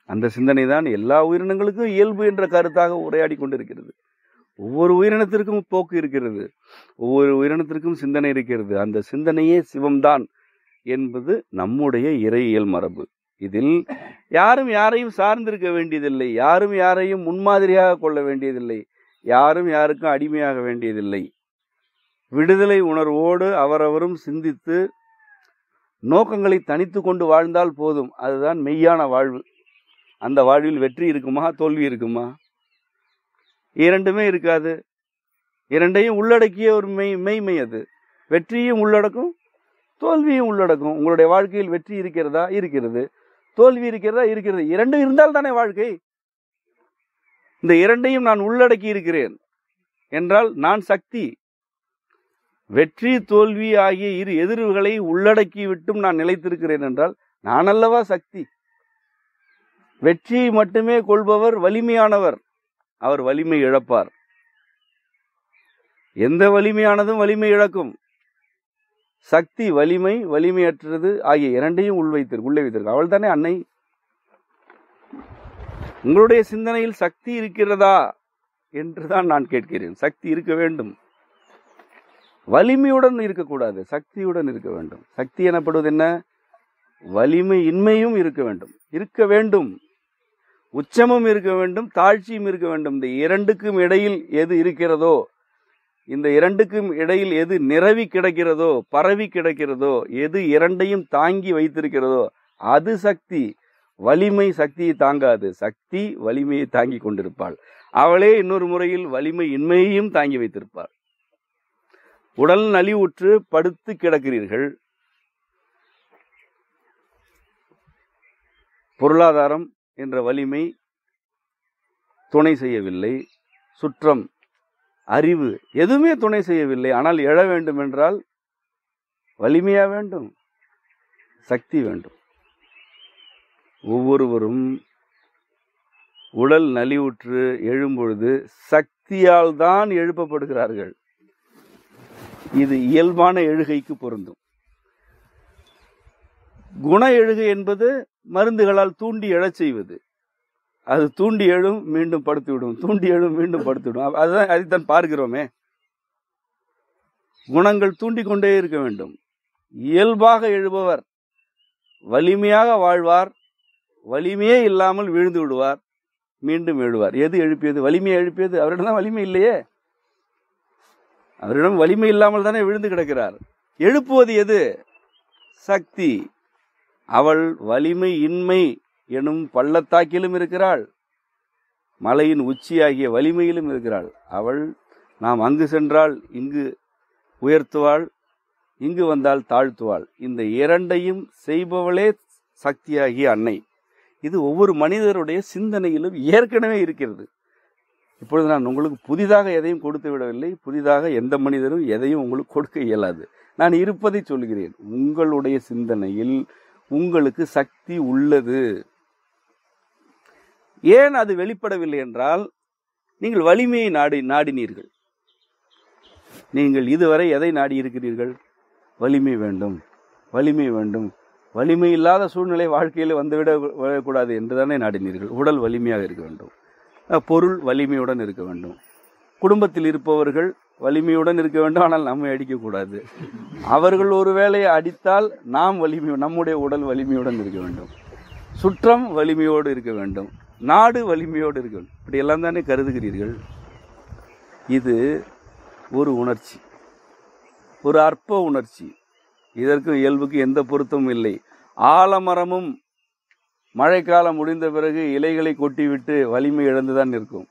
S2: அந்த சிந்தனை தான் எல்லா உயிரினங்களுக்கும் இயல்பு என்ற கருத்தாக உரையாடி கொண்டிருக்கிறது ஒவ்வொரு உயிரினத்திற்கும் போக்கு இருக்கிறது ஒவ்வொரு உயிரினத்திற்கும் சிந்தனை இருக்கிறது அந்த சிந்தனையே சிவம்தான் என்பது நம்முடைய இறையியல் மரபு இதில் யாரும் யாரையும் சார்ந்திருக்க வேண்டியதில்லை யாரும் யாரையும் முன்மாதிரியாக கொள்ள வேண்டியதில்லை யாரும் யாருக்கும் அடிமையாக வேண்டியதில்லை விடுதலை உணர்வோடு அவரவரும் சிந்தித்து நோக்கங்களை தனித்து கொண்டு வாழ்ந்தால் போதும் அதுதான் மெய்யான வாழ்வு அந்த வாழ்வில் வெற்றி இருக்குமா தோல்வி இருக்குமா இரண்டுமே இருக்காது இரண்டையும் உள்ளடக்கிய ஒரு மெய் மெய்மை அது வெற்றியும் உள்ளடக்கும் தோல்வியும் உள்ளடக்கும் உங்களுடைய வாழ்க்கையில் வெற்றி இருக்கிறதா இருக்கிறது தோல்வி இருக்கிறதா இருக்கிறது இரண்டும் இருந்தால் தானே வாழ்க்கை இந்த இரண்டையும் நான் உள்ளடக்கி இருக்கிறேன் என்றால் நான் சக்தி வெற்றி தோல்வி ஆகிய இரு எதிர்வுகளை உள்ளடக்கி விட்டும் நான் நிலைத்திருக்கிறேன் என்றால் நான் அல்லவா சக்தி வெற்றியை மட்டுமே கொள்பவர் வலிமையானவர் அவர் வலிமை இழப்பார் எந்த வலிமையானதும் வலிமை இழக்கும் சக்தி வலிமை வலிமையற்றது ஆகிய இரண்டையும் உள்வைத்திருக்கு உள்ளே வைத்திருக்கு அவள் தானே அன்னை உங்களுடைய சிந்தனையில் சக்தி இருக்கிறதா என்றுதான் நான் கேட்கிறேன் சக்தி இருக்க வேண்டும் வலிமையுடன் இருக்கக்கூடாது சக்தியுடன் இருக்க வேண்டும் சக்தி எனப்படுவது என்ன வலிமை இன்மையும் இருக்க வேண்டும் இருக்க வேண்டும் உச்சமும் இருக்க வேண்டும் தாழ்ச்சியும் இருக்க வேண்டும் இந்த இரண்டுக்கும் இடையில் எது இருக்கிறதோ இந்த இரண்டுக்கும் இடையில் எது நிரவி கிடக்கிறதோ பரவி கிடக்கிறதோ எது இரண்டையும் தாங்கி வைத்திருக்கிறதோ அது சக்தி வலிமை சக்தியை தாங்காது சக்தி வலிமையை தாங்கி கொண்டிருப்பாள் அவளே இன்னொரு முறையில் வலிமை இன்மையையும் தாங்கி வைத்திருப்பாள் உடல் நலிவுற்று படுத்து கிடக்கிறீர்கள் பொருளாதாரம் என்ற வலிமை துணை செய்யவில்லை சுற்றம் அறிவு எதுவுமே துணை செய்யவில்லை ஆனால் எழ வேண்டும் என்றால் வலிமையா வேண்டும் சக்தி வேண்டும் ஒவ்வொருவரும் உடல் நலிவுற்று எழும்பொழுது சக்தியால் தான் எழுப்பப்படுகிறார்கள் இது இயல்பான எழுகைக்கு பொருந்தும் குண எழுகை என்பது மருந்துகளால் தூண்டி எழச் செய்வது அது தூண்டி எழும் மீண்டும் படுத்து விடும் தூண்டி எழும் மீண்டும் படுத்து விடும் அதுதான் அதைத்தான் பார்க்கிறோமே குணங்கள் தூண்டிக் கொண்டே இருக்க வேண்டும் இயல்பாக எழுபவர் வலிமையாக வாழ்வார் வலிமையே இல்லாமல் விழுந்து விடுவார் மீண்டும் எழுவார் எது எழுப்பியது வலிமையை எழுப்பியது அவரிடம் தான் வலிமை இல்லையே அவரிடம் வலிமை இல்லாமல் தானே விழுந்து கிடக்கிறார் எழுப்புவது எது சக்தி அவள் வலிமை இன்மை எனும் பள்ளத்தாக்கிலும் இருக்கிறாள் மலையின் உச்சியாகிய வலிமையிலும் இருக்கிறாள் அவள் நாம் அங்கு சென்றால் இங்கு உயர்த்துவாள் இங்கு வந்தால் தாழ்த்துவாள் இந்த இரண்டையும் செய்பவளே சக்தியாகிய அன்னை இது ஒவ்வொரு மனிதருடைய சிந்தனையிலும் ஏற்கனவே இருக்கிறது இப்பொழுது நான் உங்களுக்கு புதிதாக எதையும் கொடுத்து விடவில்லை புதிதாக எந்த மனிதரும் எதையும் உங்களுக்கு கொடுக்க இயலாது நான் இருப்பதை சொல்கிறேன் உங்களுடைய சிந்தனையில் உங்களுக்கு சக்தி உள்ளது ஏன் அது வெளிப்படவில்லை என்றால் நீங்கள் வலிமையை நாடி நாடினீர்கள் நீங்கள் இதுவரை எதை நாடி இருக்கிறீர்கள் வலிமை வேண்டும் வலிமை வேண்டும் வலிமை இல்லாத சூழ்நிலை வாழ்க்கையில் வந்துவிட கூடாது என்று தானே நாடினீர்கள் உடல் வலிமையாக இருக்க வேண்டும் அஹ் பொருள் வலிமையுடன் இருக்க வேண்டும் குடும்பத்தில் இருப்பவர்கள் வலிமையுடன் இருக்க வேண்டும் ஆனால் நம்மை அடிக்கக்கூடாது அவர்கள் ஒரு வேளையை அடித்தால் நாம் வலிமை நம்முடைய உடல் வலிமையுடன் இருக்க வேண்டும் சுற்றம் வலிமையோடு இருக்க வேண்டும் நாடு வலிமையோடு இருக்க வேண்டும் இப்படி எல்லாம் தானே கருதுகிறீர்கள் இது ஒரு உணர்ச்சி ஒரு அற்ப உணர்ச்சி இதற்கு இயல்புக்கு எந்த பொருத்தமும் இல்லை ஆலமரமும் மழைக்காலம் முடிந்த பிறகு இலைகளை கொட்டிவிட்டு வலிமை இழந்துதான் இருக்கும்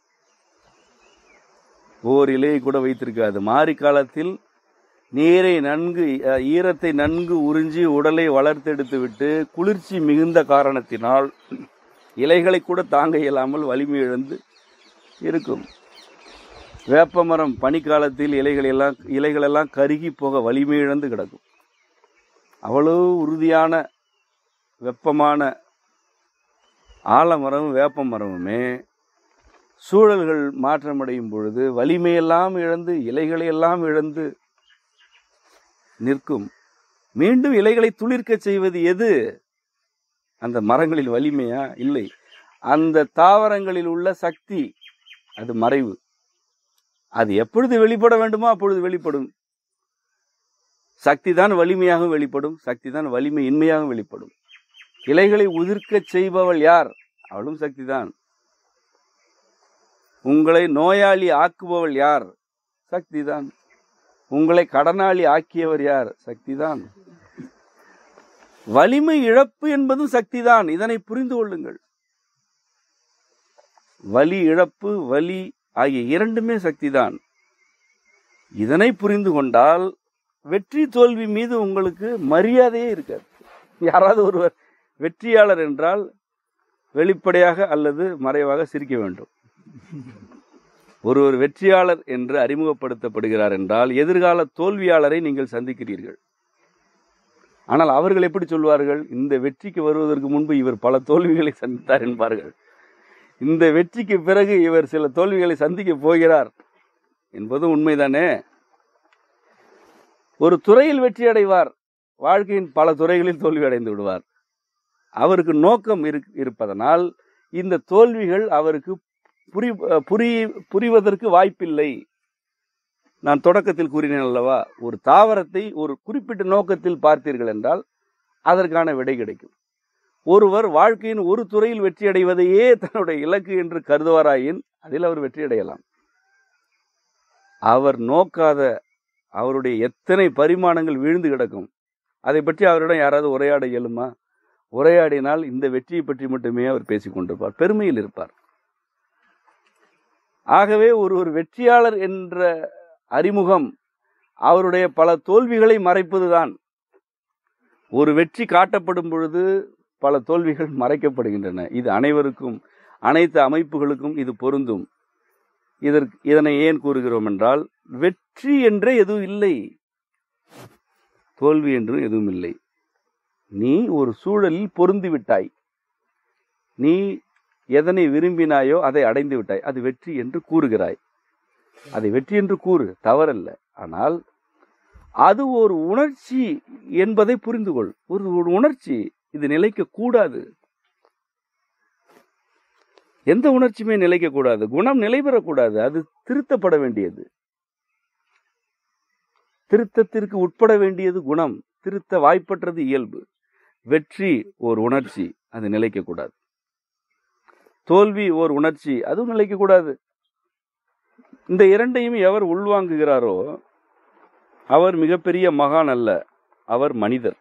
S2: ஓர் இலையை கூட வைத்திருக்காது மாரி காலத்தில் நீரை நன்கு அஹ், ஈரத்தை நன்கு உறிஞ்சி உடலை வளர்த்தெடுத்து விட்டு குளிர்ச்சி மிகுந்த காரணத்தினால் இலைகளை கூட தாங்க இயலாமல் வலிமை இழந்து இருக்கும் வேப்பமரம் பனிக்காலத்தில் இலைகள் எல்லாம் இலைகள் எல்லாம் கருகி போக வலிமை இழந்து கிடக்கும் அவ்வளவு உறுதியான வெப்பமான ஆலமரமும் வேப்ப மரமுமே சூழல்கள் மாற்றமடையும் பொழுது வலிமையெல்லாம் இழந்து இலைகளை எல்லாம் இழந்து நிற்கும் மீண்டும் இலைகளை துளிர்க்கச் செய்வது எது அந்த மரங்களில் வலிமையா இல்லை அந்த தாவரங்களில் உள்ள சக்தி அது மறைவு அது எப்பொழுது வெளிப்பட வேண்டுமோ அப்பொழுது வெளிப்படும் சக்தி தான் வலிமையாக வெளிப்படும் சக்தி தான் வலிமை இன்மையாக வெளிப்படும் இலைகளை உதிர்க்கச் செய்பவள் யார் அவளும் சக்திதான் உங்களை நோயாளி ஆக்குபவள் யார் சக்திதான் உங்களை கடனாளி ஆக்கியவர் யார் சக்திதான் வலிமை இழப்பு என்பதும் சக்திதான் இதனை புரிந்து கொள்ளுங்கள் வலி இழப்பு வலி ஆகிய இரண்டுமே சக்திதான் இதனை புரிந்து கொண்டால் வெற்றி தோல்வி மீது உங்களுக்கு மரியாதையே இருக்காது யாராவது ஒருவர் வெற்றியாளர் என்றால் வெளிப்படையாக அல்லது மறைவாக சிரிக்க வேண்டும் ஒருவர் வெற்றியாளர் என்று அறிமுகப்படுத்தப்படுகிறார் என்றால் எதிர்கால தோல்வியாளரை நீங்கள் சந்திக்கிறீர்கள் ஆனால் அவர்கள் எப்படி சொல்வார்கள் இந்த வெற்றிக்கு வருவதற்கு முன்பு இவர் பல தோல்விகளை சந்தித்தார் என்பார்கள் இந்த வெற்றிக்கு பிறகு இவர் சில தோல்விகளை சந்திக்க போகிறார் என்பது உண்மைதானே ஒரு துறையில் வெற்றி அடைவார் வாழ்க்கையின் பல துறைகளில் தோல்வி அடைந்து விடுவார் அவருக்கு நோக்கம் இரு- இருப்பதனால் இந்த தோல்விகள் அவருக்கு புரி புரி புரிவதற்கு வாய்ப்பில்லை நான் தொடக்கத்தில் கூறினேன் அல்லவா ஒரு தாவரத்தை ஒரு குறிப்பிட்ட நோக்கத்தில் பார்த்தீர்கள் என்றால் அதற்கான விடை கிடைக்கும் ஒருவர் வாழ்க்கையின் ஒரு துறையில் வெற்றி அடைவதையே தன்னுடைய இலக்கு என்று கருதுவாராயின் அதில் அவர் வெற்றி அடையலாம் அவர் நோக்காத அவருடைய எத்தனை பரிமாணங்கள் வீழ்ந்து கிடக்கும் அதை பற்றி அவரிடம் யாராவது உரையாட இயலுமா உரையாடினால் இந்த வெற்றியை பற்றி மட்டுமே அவர் பேசிக் கொண்டிருப்பார் பெருமையில் இருப்பார் ஆகவே ஒரு ஒரு வெற்றியாளர் என்ற அறிமுகம் அவருடைய பல தோல்விகளை மறைப்பதுதான் ஒரு வெற்றி காட்டப்படும் பொழுது பல தோல்விகள் மறைக்கப்படுகின்றன இது அனைவருக்கும் அனைத்து அமைப்புகளுக்கும் இது பொருந்தும் இதற்கு இதனை ஏன் கூறுகிறோம் என்றால் வெற்றி என்றே எதுவும் இல்லை தோல்வி என்றும் எதுவும் இல்லை நீ ஒரு சூழலில் பொருந்தி விட்டாய் நீ எதனை விரும்பினாயோ அதை அடைந்து விட்டாய் அது வெற்றி என்று கூறுகிறாய் அதை வெற்றி என்று கூறு தவறல்ல ஆனால் அது ஒரு உணர்ச்சி என்பதை புரிந்து கொள் ஒரு ஒரு உணர்ச்சி இது நிலைக்க கூடாது எந்த உணர்ச்சியுமே நிலைக்க கூடாது குணம் நிலை பெறக்கூடாது அது திருத்தப்பட வேண்டியது திருத்தத்திற்கு உட்பட வேண்டியது குணம் திருத்த வாய்ப்பற்றது இயல்பு வெற்றி ஒரு உணர்ச்சி அது நிலைக்க கூடாது தோல்வி ஒரு உணர்ச்சி அதுவும் நிலைக்க கூடாது இந்த இரண்டையும் எவர் உள்வாங்குகிறாரோ அவர் மிகப்பெரிய மகான் அல்ல அவர் மனிதர்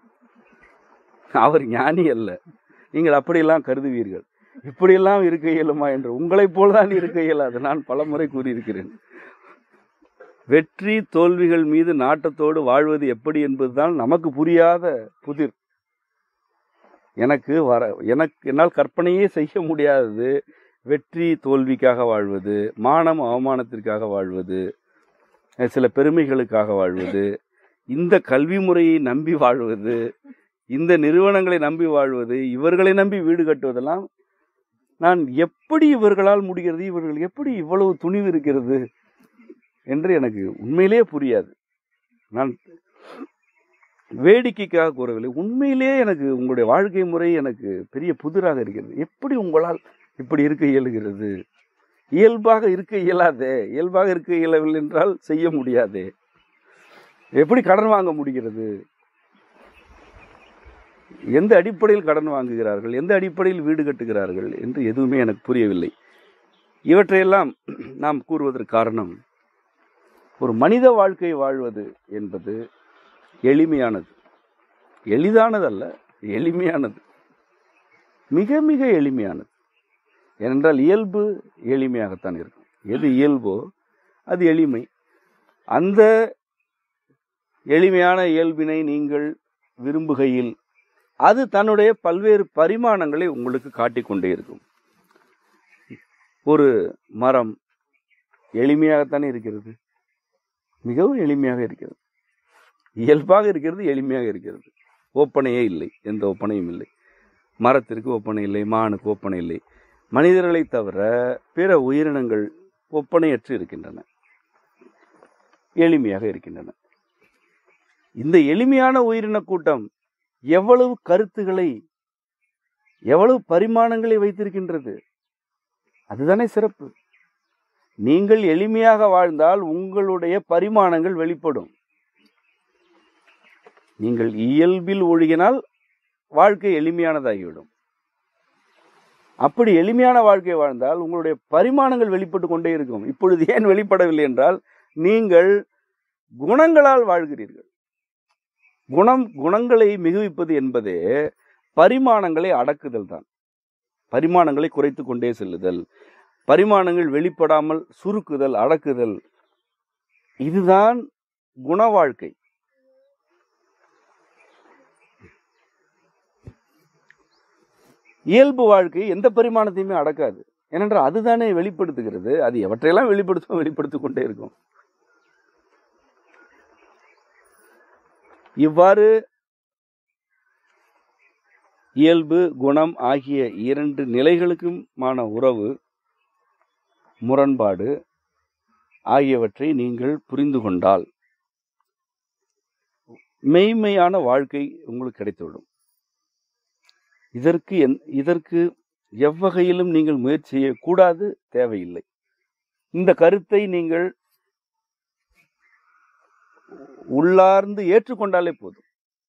S2: அவர் ஞானி அல்ல நீங்கள் அப்படியெல்லாம் கருதுவீர்கள் இப்படியெல்லாம் இருக்க இயலுமா என்று உங்களைப் போல்தான் இருக்க இயலாது நான் பலமுறை கூறியிருக்கிறேன் வெற்றி தோல்விகள் மீது நாட்டத்தோடு வாழ்வது எப்படி என்பதுதான் நமக்கு புரியாத புதிர் எனக்கு வர எனக்கு என்னால் கற்பனையே செய்ய முடியாதது வெற்றி தோல்விக்காக வாழ்வது மானம் அவமானத்திற்காக வாழ்வது அஹ் சில பெருமைகளுக்காக வாழ்வது இந்த கல்வி முறையை நம்பி வாழ்வது இந்த நிறுவனங்களை நம்பி வாழ்வது இவர்களை நம்பி வீடு கட்டுவதெல்லாம் நான் எப்படி இவர்களால் முடிகிறது இவர்கள் எப்படி இவ்வளவு துணிவு இருக்கிறது என்று எனக்கு உண்மையிலேயே புரியாது நான் வேடிக்கைக்காக கூறவில்லை உண்மையிலேயே எனக்கு உங்களுடைய வாழ்க்கை முறை எனக்கு பெரிய புதிராக இருக்கிறது எப்படி உங்களால் இப்படி இருக்க இயலுகிறது இயல்பாக இருக்க இயலாதே இயல்பாக இருக்க இயலவில்லை என்றால் செய்ய முடியாதே எப்படி கடன் வாங்க முடிகிறது எந்த அடிப்படையில் கடன் வாங்குகிறார்கள் எந்த அடிப்படையில் வீடு கட்டுகிறார்கள் என்று எதுவுமே எனக்கு புரியவில்லை இவற்றையெல்லாம் நாம் கூறுவதற்கு காரணம் ஒரு மனித வாழ்க்கை வாழ்வது என்பது எளிமையானது எளிதானதல்ல எளிமையானது மிக மிக எளிமையானது ஏனென்றால் இயல்பு எளிமையாகத்தான் இருக்கும் எது இயல்போ அது எளிமை அந்த எளிமையான இயல்பினை நீங்கள் விரும்புகையில் அது தன்னுடைய பல்வேறு பரிமாணங்களை உங்களுக்கு காட்டிக்கொண்டே இருக்கும் ஒரு மரம் எளிமையாகத்தானே இருக்கிறது மிகவும் எளிமையாக இருக்கிறது இயல்பாக இருக்கிறது எளிமையாக இருக்கிறது ஒப்பனையே இல்லை எந்த ஒப்பனையும் இல்லை மரத்திற்கு ஒப்பனை இல்லை மானுக்கு ஒப்பனை இல்லை மனிதர்களை தவிர பிற உயிரினங்கள் ஒப்பனையற்று இருக்கின்றன எளிமையாக இருக்கின்றன இந்த எளிமையான உயிரின கூட்டம் எவ்வளவு கருத்துக்களை எவ்வளவு பரிமாணங்களை வைத்திருக்கின்றது அதுதானே சிறப்பு நீங்கள் எளிமையாக வாழ்ந்தால் உங்களுடைய பரிமாணங்கள் வெளிப்படும் நீங்கள் இயல்பில் ஒழுகினால் வாழ்க்கை எளிமையானதாகிவிடும் அப்படி எளிமையான வாழ்க்கை வாழ்ந்தால் உங்களுடைய பரிமாணங்கள் வெளிப்பட்டு கொண்டே இருக்கும் இப்பொழுது ஏன் வெளிப்படவில்லை என்றால் நீங்கள் குணங்களால் வாழ்கிறீர்கள் குணம் குணங்களை மிகுவிப்பது என்பதே பரிமாணங்களை அடக்குதல் தான் பரிமாணங்களை குறைத்து கொண்டே செல்லுதல் பரிமாணங்கள் வெளிப்படாமல் சுருக்குதல் அடக்குதல் இதுதான் குண வாழ்க்கை இயல்பு வாழ்க்கை எந்த பரிமாணத்தையுமே அடக்காது ஏனென்றால் அதுதானே வெளிப்படுத்துகிறது அது எவற்றையெல்லாம் வெளிப்படுத்தும் வெளிப்படுத்திக் கொண்டே இருக்கும் இவ்வாறு இயல்பு குணம் ஆகிய இரண்டு நிலைகளுக்குமான உறவு முரண்பாடு ஆகியவற்றை நீங்கள் புரிந்து கொண்டால் மெய்மையான வாழ்க்கை உங்களுக்கு கிடைத்துவிடும் இதற்கு எந் இதற்கு எவ்வகையிலும் நீங்கள் முயற்சி செய்யக்கூடாது தேவையில்லை இந்த கருத்தை நீங்கள் உள்ளார்ந்து ஏற்றுக்கொண்டாலே போதும்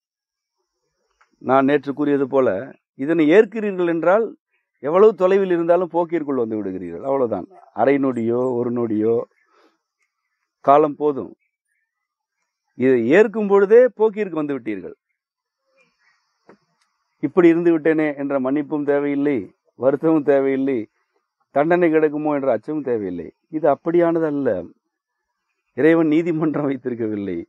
S2: நான் நேற்று கூறியது போல இதனை ஏற்கிறீர்கள் என்றால் எவ்வளவு தொலைவில் இருந்தாலும் போக்கிற்குள் வந்து விடுகிறீர்கள் அவ்வளவுதான் அரை நொடியோ ஒரு நொடியோ காலம் போதும் இதை ஏற்கும் பொழுதே போக்கிற்கு வந்து விட்டீர்கள் இப்படி இருந்து விட்டேனே என்ற மன்னிப்பும் தேவையில்லை வருத்தமும் தேவையில்லை தண்டனை கிடைக்குமோ என்ற அச்சமும் தேவையில்லை இது அப்படியானது அல்ல இறைவன் நீதிமன்றம் வைத்திருக்கவில்லை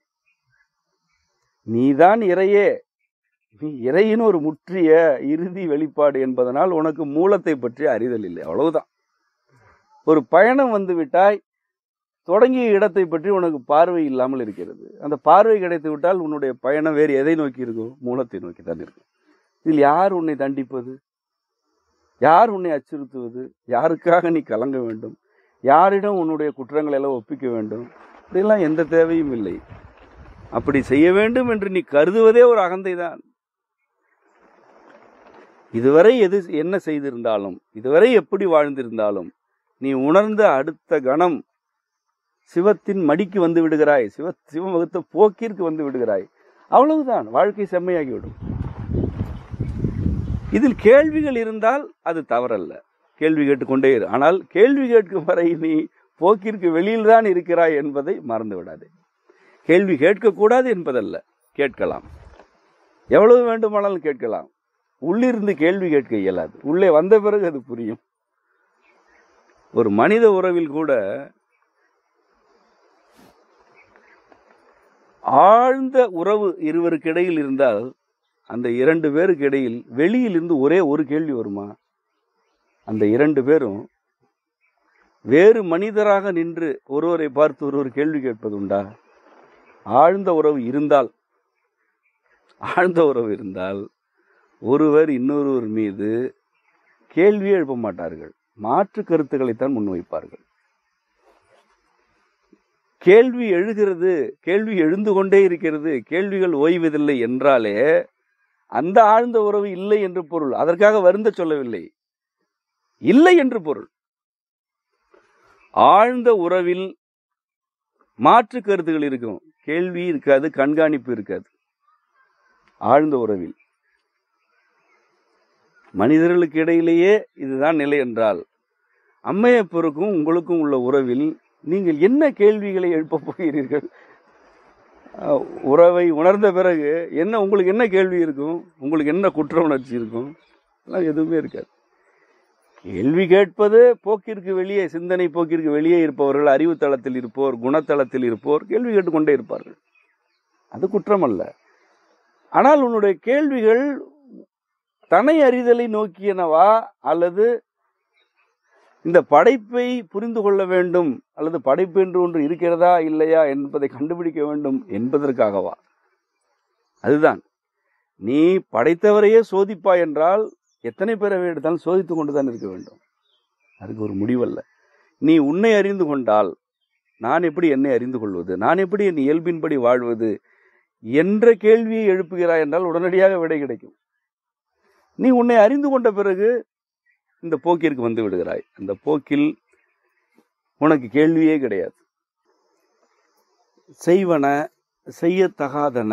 S2: நீதான் இறையே நீ இறையின் ஒரு முற்றிய இறுதி வெளிப்பாடு என்பதனால் உனக்கு மூலத்தை பற்றி அறிதல் இல்லை அவ்வளவுதான் ஒரு பயணம் வந்து விட்டாய் தொடங்கிய இடத்தை பற்றி உனக்கு பார்வை இல்லாமல் இருக்கிறது அந்த பார்வை கிடைத்து விட்டால் உன்னுடைய பயணம் வேறு எதை நோக்கி இருக்கும் மூலத்தை நோக்கி தான் இருக்கும் இதில் யார் உன்னை தண்டிப்பது யார் உன்னை அச்சுறுத்துவது யாருக்காக நீ கலங்க வேண்டும் யாரிடம் உன்னுடைய குற்றங்களை எல்லாம் ஒப்பிக்க வேண்டும் இப்படியெல்லாம் எந்த தேவையும் இல்லை அப்படி செய்ய வேண்டும் என்று நீ கருதுவதே ஒரு அகந்தை தான் இதுவரை எது என்ன செய்திருந்தாலும் இதுவரை எப்படி வாழ்ந்திருந்தாலும் நீ உணர்ந்த அடுத்த கணம் சிவத்தின் மடிக்கு வந்து விடுகிறாய் சிவ சிவம் வகுத்த போக்கிற்கு வந்து விடுகிறாய் அவ்வளவுதான் வாழ்க்கை செம்மையாகிவிடும் இதில் கேள்விகள் இருந்தால் அது தவறல்ல கேள்வி கேட்டுக்கொண்டே இரு ஆனால் கேள்வி கேட்கும் வரை நீ போக்கிற்கு வெளியில் தான் இருக்கிறாய் என்பதை மறந்து விடாதே கேள்வி கேட்கக்கூடாது என்பதல்ல கேட்கலாம் எவ்வளவு வேண்டுமானாலும் கேட்கலாம் உள்ளிருந்து கேள்வி கேட்க இயலாது உள்ளே வந்த பிறகு அது புரியும் ஒரு மனித உறவில் கூட ஆழ்ந்த உறவு இருவருக்கு இடையில் இருந்தால் அந்த இரண்டு பேருக்கு இடையில் வெளியிலிருந்து ஒரே ஒரு கேள்வி வருமா அந்த இரண்டு பேரும் வேறு மனிதராக நின்று ஒருவரை பார்த்து ஒருவர் கேள்வி கேட்பது உண்டா ஆழ்ந்த உறவு இருந்தால் ஆழ்ந்த உறவு இருந்தால் ஒருவர் இன்னொருவர் மீது கேள்வியே எழுப்ப மாட்டார்கள் மாற்று கருத்துக்களைத்தான் முன்வைப்பார்கள் கேள்வி எழுகிறது கேள்வி எழுந்து கொண்டே இருக்கிறது கேள்விகள் ஓய்வதில்லை என்றாலே அந்த ஆழ்ந்த உறவு இல்லை என்று பொருள் அதற்காக வருந்த சொல்லவில்லை இல்லை என்று பொருள் ஆழ்ந்த உறவில் மாற்று கருத்துகள் இருக்கும் கேள்வி இருக்காது கண்காணிப்பு இருக்காது ஆழ்ந்த உறவில் மனிதர்களுக்கு இடையிலேயே இதுதான் நிலை என்றால் அம்மையப்பருக்கும் உங்களுக்கும் உள்ள உறவில் நீங்கள் என்ன கேள்விகளை எழுப்பப் போகிறீர்கள் அஹ், உறவை உணர்ந்த பிறகு என்ன உங்களுக்கு என்ன கேள்வி இருக்கும் உங்களுக்கு என்ன குற்ற உணர்ச்சி இருக்கும் எல்லாம் எதுவுமே இருக்காது கேள்வி கேட்பது போக்கிற்கு வெளியே சிந்தனை போக்கிற்கு வெளியே இருப்பவர்கள் அறிவு தளத்தில் இருப்போர் குணத்தளத்தில் இருப்போர் கேள்வி கேட்டுக்கொண்டே இருப்பார்கள் அது குற்றம் அல்ல ஆனால் உன்னுடைய கேள்விகள் தனை அறிதலை நோக்கியனவா அல்லது இந்த படைப்பை புரிந்து கொள்ள வேண்டும் அல்லது படைப்பு என்று ஒன்று இருக்கிறதா இல்லையா என்பதை கண்டுபிடிக்க வேண்டும் என்பதற்காகவா அதுதான் நீ படைத்தவரையே சோதிப்பாய் என்றால் எத்தனை பேரை எடுத்தாலும் சோதித்து கொண்டு தான் இருக்க வேண்டும் அதுக்கு ஒரு முடிவல்ல நீ உன்னை அறிந்து கொண்டால் நான் எப்படி என்னை அறிந்து கொள்வது நான் எப்படி என் இயல்பின்படி வாழ்வது என்ற கேள்வியை எழுப்புகிறாய் என்றால் உடனடியாக விடை கிடைக்கும் நீ உன்னை அறிந்து கொண்ட பிறகு இந்த போக்கிற்கு வந்து விடுகிறாய் அந்த போக்கில் உனக்கு கேள்வியே கிடையாது செய்வன செய்யத்தகாதன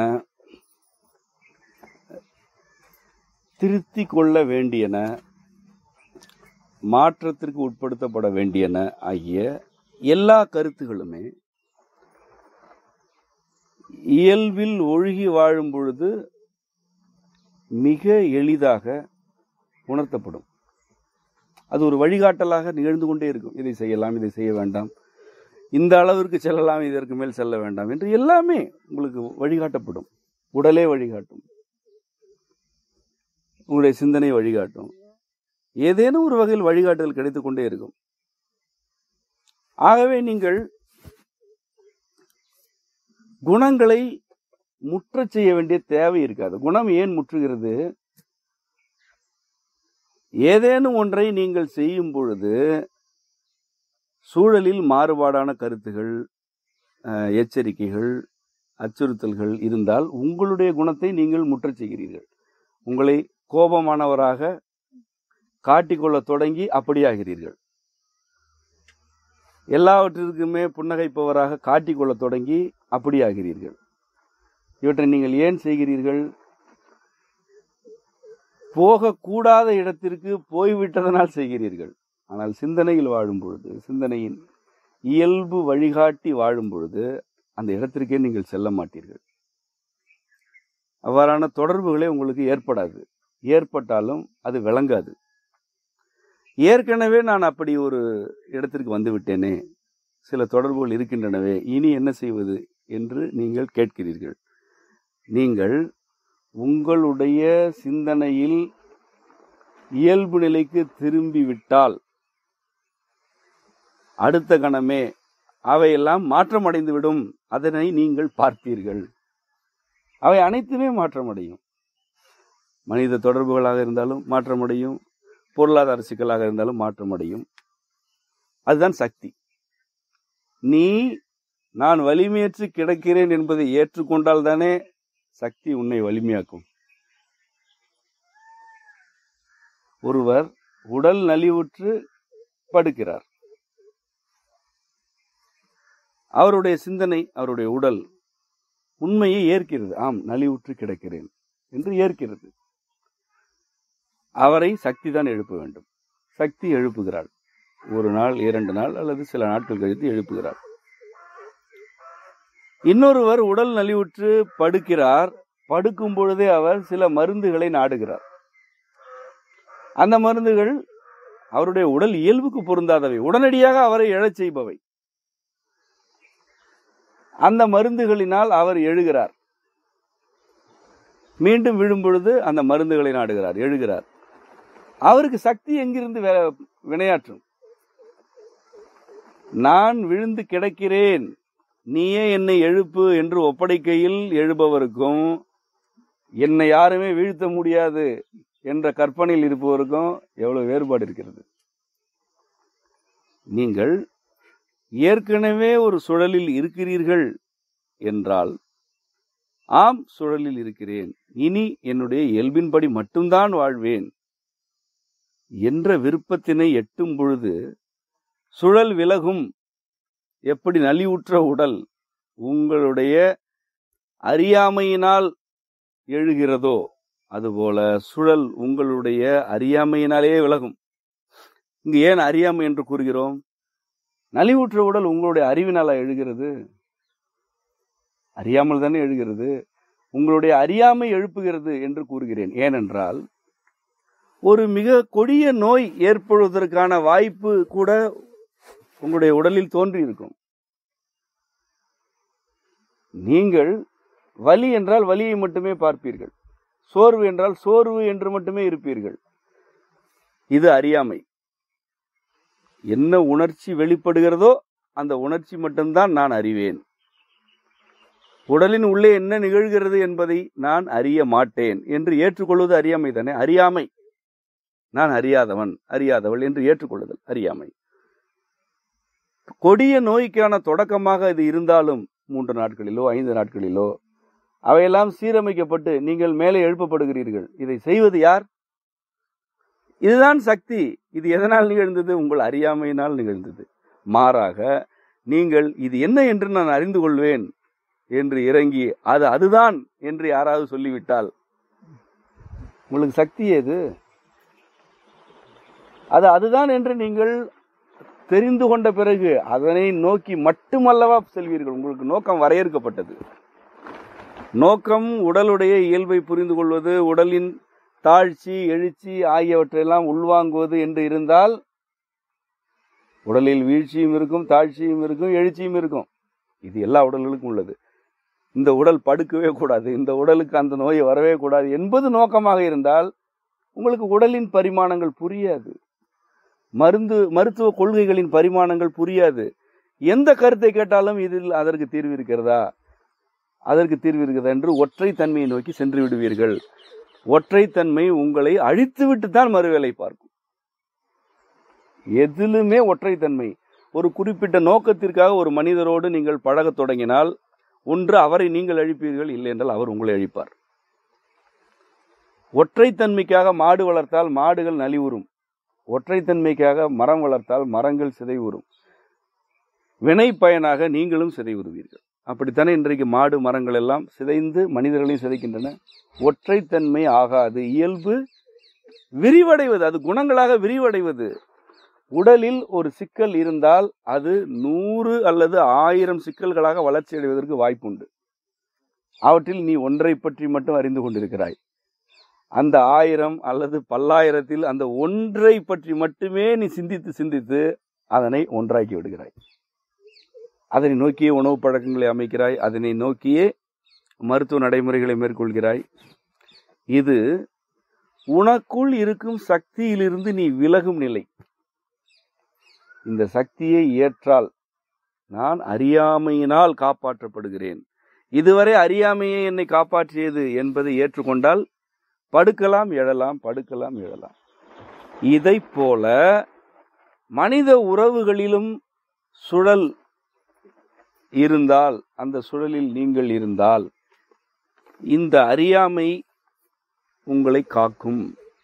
S2: திருத்தி கொள்ள வேண்டியன மாற்றத்திற்கு உட்படுத்தப்பட வேண்டியன ஆகிய எல்லா கருத்துகளுமே இயல்பில் ஒழுகி வாழும் பொழுது மிக எளிதாக உணர்த்தப்படும் அது ஒரு வழிகாட்டலாக நிகழ்ந்து கொண்டே இருக்கும் இதை செய்யலாம் இதை செய்ய வேண்டாம் இந்த அளவிற்கு செல்லலாம் இதற்கு மேல் செல்ல வேண்டாம் என்று எல்லாமே உங்களுக்கு வழிகாட்டப்படும் உடலே வழிகாட்டும் உங்களுடைய சிந்தனை வழிகாட்டும் ஏதேனும் ஒரு வகையில் வழிகாட்டுதல் கிடைத்துக் கொண்டே இருக்கும் ஆகவே நீங்கள் குணங்களை முற்றச் செய்ய வேண்டிய தேவை இருக்காது குணம் ஏன் முற்றுகிறது ஏதேனும் ஒன்றை நீங்கள் செய்யும் பொழுது சூழலில் மாறுபாடான கருத்துகள் அஹ், எச்சரிக்கைகள் அச்சுறுத்தல்கள் இருந்தால் உங்களுடைய குணத்தை நீங்கள் முற்றச் செய்கிறீர்கள் உங்களை கோபமானவராக காட்டிக்கொள்ள தொடங்கி அப்படியாகிறீர்கள் எல்லாவற்றிற்குமே புன்னகைப்பவராக காட்டிக்கொள்ள தொடங்கி அப்படியாகிறீர்கள் இவற்றை நீங்கள் ஏன் செய்கிறீர்கள் போகக்கூடாத இடத்திற்கு போய்விட்டதனால் செய்கிறீர்கள் ஆனால் சிந்தனையில் வாழும் பொழுது சிந்தனையின் இயல்பு வழிகாட்டி வாழும் பொழுது அந்த இடத்திற்கே நீங்கள் செல்ல மாட்டீர்கள் அவ்வாறான தொடர்புகளே உங்களுக்கு ஏற்படாது ஏற்பட்டாலும் அது விளங்காது ஏற்கனவே நான் அப்படி ஒரு இடத்திற்கு வந்து விட்டேனே சில தொடர்புகள் இருக்கின்றனவே இனி என்ன செய்வது என்று நீங்கள் கேட்கிறீர்கள் நீங்கள் உங்களுடைய சிந்தனையில் இயல்பு நிலைக்கு திரும்பிவிட்டால் அடுத்த கணமே அவையெல்லாம் மாற்றமடைந்துவிடும் அதனை நீங்கள் பார்ப்பீர்கள் அவை அனைத்துமே மாற்றமடையும் மனித தொடர்புகளாக இருந்தாலும் மாற்றமடையும் பொருளாதார சிக்கலாக இருந்தாலும் மாற்றமடையும் அதுதான் சக்தி நீ நான் வலிமையற்று கிடக்கிறேன் என்பதை ஏற்றுக்கொண்டால் தானே சக்தி உன்னை வலிமையாக்கும் ஒருவர் உடல் நலிவுற்று படுக்கிறார் அவருடைய சிந்தனை அவருடைய உடல் உண்மையை ஏற்கிறது ஆம் நலிவுற்று கிடக்கிறேன் என்று ஏற்கிறது அவரை சக்தி தான் எழுப்ப வேண்டும் சக்தி எழுப்புகிறாள் ஒரு நாள் இரண்டு நாள் அல்லது சில நாட்கள் கழித்து எழுப்புகிறார் இன்னொருவர் உடல் நலிவுற்று படுக்கிறார் படுக்கும் பொழுதே அவர் சில மருந்துகளை நாடுகிறார் அந்த மருந்துகள் அவருடைய உடல் இயல்புக்கு பொருந்தாதவை உடனடியாக அவரை எழச் செய்பவை அந்த மருந்துகளினால் அவர் எழுகிறார் மீண்டும் விழும் பொழுது அந்த மருந்துகளை நாடுகிறார் எழுகிறார் அவருக்கு சக்தி எங்கிருந்து வே- வினையாற்றும் நான் விழுந்து கிடக்கிறேன் நீயே என்னை எழுப்பு என்று ஒப்படைக்கையில் எழுபவருக்கும் என்னை யாருமே வீழ்த்த முடியாது என்ற கற்பனையில் இருப்பவருக்கும் எவ்வளவு வேறுபாடு இருக்கிறது நீங்கள் ஏற்கனவே ஒரு சுழலில் இருக்கிறீர்கள் என்றால் ஆம் சுழலில் இருக்கிறேன் இனி என்னுடைய இயல்பின்படி மட்டும்தான் வாழ்வேன் என்ற விருப்பத்தினை எட்டும் பொழுது சுழல் விலகும் எப்படி நலிவுற்ற உடல் உங்களுடைய அறியாமையினால் எழுகிறதோ அதுபோல சுழல் உங்களுடைய அறியாமையினாலேயே விலகும் இங்கு ஏன் அறியாமை என்று கூறுகிறோம் நலிவுற்ற உடல் உங்களுடைய அறிவினால எழுகிறது அறியாமல் தானே எழுகிறது உங்களுடைய அறியாமை எழுப்புகிறது என்று கூறுகிறேன் ஏனென்றால் ஒரு மிக கொடிய நோய் ஏற்படுவதற்கான வாய்ப்பு கூட உங்களுடைய உடலில் தோன்றி இருக்கும் நீங்கள் வலி என்றால் வலியை மட்டுமே பார்ப்பீர்கள் சோர்வு என்றால் சோர்வு என்று மட்டுமே இருப்பீர்கள் இது அறியாமை என்ன உணர்ச்சி வெளிப்படுகிறதோ அந்த உணர்ச்சி மட்டும்தான் நான் அறிவேன் உடலின் உள்ளே என்ன நிகழ்கிறது என்பதை நான் அறிய மாட்டேன் என்று ஏற்றுக்கொள்வது அறியாமை தானே அறியாமை நான் அறியாதவன் அறியாதவள் என்று ஏற்றுக்கொள்ளுதல் அறியாமை கொடிய நோய்க்கான தொடக்கமாக இது இருந்தாலும் மூன்று நாட்களிலோ ஐந்து நாட்களிலோ அவையெல்லாம் சீரமைக்கப்பட்டு நீங்கள் மேலே எழுப்பப்படுகிறீர்கள் இதை செய்வது யார் இதுதான் சக்தி இது எதனால் நிகழ்ந்தது உங்கள் அறியாமையினால் நிகழ்ந்தது மாறாக நீங்கள் இது என்ன என்று நான் அறிந்து கொள்வேன் என்று இறங்கி அது அதுதான் என்று யாராவது சொல்லிவிட்டால் உங்களுக்கு சக்தி எது அது அதுதான் என்று நீங்கள் தெரிந்து கொண்ட பிறகு அதனை நோக்கி மட்டுமல்லவா செல்வீர்கள் உங்களுக்கு நோக்கம் வரையறுக்கப்பட்டது நோக்கம் உடலுடைய இயல்பை புரிந்து கொள்வது உடலின் தாழ்ச்சி எழுச்சி ஆகியவற்றையெல்லாம் உள்வாங்குவது என்று இருந்தால் உடலில் வீழ்ச்சியும் இருக்கும் தாழ்ச்சியும் இருக்கும் எழுச்சியும் இருக்கும் இது எல்லா உடல்களுக்கும் உள்ளது இந்த உடல் படுக்கவே கூடாது இந்த உடலுக்கு அந்த நோய் வரவே கூடாது என்பது நோக்கமாக இருந்தால் உங்களுக்கு உடலின் பரிமாணங்கள் புரியாது மருந்து மருத்துவ கொள்கைகளின் பரிமாணங்கள் புரியாது எந்த கருத்தை கேட்டாலும் இதில் அதற்கு தீர்வு இருக்கிறதா அதற்கு தீர்வு இருக்கிறதா என்று ஒற்றை தன்மையை நோக்கி சென்று விடுவீர்கள் ஒற்றைத்தன்மை உங்களை அழித்துவிட்டு தான் மறுவேலை பார்க்கும் எதிலுமே ஒற்றைத்தன்மை ஒரு குறிப்பிட்ட நோக்கத்திற்காக ஒரு மனிதரோடு நீங்கள் பழகத் தொடங்கினால் ஒன்று அவரை நீங்கள் அழிப்பீர்கள் இல்லை என்றால் அவர் உங்களை அழிப்பார் ஒற்றைத்தன்மைக்காக மாடு வளர்த்தால் மாடுகள் நலிவுறும் ஒற்றைத்தன்மைக்காக மரம் வளர்த்தால் மரங்கள் சிதைவுறும் வினை பயனாக நீங்களும் சிதைவுறுவீர்கள் அப்படித்தானே இன்றைக்கு மாடு மரங்கள் எல்லாம் சிதைந்து மனிதர்களையும் சிதைக்கின்றன ஒற்றைத்தன்மை ஆகாது இயல்பு விரிவடைவது அது குணங்களாக விரிவடைவது உடலில் ஒரு சிக்கல் இருந்தால் அது நூறு அல்லது ஆயிரம் சிக்கல்களாக வளர்ச்சி அடைவதற்கு வாய்ப்புண்டு அவற்றில் நீ ஒன்றை பற்றி மட்டும் அறிந்து கொண்டிருக்கிறாய் அந்த ஆயிரம் அல்லது பல்லாயிரத்தில் அந்த ஒன்றை பற்றி மட்டுமே நீ சிந்தித்து சிந்தித்து அதனை ஒன்றாக்கி விடுகிறாய் அதனை நோக்கியே உணவு பழக்கங்களை அமைக்கிறாய் அதனை நோக்கியே மருத்துவ நடைமுறைகளை மேற்கொள்கிறாய் இது உனக்குள் இருக்கும் சக்தியிலிருந்து நீ விலகும் நிலை இந்த சக்தியை ஏற்றால் நான் அறியாமையினால் காப்பாற்றப்படுகிறேன் இதுவரை அறியாமையே என்னை காப்பாற்றியது என்பதை ஏற்றுக்கொண்டால் படுக்கலாம் எழலாம் படுக்கலாம் எழலாம் இதை போல மனித உறவுகளிலும் சுழல் இருந்தால் அந்த சுழலில் நீங்கள் இருந்தால் இந்த அறியாமை உங்களை காக்கும்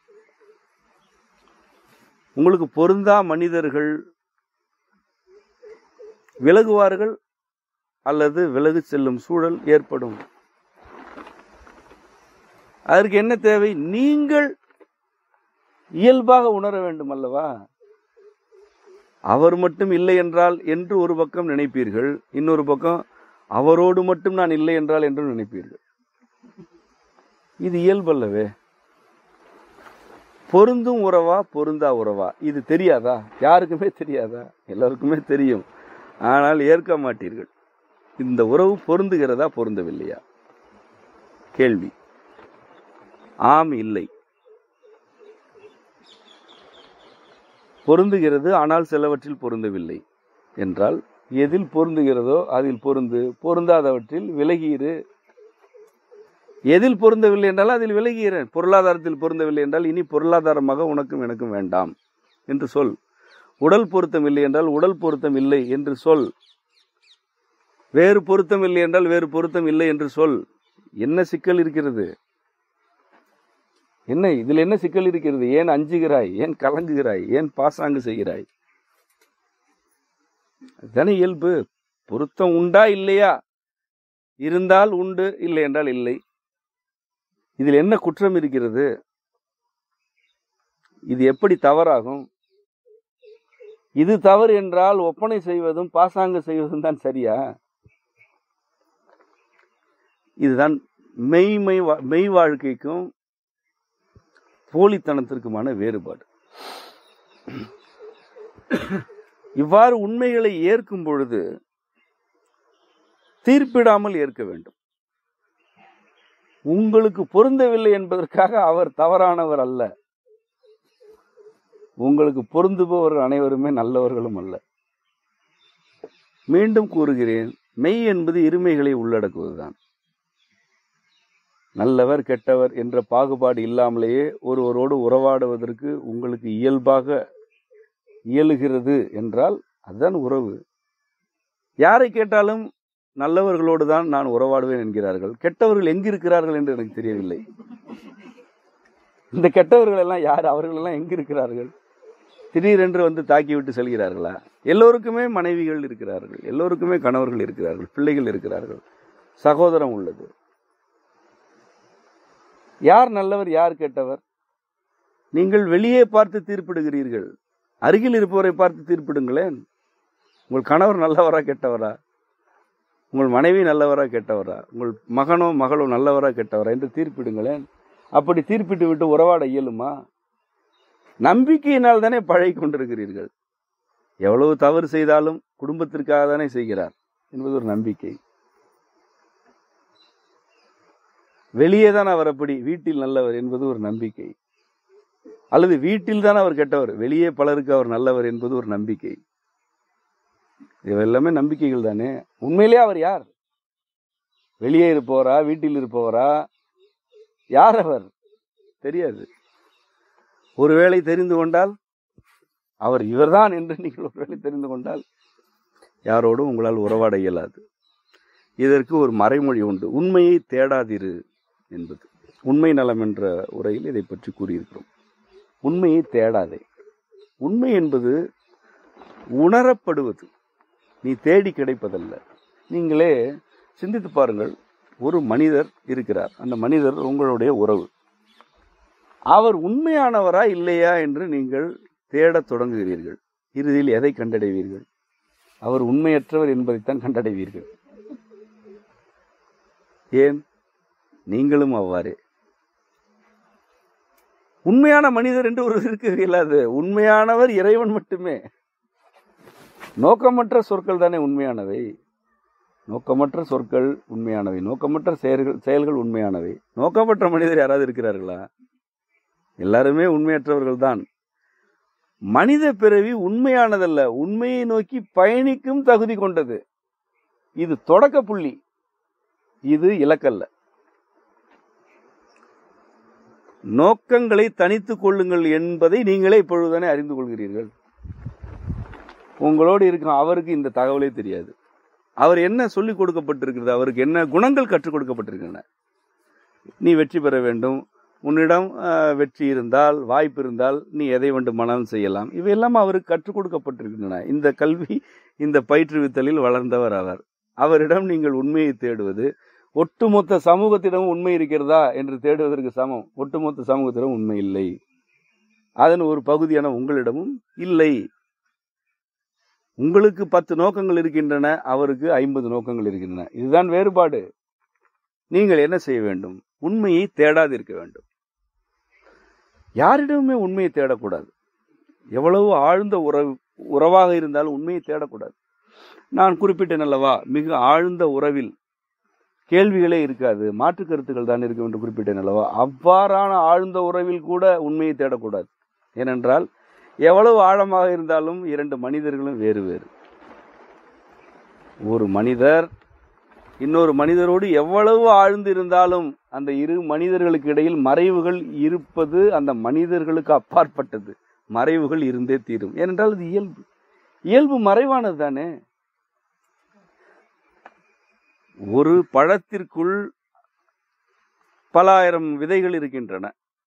S2: உங்களுக்கு பொருந்தா மனிதர்கள் விலகுவார்கள் அல்லது விலகு செல்லும் சூழல் ஏற்படும் அதற்கு என்ன தேவை நீங்கள் இயல்பாக உணர வேண்டும் அல்லவா அவர் மட்டும் இல்லை என்றால் என்று ஒரு பக்கம் நினைப்பீர்கள் இன்னொரு பக்கம் அவரோடு மட்டும் நான் இல்லை என்றால் என்று நினைப்பீர்கள் இது இயல்பல்லவே பொருந்தும் உறவா பொருந்தா உறவா இது தெரியாதா யாருக்குமே தெரியாதா எல்லாருக்குமே தெரியும் ஆனால் ஏற்க மாட்டீர்கள் இந்த உறவு பொருந்துகிறதா பொருந்தவில்லையா கேள்வி ஆம் இல்லை பொருந்துகிறது ஆனால் சிலவற்றில் பொருந்தவில்லை என்றால் எதில் பொருந்துகிறதோ அதில் பொருந்து பொருந்தாதவற்றில் விலகியிரு எதில் பொருந்தவில்லை என்றால் அதில் விலகிறேன் பொருளாதாரத்தில் பொருந்தவில்லை என்றால் இனி பொருளாதாரமாக உனக்கும் எனக்கும் வேண்டாம் என்று சொல் உடல் பொருத்தம் இல்லை என்றால் உடல் பொருத்தம் இல்லை என்று சொல் வேறு பொருத்தம் இல்லை என்றால் வேறு பொருத்தம் இல்லை என்று சொல் என்ன சிக்கல் இருக்கிறது என்ன இதில் என்ன சிக்கல் இருக்கிறது ஏன் அஞ்சுகிறாய் ஏன் கலங்குகிறாய் ஏன் பாசாங்கு செய்கிறாய் அதுதானே இயல்பு பொருத்தம் உண்டா இல்லையா இருந்தால் உண்டு இல்லை என்றால் இல்லை இதில் என்ன குற்றம் இருக்கிறது இது எப்படி தவறாகும் இது தவறு என்றால் ஒப்பனை செய்வதும் பாசாங்கு செய்வதும் தான் சரியா இதுதான் மெய்மை வா- மெய் வாழ்க்கைக்கும் போலித்தனத்திற்குமான வேறுபாடு இவ்வாறு உண்மைகளை ஏற்கும் பொழுது தீர்ப்பிடாமல் ஏற்க வேண்டும் உங்களுக்கு பொருந்தவில்லை என்பதற்காக அவர் தவறானவர் அல்ல உங்களுக்கு பொருந்துபவர்கள் அனைவருமே நல்லவர்களும் அல்ல மீண்டும் கூறுகிறேன் மெய் என்பது இருமைகளை உள்ளடக்குவதுதான் நல்லவர் கெட்டவர் என்ற பாகுபாடு இல்லாமலேயே ஒருவரோடு உறவாடுவதற்கு உங்களுக்கு இயல்பாக இயலுகிறது என்றால் அதுதான் உறவு யாரை கேட்டாலும் நல்லவர்களோடு தான் நான் உறவாடுவேன் என்கிறார்கள் கெட்டவர்கள் எங்கிருக்கிறார்கள் என்று எனக்கு தெரியவில்லை இந்த கெட்டவர்கள் எல்லாம் யார் அவர்கள் எல்லாம் எங்க இருக்கிறார்கள் திடீரென்று வந்து தாக்கி விட்டு செல்கிறார்களா எல்லோருக்குமே மனைவிகள் இருக்கிறார்கள் எல்லோருக்குமே கணவர்கள் இருக்கிறார்கள் பிள்ளைகள் இருக்கிறார்கள் சகோதரம் உள்ளது யார் நல்லவர் யார் கெட்டவர் நீங்கள் வெளியே பார்த்து தீர்ப்பிடுகிறீர்கள் அருகில் இருப்பவரை பார்த்து தீர்ப்பிடுங்களேன் உங்கள் கணவர் நல்லவரா கெட்டவரா உங்கள் மனைவி நல்லவரா கெட்டவரா உங்கள் மகனோ மகளோ நல்லவரா கெட்டவரா என்று தீர்ப்பிடுங்களேன் அப்படி தீர்ப்பிட்டு விட்டு உறவாட இயலுமா நம்பிக்கையினால் தானே பழகி கொண்டிருக்கிறீர்கள் எவ்வளவு தவறு செய்தாலும் குடும்பத்திற்காக தானே செய்கிறார் என்பது ஒரு நம்பிக்கை வெளியே தான் அவர் அப்படி வீட்டில் நல்லவர் என்பது ஒரு நம்பிக்கை அல்லது வீட்டில் தான் அவர் கெட்டவர் வெளியே பலருக்கு அவர் நல்லவர் என்பது ஒரு நம்பிக்கை இது எல்லாமே நம்பிக்கைகள் தானே உண்மையிலே அவர் யார் வெளியே இருப்பவரா வீட்டில் இருப்பவரா யார் அவர் தெரியாது ஒருவேளை தெரிந்து கொண்டால் அவர் இவர்தான் என்று நீங்கள் ஒருவேளை தெரிந்து கொண்டால் யாரோடும் உங்களால் உறவாட இயலாது இதற்கு ஒரு மறைமொழி உண்டு உண்மையை தேடாதிரு என்பது உண்மை நலம் என்ற உரையில் இதை பற்றி கூறியிருக்கிறோம் உண்மையை தேடாதே உண்மை என்பது உணரப்படுவது நீ தேடி கிடைப்பதல்ல நீங்களே சிந்தித்து பாருங்கள் ஒரு மனிதர் இருக்கிறார் அந்த மனிதர் உங்களுடைய உறவு அவர் உண்மையானவரா இல்லையா என்று நீங்கள் தேடத் தொடங்குகிறீர்கள் இறுதியில் எதை கண்டடைவீர்கள் அவர் உண்மையற்றவர் என்பதைத்தான் கண்டடைவீர்கள் ஏன் நீங்களும் அவ்வாறே உண்மையான மனிதர் என்று ஒரு இருக்க இயலாது உண்மையானவர் இறைவன் மட்டுமே நோக்கமற்ற சொற்கள் தானே உண்மையானவை நோக்கமற்ற சொற்கள் உண்மையானவை நோக்கமற்ற செயல்கள் செயல்கள் உண்மையானவை நோக்கமற்ற மனிதர் யாராவது இருக்கிறார்களா எல்லாருமே உண்மையற்றவர்கள் தான் மனித பிறவி உண்மையானதல்ல உண்மையை நோக்கி பயணிக்கும் தகுதி கொண்டது இது தொடக்க புள்ளி இது இலக்கல்ல நோக்கங்களை தனித்துக் கொள்ளுங்கள் என்பதை நீங்களே இப்பொழுதுதானே அறிந்து கொள்கிறீர்கள் உங்களோடு இருக்கும் அவருக்கு இந்த தகவலே தெரியாது அவர் என்ன சொல்லிக் கொடுக்கப்பட்டிருக்கிறது அவருக்கு என்ன குணங்கள் கற்றுக் கொடுக்கப்பட்டிருக்கின்றன நீ வெற்றி பெற வேண்டும் உன்னிடம் அஹ், வெற்றி இருந்தால் வாய்ப்பு இருந்தால் நீ எதை வேண்டுமானாலும் செய்யலாம் இவையெல்லாம் அவருக்கு கற்றுக் கொடுக்கப்பட்டிருக்கின்றன இந்த கல்வி இந்த பயிற்றுவித்தலில் வளர்ந்தவர் அவர் அவரிடம் நீங்கள் உண்மையை தேடுவது ஒட்டுமொத்த சமூகத்திடம் உண்மை இருக்கிறதா என்று தேடுவதற்கு சமம் ஒட்டுமொத்த சமூகத்திடம் உண்மை இல்லை அதன் ஒரு பகுதியான உங்களிடமும் இல்லை உங்களுக்கு பத்து நோக்கங்கள் இருக்கின்றன அவருக்கு ஐம்பது நோக்கங்கள் இருக்கின்றன இதுதான் வேறுபாடு நீங்கள் என்ன செய்ய வேண்டும் உண்மையை தேடாதிருக்க வேண்டும் யாரிடமுமே உண்மையை தேடக்கூடாது எவ்வளவு ஆழ்ந்த உறவு உறவாக இருந்தாலும் உண்மையை தேடக்கூடாது நான் குறிப்பிட்டேன் அல்லவா மிக ஆழ்ந்த உறவில் கேள்விகளே இருக்காது மாற்று கருத்துக்கள் தான் இருக்கும் என்று குறிப்பிட்டேன் அல்லவா அவ்வாறான ஆழ்ந்த உறவில் கூட உண்மையை தேடக்கூடாது ஏனென்றால் எவ்வளவு ஆழமாக இருந்தாலும் இரண்டு மனிதர்களும் வேறு வேறு ஒரு மனிதர் இன்னொரு மனிதரோடு எவ்வளவு ஆழ்ந்து இருந்தாலும் அந்த இரு மனிதர்களுக்கு இடையில் மறைவுகள் இருப்பது அந்த மனிதர்களுக்கு அப்பாற்பட்டது மறைவுகள் இருந்தே தீரும் ஏனென்றால் இது இயல்பு இயல்பு மறைவானது தானே ஒரு பழத்திற்குள் பல ஆயிரம் விதைகள் இருக்கின்றன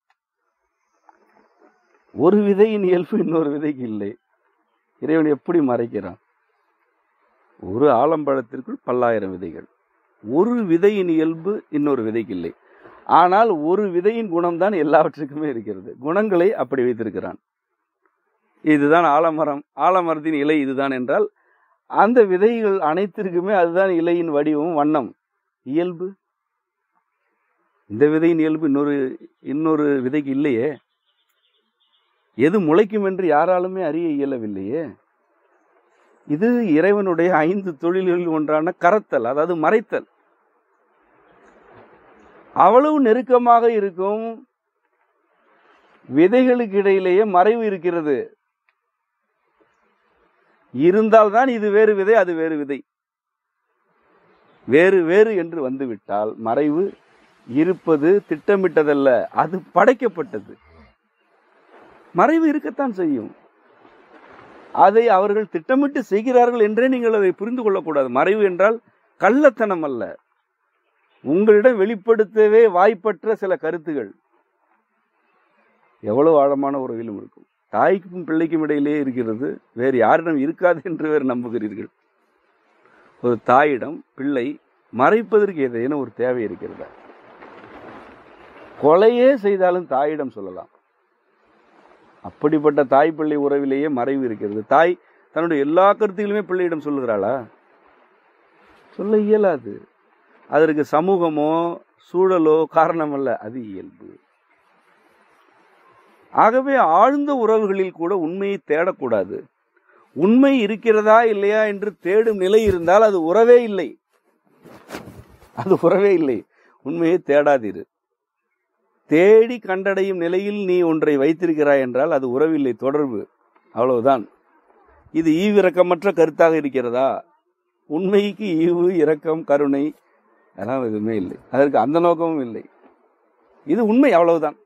S2: ஒரு விதையின் இயல்பு இன்னொரு விதைக்கு இல்லை இறைவன் எப்படி மறைக்கிறான் ஒரு ஆலம்பழத்திற்குள் பல்லாயிரம் விதைகள் ஒரு விதையின் இயல்பு இன்னொரு விதைக்கு இல்லை ஆனால் ஒரு விதையின் குணம்தான் எல்லாவற்றுக்குமே இருக்கிறது குணங்களை அப்படி வைத்திருக்கிறான் இதுதான் ஆலமரம் ஆலமரத்தின் இலை இதுதான் என்றால் அந்த விதைகள் அனைத்திற்குமே அதுதான் இலையின் வடிவம் வண்ணம் இயல்பு இந்த விதையின் இயல்பு இன்னொரு இன்னொரு விதைக்கு இல்லையே எது முளைக்கும் என்று யாராலுமே அறிய இயலவில்லையே இது இறைவனுடைய ஐந்து தொழில்களில் ஒன்றான கரத்தல் அதாவது மறைத்தல் அவ்வளவு நெருக்கமாக இருக்கும் விதைகளுக்கு இடையிலேயே மறைவு இருக்கிறது இருந்தால்தான் இது வேறு விதை அது வேறு விதை வேறு வேறு என்று வந்துவிட்டால் மறைவு இருப்பது திட்டமிட்டதல்ல அது படைக்கப்பட்டது மறைவு இருக்கத்தான் செய்யும் அதை அவர்கள் திட்டமிட்டு செய்கிறார்கள் என்றே நீங்கள் அதை புரிந்து கொள்ளக்கூடாது மறைவு என்றால் கள்ளத்தனம் அல்ல உங்களிடம் வெளிப்படுத்தவே வாய்ப்பற்ற சில கருத்துகள் எவ்வளவு ஆழமான உறவிலும் இருக்கும் தாய்க்கும் பிள்ளைக்கும் இடையிலே இருக்கிறது வேறு யாரிடம் இருக்காது என்று வேறு நம்புகிறீர்கள் ஒரு தாயிடம் பிள்ளை மறைப்பதற்கு ஏதேனும் ஒரு தேவை இருக்கிறதா கொலையே செய்தாலும் தாயிடம் சொல்லலாம் அப்படிப்பட்ட தாய் பிள்ளை உறவிலேயே மறைவு இருக்கிறது தாய் தன்னுடைய எல்லா கருத்துகளுமே பிள்ளையிடம் சொல்லுகிறாளா சொல்ல இயலாது அதற்கு சமூகமோ சூழலோ காரணம் அல்ல அது இயல்பு ஆகவே ஆழ்ந்த உறவுகளில் கூட உண்மையை தேடக்கூடாது உண்மை இருக்கிறதா இல்லையா என்று தேடும் நிலை இருந்தால் அது உறவே இல்லை அது உறவே இல்லை உண்மையை தேடாதீரு தேடி கண்டடையும் நிலையில் நீ ஒன்றை வைத்திருக்கிறாய் என்றால் அது உறவில்லை தொடர்பு அவ்வளவுதான் இது ஈவிரக்கமற்ற கருத்தாக இருக்கிறதா உண்மைக்கு ஈவு இரக்கம் கருணை அதெல்லாம் எதுவுமே இல்லை அதற்கு அந்த நோக்கமும் இல்லை இது உண்மை அவ்வளவுதான்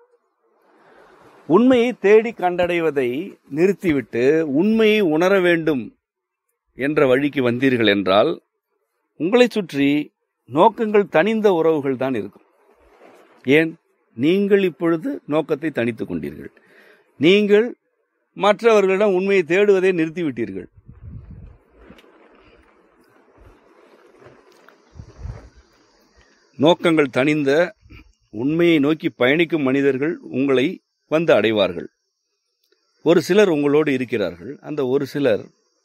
S2: உண்மையை தேடி கண்டடைவதை நிறுத்திவிட்டு உண்மையை உணர வேண்டும் என்ற வழிக்கு வந்தீர்கள் என்றால் உங்களை சுற்றி நோக்கங்கள் தனிந்த உறவுகள் தான் இருக்கும் ஏன் நீங்கள் இப்பொழுது நோக்கத்தை தனித்துக் கொண்டீர்கள் நீங்கள் மற்றவர்களிடம் உண்மையை தேடுவதை நிறுத்திவிட்டீர்கள் நோக்கங்கள் தனிந்த உண்மையை நோக்கி பயணிக்கும் மனிதர்கள் உங்களை வந்து அடைவார்கள் ஒரு சிலர் உங்களோடு இருக்கிறார்கள் அந்த ஒரு சிலர்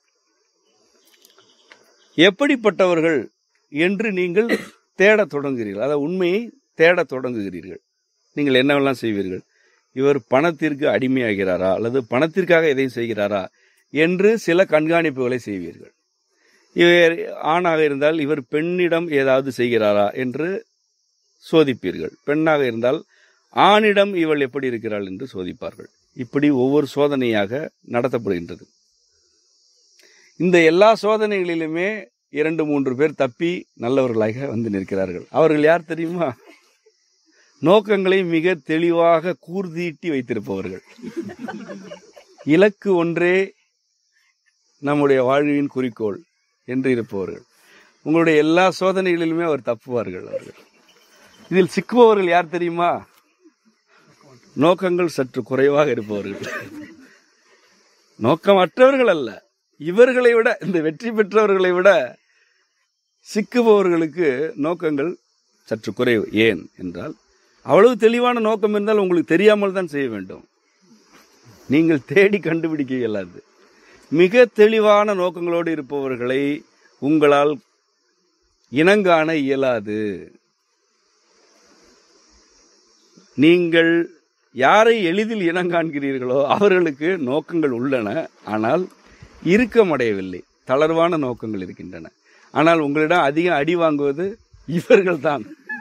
S2: எப்படிப்பட்டவர்கள் என்று நீங்கள் தேடத் தொடங்குகிறீர்கள் அதாவது உண்மையை தேடத் தொடங்குகிறீர்கள் நீங்கள் என்னவெல்லாம் செய்வீர்கள் இவர் பணத்திற்கு அடிமையாகிறாரா அல்லது பணத்திற்காக எதையும் செய்கிறாரா என்று சில கண்காணிப்புகளை செய்வீர்கள் இவர் ஆணாக இருந்தால் இவர் பெண்ணிடம் ஏதாவது செய்கிறாரா என்று சோதிப்பீர்கள் பெண்ணாக இருந்தால் ஆணிடம் இவள் எப்படி இருக்கிறாள் என்று சோதிப்பார்கள் இப்படி ஒவ்வொரு சோதனையாக நடத்தப்படுகின்றது இந்த எல்லா சோதனைகளிலுமே இரண்டு மூன்று பேர் தப்பி நல்லவர்களாக வந்து நிற்கிறார்கள் அவர்கள் யார் தெரியுமா நோக்கங்களை மிக தெளிவாக கூர்தீட்டி வைத்திருப்பவர்கள் இலக்கு ஒன்றே நம்முடைய வாழ்வின் குறிக்கோள் என்று இருப்பவர்கள் உங்களுடைய எல்லா சோதனைகளிலுமே அவர் தப்புவார்கள் அவர்கள் இதில் சிக்குபவர்கள் யார் தெரியுமா நோக்கங்கள் சற்று குறைவாக இருப்பவர்கள் நோக்கமற்றவர்கள் அல்ல இவர்களை விட இந்த வெற்றி பெற்றவர்களை விட சிக்குபவர்களுக்கு நோக்கங்கள் சற்று குறைவு ஏன் என்றால் அவ்வளவு தெளிவான நோக்கம் இருந்தால் உங்களுக்கு தெரியாமல் தான் செய்ய வேண்டும் நீங்கள் தேடி கண்டுபிடிக்க இயலாது மிக தெளிவான நோக்கங்களோடு இருப்பவர்களை உங்களால் இனங்காண இயலாது நீங்கள் யாரை எளிதில் இனங்காண்கிறீர்களோ அவர்களுக்கு நோக்கங்கள் உள்ளன ஆனால் இறுக்கமடையவில்லை தளர்வான நோக்கங்கள் இருக்கின்றன ஆனால் உங்களிடம் அதிகம் அடி வாங்குவது இவர்கள்தான்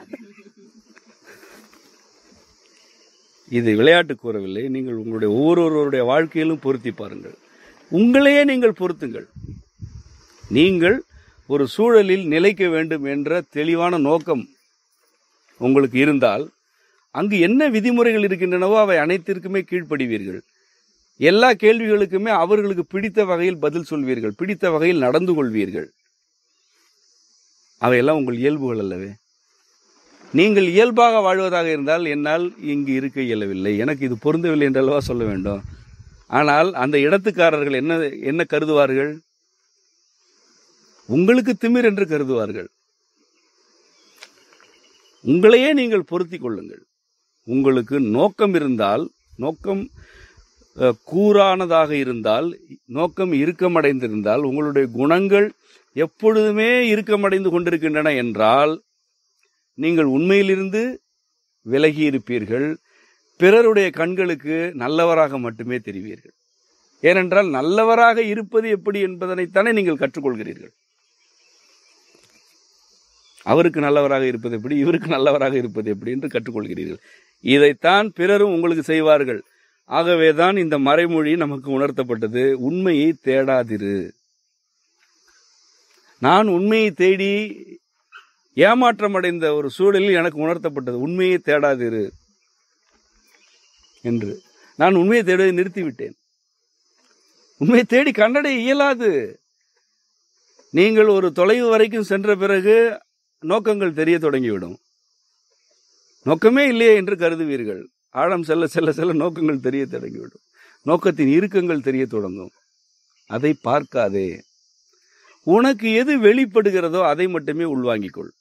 S2: இது விளையாட்டு கூறவில்லை நீங்கள் உங்களுடைய ஒவ்வொருவருடைய வாழ்க்கையிலும் பொருத்தி பாருங்கள் உங்களையே நீங்கள் பொருத்துங்கள் நீங்கள் ஒரு சூழலில் நிலைக்க வேண்டும் என்ற தெளிவான நோக்கம் உங்களுக்கு இருந்தால் அங்கு என்ன விதிமுறைகள் இருக்கின்றனவோ அவை அனைத்திற்குமே கீழ்ப்படிவீர்கள் எல்லா கேள்விகளுக்குமே அவர்களுக்கு பிடித்த வகையில் பதில் சொல்வீர்கள் பிடித்த வகையில் நடந்து கொள்வீர்கள் அவையெல்லாம் உங்கள் இயல்புகள் அல்லவே நீங்கள் இயல்பாக வாழ்வதாக இருந்தால் என்னால் இங்கு இருக்க இயலவில்லை எனக்கு இது பொருந்தவில்லை என்றல்லவா சொல்ல வேண்டும் ஆனால் அந்த இடத்துக்காரர்கள் என்ன என்ன கருதுவார்கள் உங்களுக்கு திமிர் என்று கருதுவார்கள் உங்களையே நீங்கள் பொருத்திக் கொள்ளுங்கள் உங்களுக்கு நோக்கம் இருந்தால் நோக்கம் அஹ், கூரானதாக இருந்தால் நோக்கம் இறுக்கமடைந்திருந்தால் உங்களுடைய குணங்கள் எப்பொழுதுமே இறுக்கமடைந்து கொண்டிருக்கின்றன என்றால் நீங்கள் உண்மையிலிருந்து விலகி இருப்பீர்கள் பிறருடைய கண்களுக்கு நல்லவராக மட்டுமே தெரிவீர்கள் ஏனென்றால் நல்லவராக இருப்பது எப்படி என்பதனைத்தானே நீங்கள் கற்றுக்கொள்கிறீர்கள் அவருக்கு நல்லவராக இருப்பது எப்படி இவருக்கு நல்லவராக இருப்பது எப்படி என்று கற்றுக்கொள்கிறீர்கள் இதைத்தான் பிறரும் உங்களுக்கு செய்வார்கள் ஆகவேதான் இந்த மறைமொழி நமக்கு உணர்த்தப்பட்டது உண்மையை தேடாதிரு நான் உண்மையை தேடி ஏமாற்றமடைந்த ஒரு சூழலில் எனக்கு உணர்த்தப்பட்டது உண்மையை தேடாதிரு என்று நான் உண்மையை தேடுவதை நிறுத்திவிட்டேன் உண்மையை தேடி கண்டடைய இயலாது நீங்கள் ஒரு தொலைவு வரைக்கும் சென்ற பிறகு நோக்கங்கள் தெரிய தொடங்கிவிடும் நோக்கமே இல்லையே என்று கருதுவீர்கள் ஆழம் செல்ல செல்ல செல்ல நோக்கங்கள் தெரிய தொடங்கிவிடும் நோக்கத்தின் இறுக்கங்கள் தெரிய தொடங்கும் அதை பார்க்காதே உனக்கு எது வெளிப்படுகிறதோ அதை மட்டுமே உள்வாங்கிக் கொள்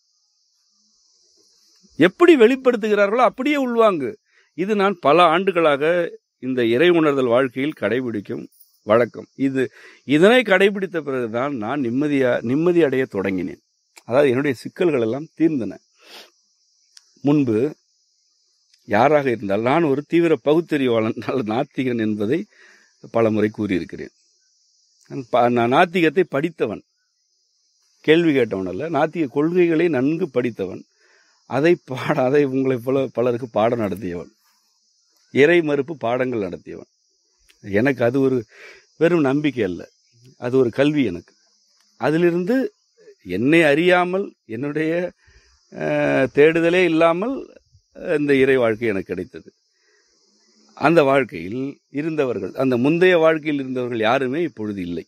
S2: எப்படி வெளிப்படுத்துகிறார்களோ அப்படியே உள்வாங்கு இது நான் பல ஆண்டுகளாக இந்த இறை உணர்தல் வாழ்க்கையில் கடைபிடிக்கும் வழக்கம் இது இதனை கடைபிடித்த பிறகுதான் நான் நிம்மதியா நிம்மதி அடைய தொடங்கினேன் அதாவது என்னுடைய சிக்கல்கள் எல்லாம் தீர்ந்தன முன்பு யாராக இருந்தால் நான் ஒரு தீவிர பகுத்தறிவாளன் அல்லது நாத்திகன் என்பதை பல முறை கூறியிருக்கிறேன் நான் ப- நான் நாத்திகத்தை படித்தவன் கேள்வி கேட்டவன் அல்ல நாத்திக கொள்கைகளை நன்கு படித்தவன் அதை பாட அதை உங்களைப் போல பலருக்கு பாடம் நடத்தியவன் இறை மறுப்பு பாடங்கள் நடத்தியவன் எனக்கு அது ஒரு வெறும் நம்பிக்கை அல்ல அது ஒரு கல்வி எனக்கு அதிலிருந்து என்னை அறியாமல் என்னுடைய அஹ், தேடுதலே இல்லாமல் அஹ், இந்த இறை வாழ்க்கை எனக்கு கிடைத்தது அந்த வாழ்க்கையில் இருந்தவர்கள் அந்த முந்தைய வாழ்க்கையில் இருந்தவர்கள் யாருமே இப்பொழுது இல்லை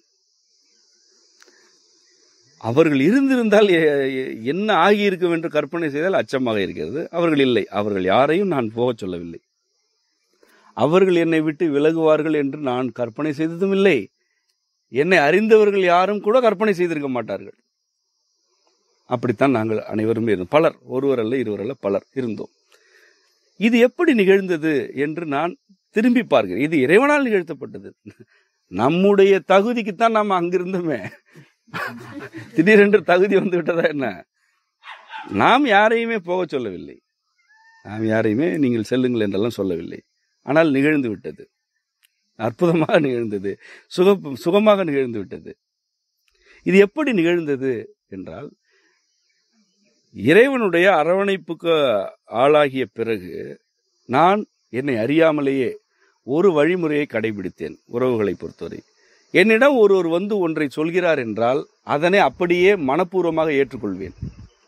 S2: அவர்கள் இருந்திருந்தால் எ- எ- என்ன ஆகியிருக்கும் என்று கற்பனை செய்தால் அச்சமாக இருக்கிறது அவர்கள் இல்லை அவர்கள் யாரையும் நான் போகச் சொல்லவில்லை அவர்கள் என்னை விட்டு விலகுவார்கள் என்று நான் கற்பனை செய்ததும் இல்லை என்னை அறிந்தவர்கள் யாரும் கூட கற்பனை செய்திருக்க மாட்டார்கள் அப்படித்தான் நாங்கள் அனைவரும் இருந்தோம் பலர் ஒருவர் அல்ல இருவர் அல்ல பலர் இருந்தோம் இது எப்படி நிகழ்ந்தது என்று நான் திரும்பி பார்க்கிறேன் இது இறைவனால் நிகழ்த்தப்பட்டது நம்முடைய தகுதிக்குத்தான் நாம் அங்கிருந்தோமே திடீரென்று தகுதி வந்து விட்டதா என்ன நாம் யாரையுமே போக சொல்லவில்லை நாம் யாரையுமே நீங்கள் செல்லுங்கள் என்றெல்லாம் சொல்லவில்லை ஆனால் நிகழ்ந்து விட்டது அற்புதமாக நிகழ்ந்தது சுக சுகமாக நிகழ்ந்து விட்டது இது எப்படி நிகழ்ந்தது என்றால் இறைவனுடைய அரவணைப்புக்கு ஆளாகிய பிறகு நான் என்னை அறியாமலேயே ஒரு வழிமுறையை கடைபிடித்தேன் உறவுகளை பொறுத்தவரை என்னிடம் ஒருவர் வந்து ஒன்றை சொல்கிறார் என்றால் அதனை அப்படியே மனப்பூர்வமாக ஏற்றுக்கொள்வேன்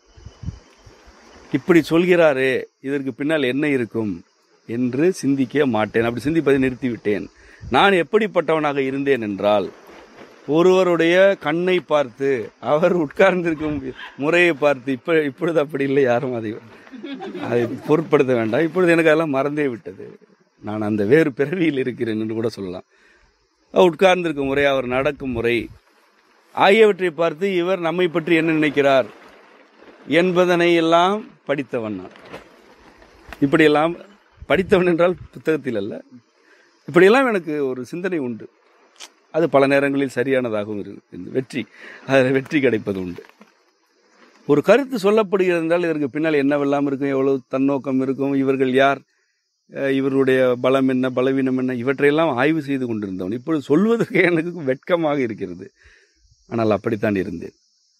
S2: இப்படி சொல்கிறாரே இதற்கு பின்னால் என்ன இருக்கும் என்று சிந்திக்க மாட்டேன் அப்படி சிந்திப்பதை நிறுத்திவிட்டேன் நான் எப்படிப்பட்டவனாக இருந்தேன் என்றால் ஒருவருடைய கண்ணை பார்த்து அவர் உட்கார்ந்திருக்கும் முறையை பார்த்து இப்ப இப்பொழுது அப்படி இல்லை யாரும் அதை அதை பொருட்படுத்த வேண்டாம் இப்பொழுது எனக்கு அதெல்லாம் மறந்தே விட்டது நான் அந்த வேறு பிறவியில் இருக்கிறேன் என்று கூட சொல்லலாம் அவர் உட்கார்ந்திருக்கும் முறை அவர் நடக்கும் முறை ஆகியவற்றை பார்த்து இவர் நம்மை பற்றி என்ன நினைக்கிறார் என்பதனை எல்லாம் படித்தவன் நான் இப்படியெல்லாம் படித்தவன் என்றால் புத்தகத்தில் அல்ல இப்படியெல்லாம் எனக்கு ஒரு சிந்தனை உண்டு அது பல நேரங்களில் சரியானதாகவும் இருக்கு வெற்றி அதில் வெற்றி கிடைப்பது உண்டு ஒரு கருத்து சொல்லப்படுகிறது என்றால் இதற்கு பின்னால் என்னவெல்லாம் இருக்கும் எவ்வளவு தன்னோக்கம் இருக்கும் இவர்கள் யார் அஹ் இவருடைய பலம் என்ன பலவீனம் என்ன இவற்றையெல்லாம் ஆய்வு செய்து கொண்டிருந்தவன் இப்பொழுது சொல்வதற்கு எனக்கு வெட்கமாக இருக்கிறது ஆனால் அப்படித்தான் இருந்தேன்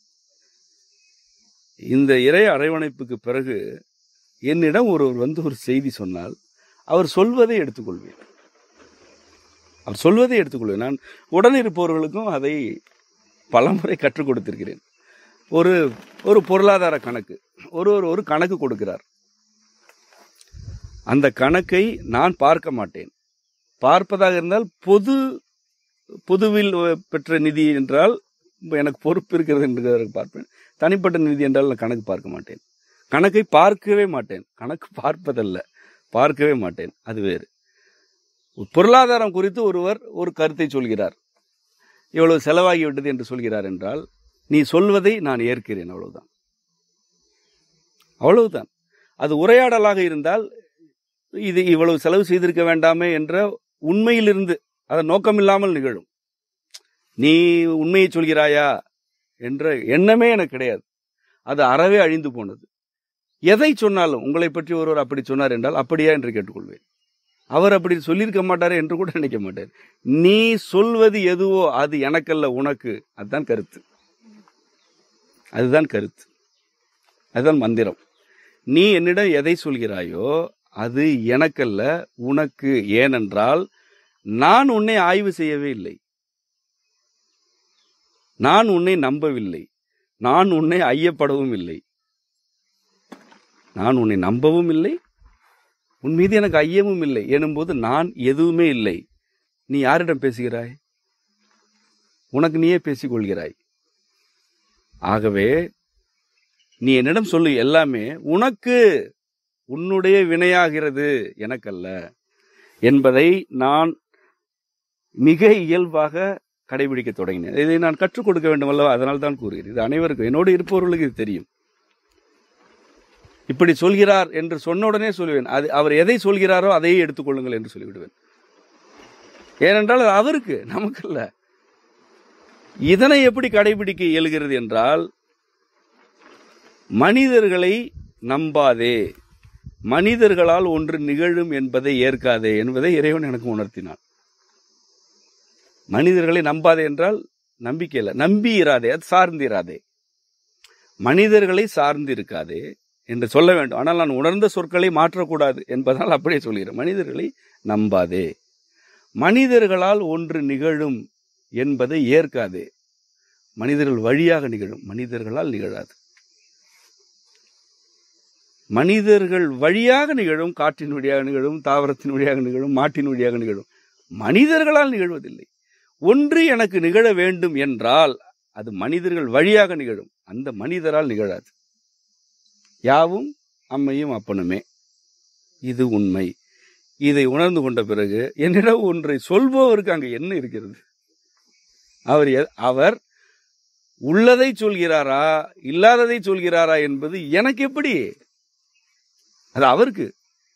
S2: இந்த இறை அரவணைப்புக்கு பிறகு என்னிடம் ஒருவர் வந்து ஒரு செய்தி சொன்னால் அவர் சொல்வதை எடுத்துக்கொள்வேன் அவர் சொல்வதை எடுத்துக்கொள்வேன் நான் உடன் இருப்பவர்களுக்கும் அதை பலமுறை கற்றுக் கொடுத்திருக்கிறேன் ஒரு ஒரு பொருளாதார கணக்கு ஒருவர் ஒரு கணக்கு கொடுக்கிறார் அந்த கணக்கை நான் பார்க்க மாட்டேன் பார்ப்பதாக இருந்தால் பொது பொதுவில் பெற்ற நிதி என்றால் எனக்கு பொறுப்பு இருக்கிறது என்று பார்ப்பேன் தனிப்பட்ட நிதி என்றால் நான் கணக்கு பார்க்க மாட்டேன் கணக்கை பார்க்கவே மாட்டேன் கணக்கு பார்ப்பதல்ல பார்க்கவே மாட்டேன் அது வேறு பொருளாதாரம் குறித்து ஒருவர் ஒரு கருத்தை சொல்கிறார் இவ்வளவு செலவாகிவிட்டது என்று சொல்கிறார் என்றால் நீ சொல்வதை நான் ஏற்கிறேன் அவ்வளவுதான் அவ்வளவுதான் அது உரையாடலாக இருந்தால் இது இவ்வளவு செலவு செய்திருக்க வேண்டாமே என்ற உண்மையிலிருந்து அதன் நோக்கம் இல்லாமல் நிகழும் நீ உண்மையை சொல்கிறாயா என்ற எண்ணமே எனக்கு கிடையாது அது அறவே அழிந்து போனது எதை சொன்னாலும் உங்களை பற்றி ஒருவர் அப்படி சொன்னார் என்றால் அப்படியா என்று கேட்டுக்கொள்வேன் அவர் அப்படி சொல்லியிருக்க மாட்டாரே என்று கூட நினைக்க மாட்டார் நீ சொல்வது எதுவோ அது எனக்கல்ல உனக்கு அதுதான் கருத்து அதுதான் கருத்து அதுதான் மந்திரம் நீ என்னிடம் எதை சொல்கிறாயோ அது எனக்கல்ல உனக்கு ஏனென்றால் நான் உன்னை ஆய்வு செய்யவே இல்லை நான் உன்னை நம்பவில்லை நான் உன்னை ஐயப்படவும் இல்லை நான் உன்னை நம்பவும் இல்லை உன் மீது எனக்கு ஐயமும் இல்லை எனும்போது நான் எதுவுமே இல்லை நீ யாரிடம் பேசுகிறாய் உனக்கு நீயே பேசிக் கொள்கிறாய் ஆகவே நீ என்னிடம் சொல்லு எல்லாமே உனக்கு உன்னுடைய வினையாகிறது எனக்கல்ல என்பதை நான் மிக இயல்பாக கடைபிடிக்க தொடங்கினேன் இதை நான் கற்றுக் கொடுக்க வேண்டும் அல்லவா அதனால் தான் கூறுகிறேன் இது அனைவருக்கும் என்னோடு இருப்பவர்களுக்கு இது தெரியும் இப்படி சொல்கிறார் என்று சொன்ன உடனே சொல்லுவேன் அது அவர் எதை சொல்கிறாரோ அதையே எடுத்துக்கொள்ளுங்கள் என்று சொல்லிவிடுவேன் ஏனென்றால் அது அவருக்கு நமக்கல்ல இதனை எப்படி கடைபிடிக்க இயலுகிறது என்றால் மனிதர்களை நம்பாதே மனிதர்களால் ஒன்று நிகழும் என்பதை ஏற்காதே என்பதை இறைவன் எனக்கு உணர்த்தினான் மனிதர்களை நம்பாதே என்றால் நம்பிக்கை இல்லை நம்பி இராதே அது சார்ந்து இராதே மனிதர்களை சார்ந்து இருக்காதே என்று சொல்ல வேண்டும் ஆனால் நான் உணர்ந்த சொற்களை மாற்றக்கூடாது என்பதால் அப்படியே சொல்கிறேன் மனிதர்களை நம்பாதே மனிதர்களால் ஒன்று நிகழும் என்பதை ஏற்காதே மனிதர்கள் வழியாக நிகழும் மனிதர்களால் நிகழாது மனிதர்கள் வழியாக நிகழும் காற்றின் வழியாக நிகழும் தாவரத்தின் வழியாக நிகழும் மாட்டின் வழியாக நிகழும் மனிதர்களால் நிகழ்வதில்லை ஒன்று எனக்கு நிகழ வேண்டும் என்றால் அது மனிதர்கள் வழியாக நிகழும் அந்த மனிதரால் நிகழாது யாவும் அம்மையும் அப்பனுமே இது உண்மை இதை உணர்ந்து கொண்ட பிறகு என்னிடம் ஒன்றை சொல்பவருக்கு அங்க என்ன இருக்கிறது அவர் எ- அவர் உள்ளதை சொல்கிறாரா இல்லாததை சொல்கிறாரா என்பது எனக்கு எப்படி அது அவருக்கு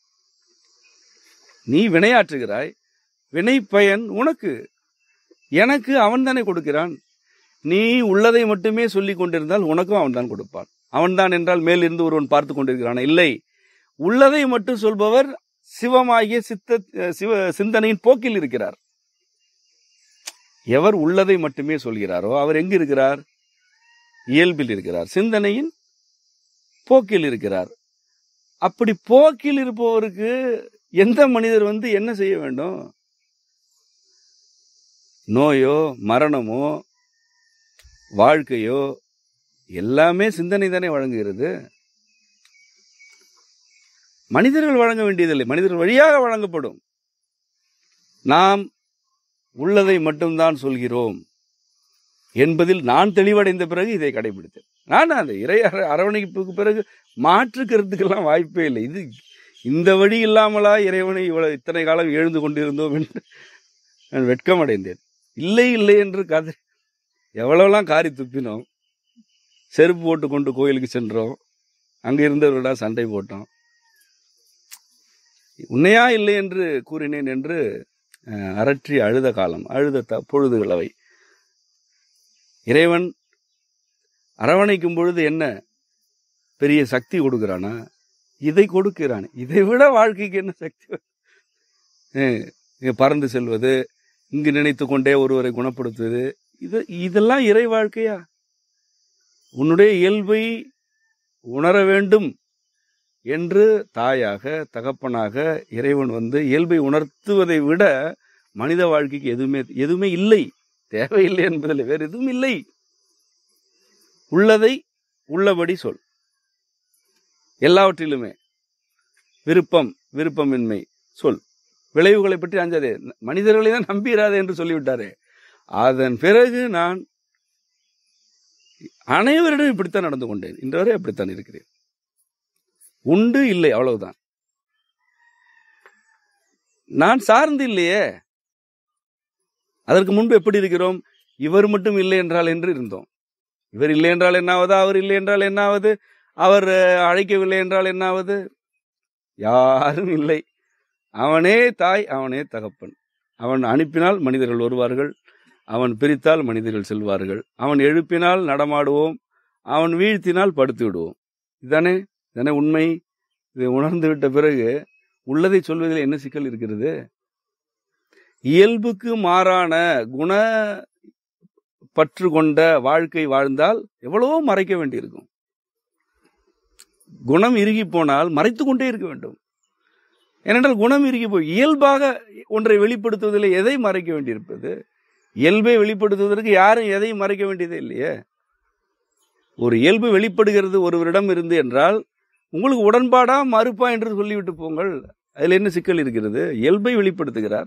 S2: நீ வினையாற்றுகிறாய் வினை பயன் உனக்கு எனக்கு அவன் தானே கொடுக்கிறான் நீ உள்ளதை மட்டுமே சொல்லிக் கொண்டிருந்தால் உனக்கும் அவன் தான் கொடுப்பான் அவன்தான் என்றால் மேலிருந்து ஒருவன் பார்த்து கொண்டிருக்கிறான் இல்லை உள்ளதை மட்டும் சொல்பவர் சிவமாகிய சித்த சிவ சிந்தனையின் போக்கில் இருக்கிறார் எவர் உள்ளதை மட்டுமே சொல்கிறாரோ அவர் எங்கு இருக்கிறார் இயல்பில் இருக்கிறார் சிந்தனையின் போக்கில் இருக்கிறார் அப்படி போக்கில் இருப்பவருக்கு எந்த மனிதர் வந்து என்ன செய்ய வேண்டும் நோயோ மரணமோ வாழ்க்கையோ எல்லாமே சிந்தனை தானே வழங்குகிறது மனிதர்கள் வழங்க வேண்டியதில்லை மனிதர்கள் வழியாக வழங்கப்படும் நாம் உள்ளதை மட்டும்தான் சொல்கிறோம் என்பதில் நான் தெளிவடைந்த பிறகு இதை கடைபிடித்தேன் நான் அந்த இறை அர- அரவணைப்புக்கு பிறகு மாற்று கருத்துக்கெல்லாம் வாய்ப்பே இல்லை இது இந்த வழி இல்லாமலா இறைவனை இவ்வளவு இத்தனை காலம் எழுந்து கொண்டிருந்தோம் என்று நான் வெட்கமடைந்தேன் இல்லை இல்லை என்று கதை எவ்வளவுலாம் காரி துப்பினோம் செருப்பு போட்டு கொண்டு கோயிலுக்கு சென்றோம் அங்க இருந்தவர்களா சண்டை போட்டோம் உண்மையா இல்லை என்று கூறினேன் என்று அஹ், அரற்றி அழுத காலம் அழுத த- பொழுதுகள் அவை இறைவன் அரவணைக்கும் பொழுது என்ன பெரிய சக்தி கொடுக்கிறானா இதை கொடுக்கிறான் இதை விட வாழ்க்கைக்கு என்ன சக்தி அஹ், இங்க பறந்து செல்வது இங்கு நினைத்து கொண்டே ஒருவரை குணப்படுத்துவது இது இதெல்லாம் இறை வாழ்க்கையா உன்னுடைய இயல்பை உணர வேண்டும் என்று தாயாக தகப்பனாக இறைவன் வந்து இயல்பை உணர்த்துவதை விட மனித வாழ்க்கைக்கு எதுவுமே எதுவுமே இல்லை தேவையில்லை என்பதில் வேறு எதுவும் இல்லை உள்ளதை உள்ளபடி சொல் எல்லாவற்றிலுமே விருப்பம் விருப்பமின்மை சொல் விளைவுகளை பற்றி அஞ்சாதே மனிதர்களை தான் நம்பிராதே என்று சொல்லிவிட்டாரே அதன் பிறகு நான் அனைவரிடம் இப்படித்தான் நடந்து கொண்டேன் இன்று வரை அப்படித்தான் இருக்கிறேன் உண்டு இல்லை அவ்வளவுதான் நான் சார்ந்து இல்லையே அதற்கு முன்பு எப்படி இருக்கிறோம் இவர் மட்டும் இல்லை என்றால் என்று இருந்தோம் இவர் இல்லை என்றால் என்னாவது அவர் இல்லை என்றால் என்னாவது அவர் அஹ், அழைக்கவில்லை என்றால் என்னாவது யாரும் இல்லை அவனே தாய் அவனே தகப்பன் அவன் அனுப்பினால் மனிதர்கள் வருவார்கள் அவன் பிரித்தால் மனிதர்கள் செல்வார்கள் அவன் எழுப்பினால் நடமாடுவோம் அவன் வீழ்த்தினால் படுத்து விடுவோம் இதானே இதானே உண்மை இதை உணர்ந்து விட்ட பிறகு உள்ளதை சொல்வதில் என்ன சிக்கல் இருக்கிறது இயல்புக்கு மாறான குண பற்று கொண்ட வாழ்க்கை வாழ்ந்தால் எவ்வளவோ மறைக்க வேண்டியிருக்கும் குணம் இறுகி போனால் மறைத்து கொண்டே இருக்க வேண்டும் ஏனென்றால் குணம் இறுகி போய் இயல்பாக ஒன்றை வெளிப்படுத்துவதில் எதை மறைக்க வேண்டியிருப்பது இயல்பை வெளிப்படுத்துவதற்கு யாரும் எதையும் மறைக்க வேண்டியதே இல்லையே ஒரு இயல்பு வெளிப்படுகிறது ஒருவரிடம் இருந்து என்றால் உங்களுக்கு உடன்பாடா மறுப்பா என்று சொல்லிவிட்டு போங்கள் அதில் என்ன சிக்கல் இருக்கிறது இயல்பை வெளிப்படுத்துகிறார்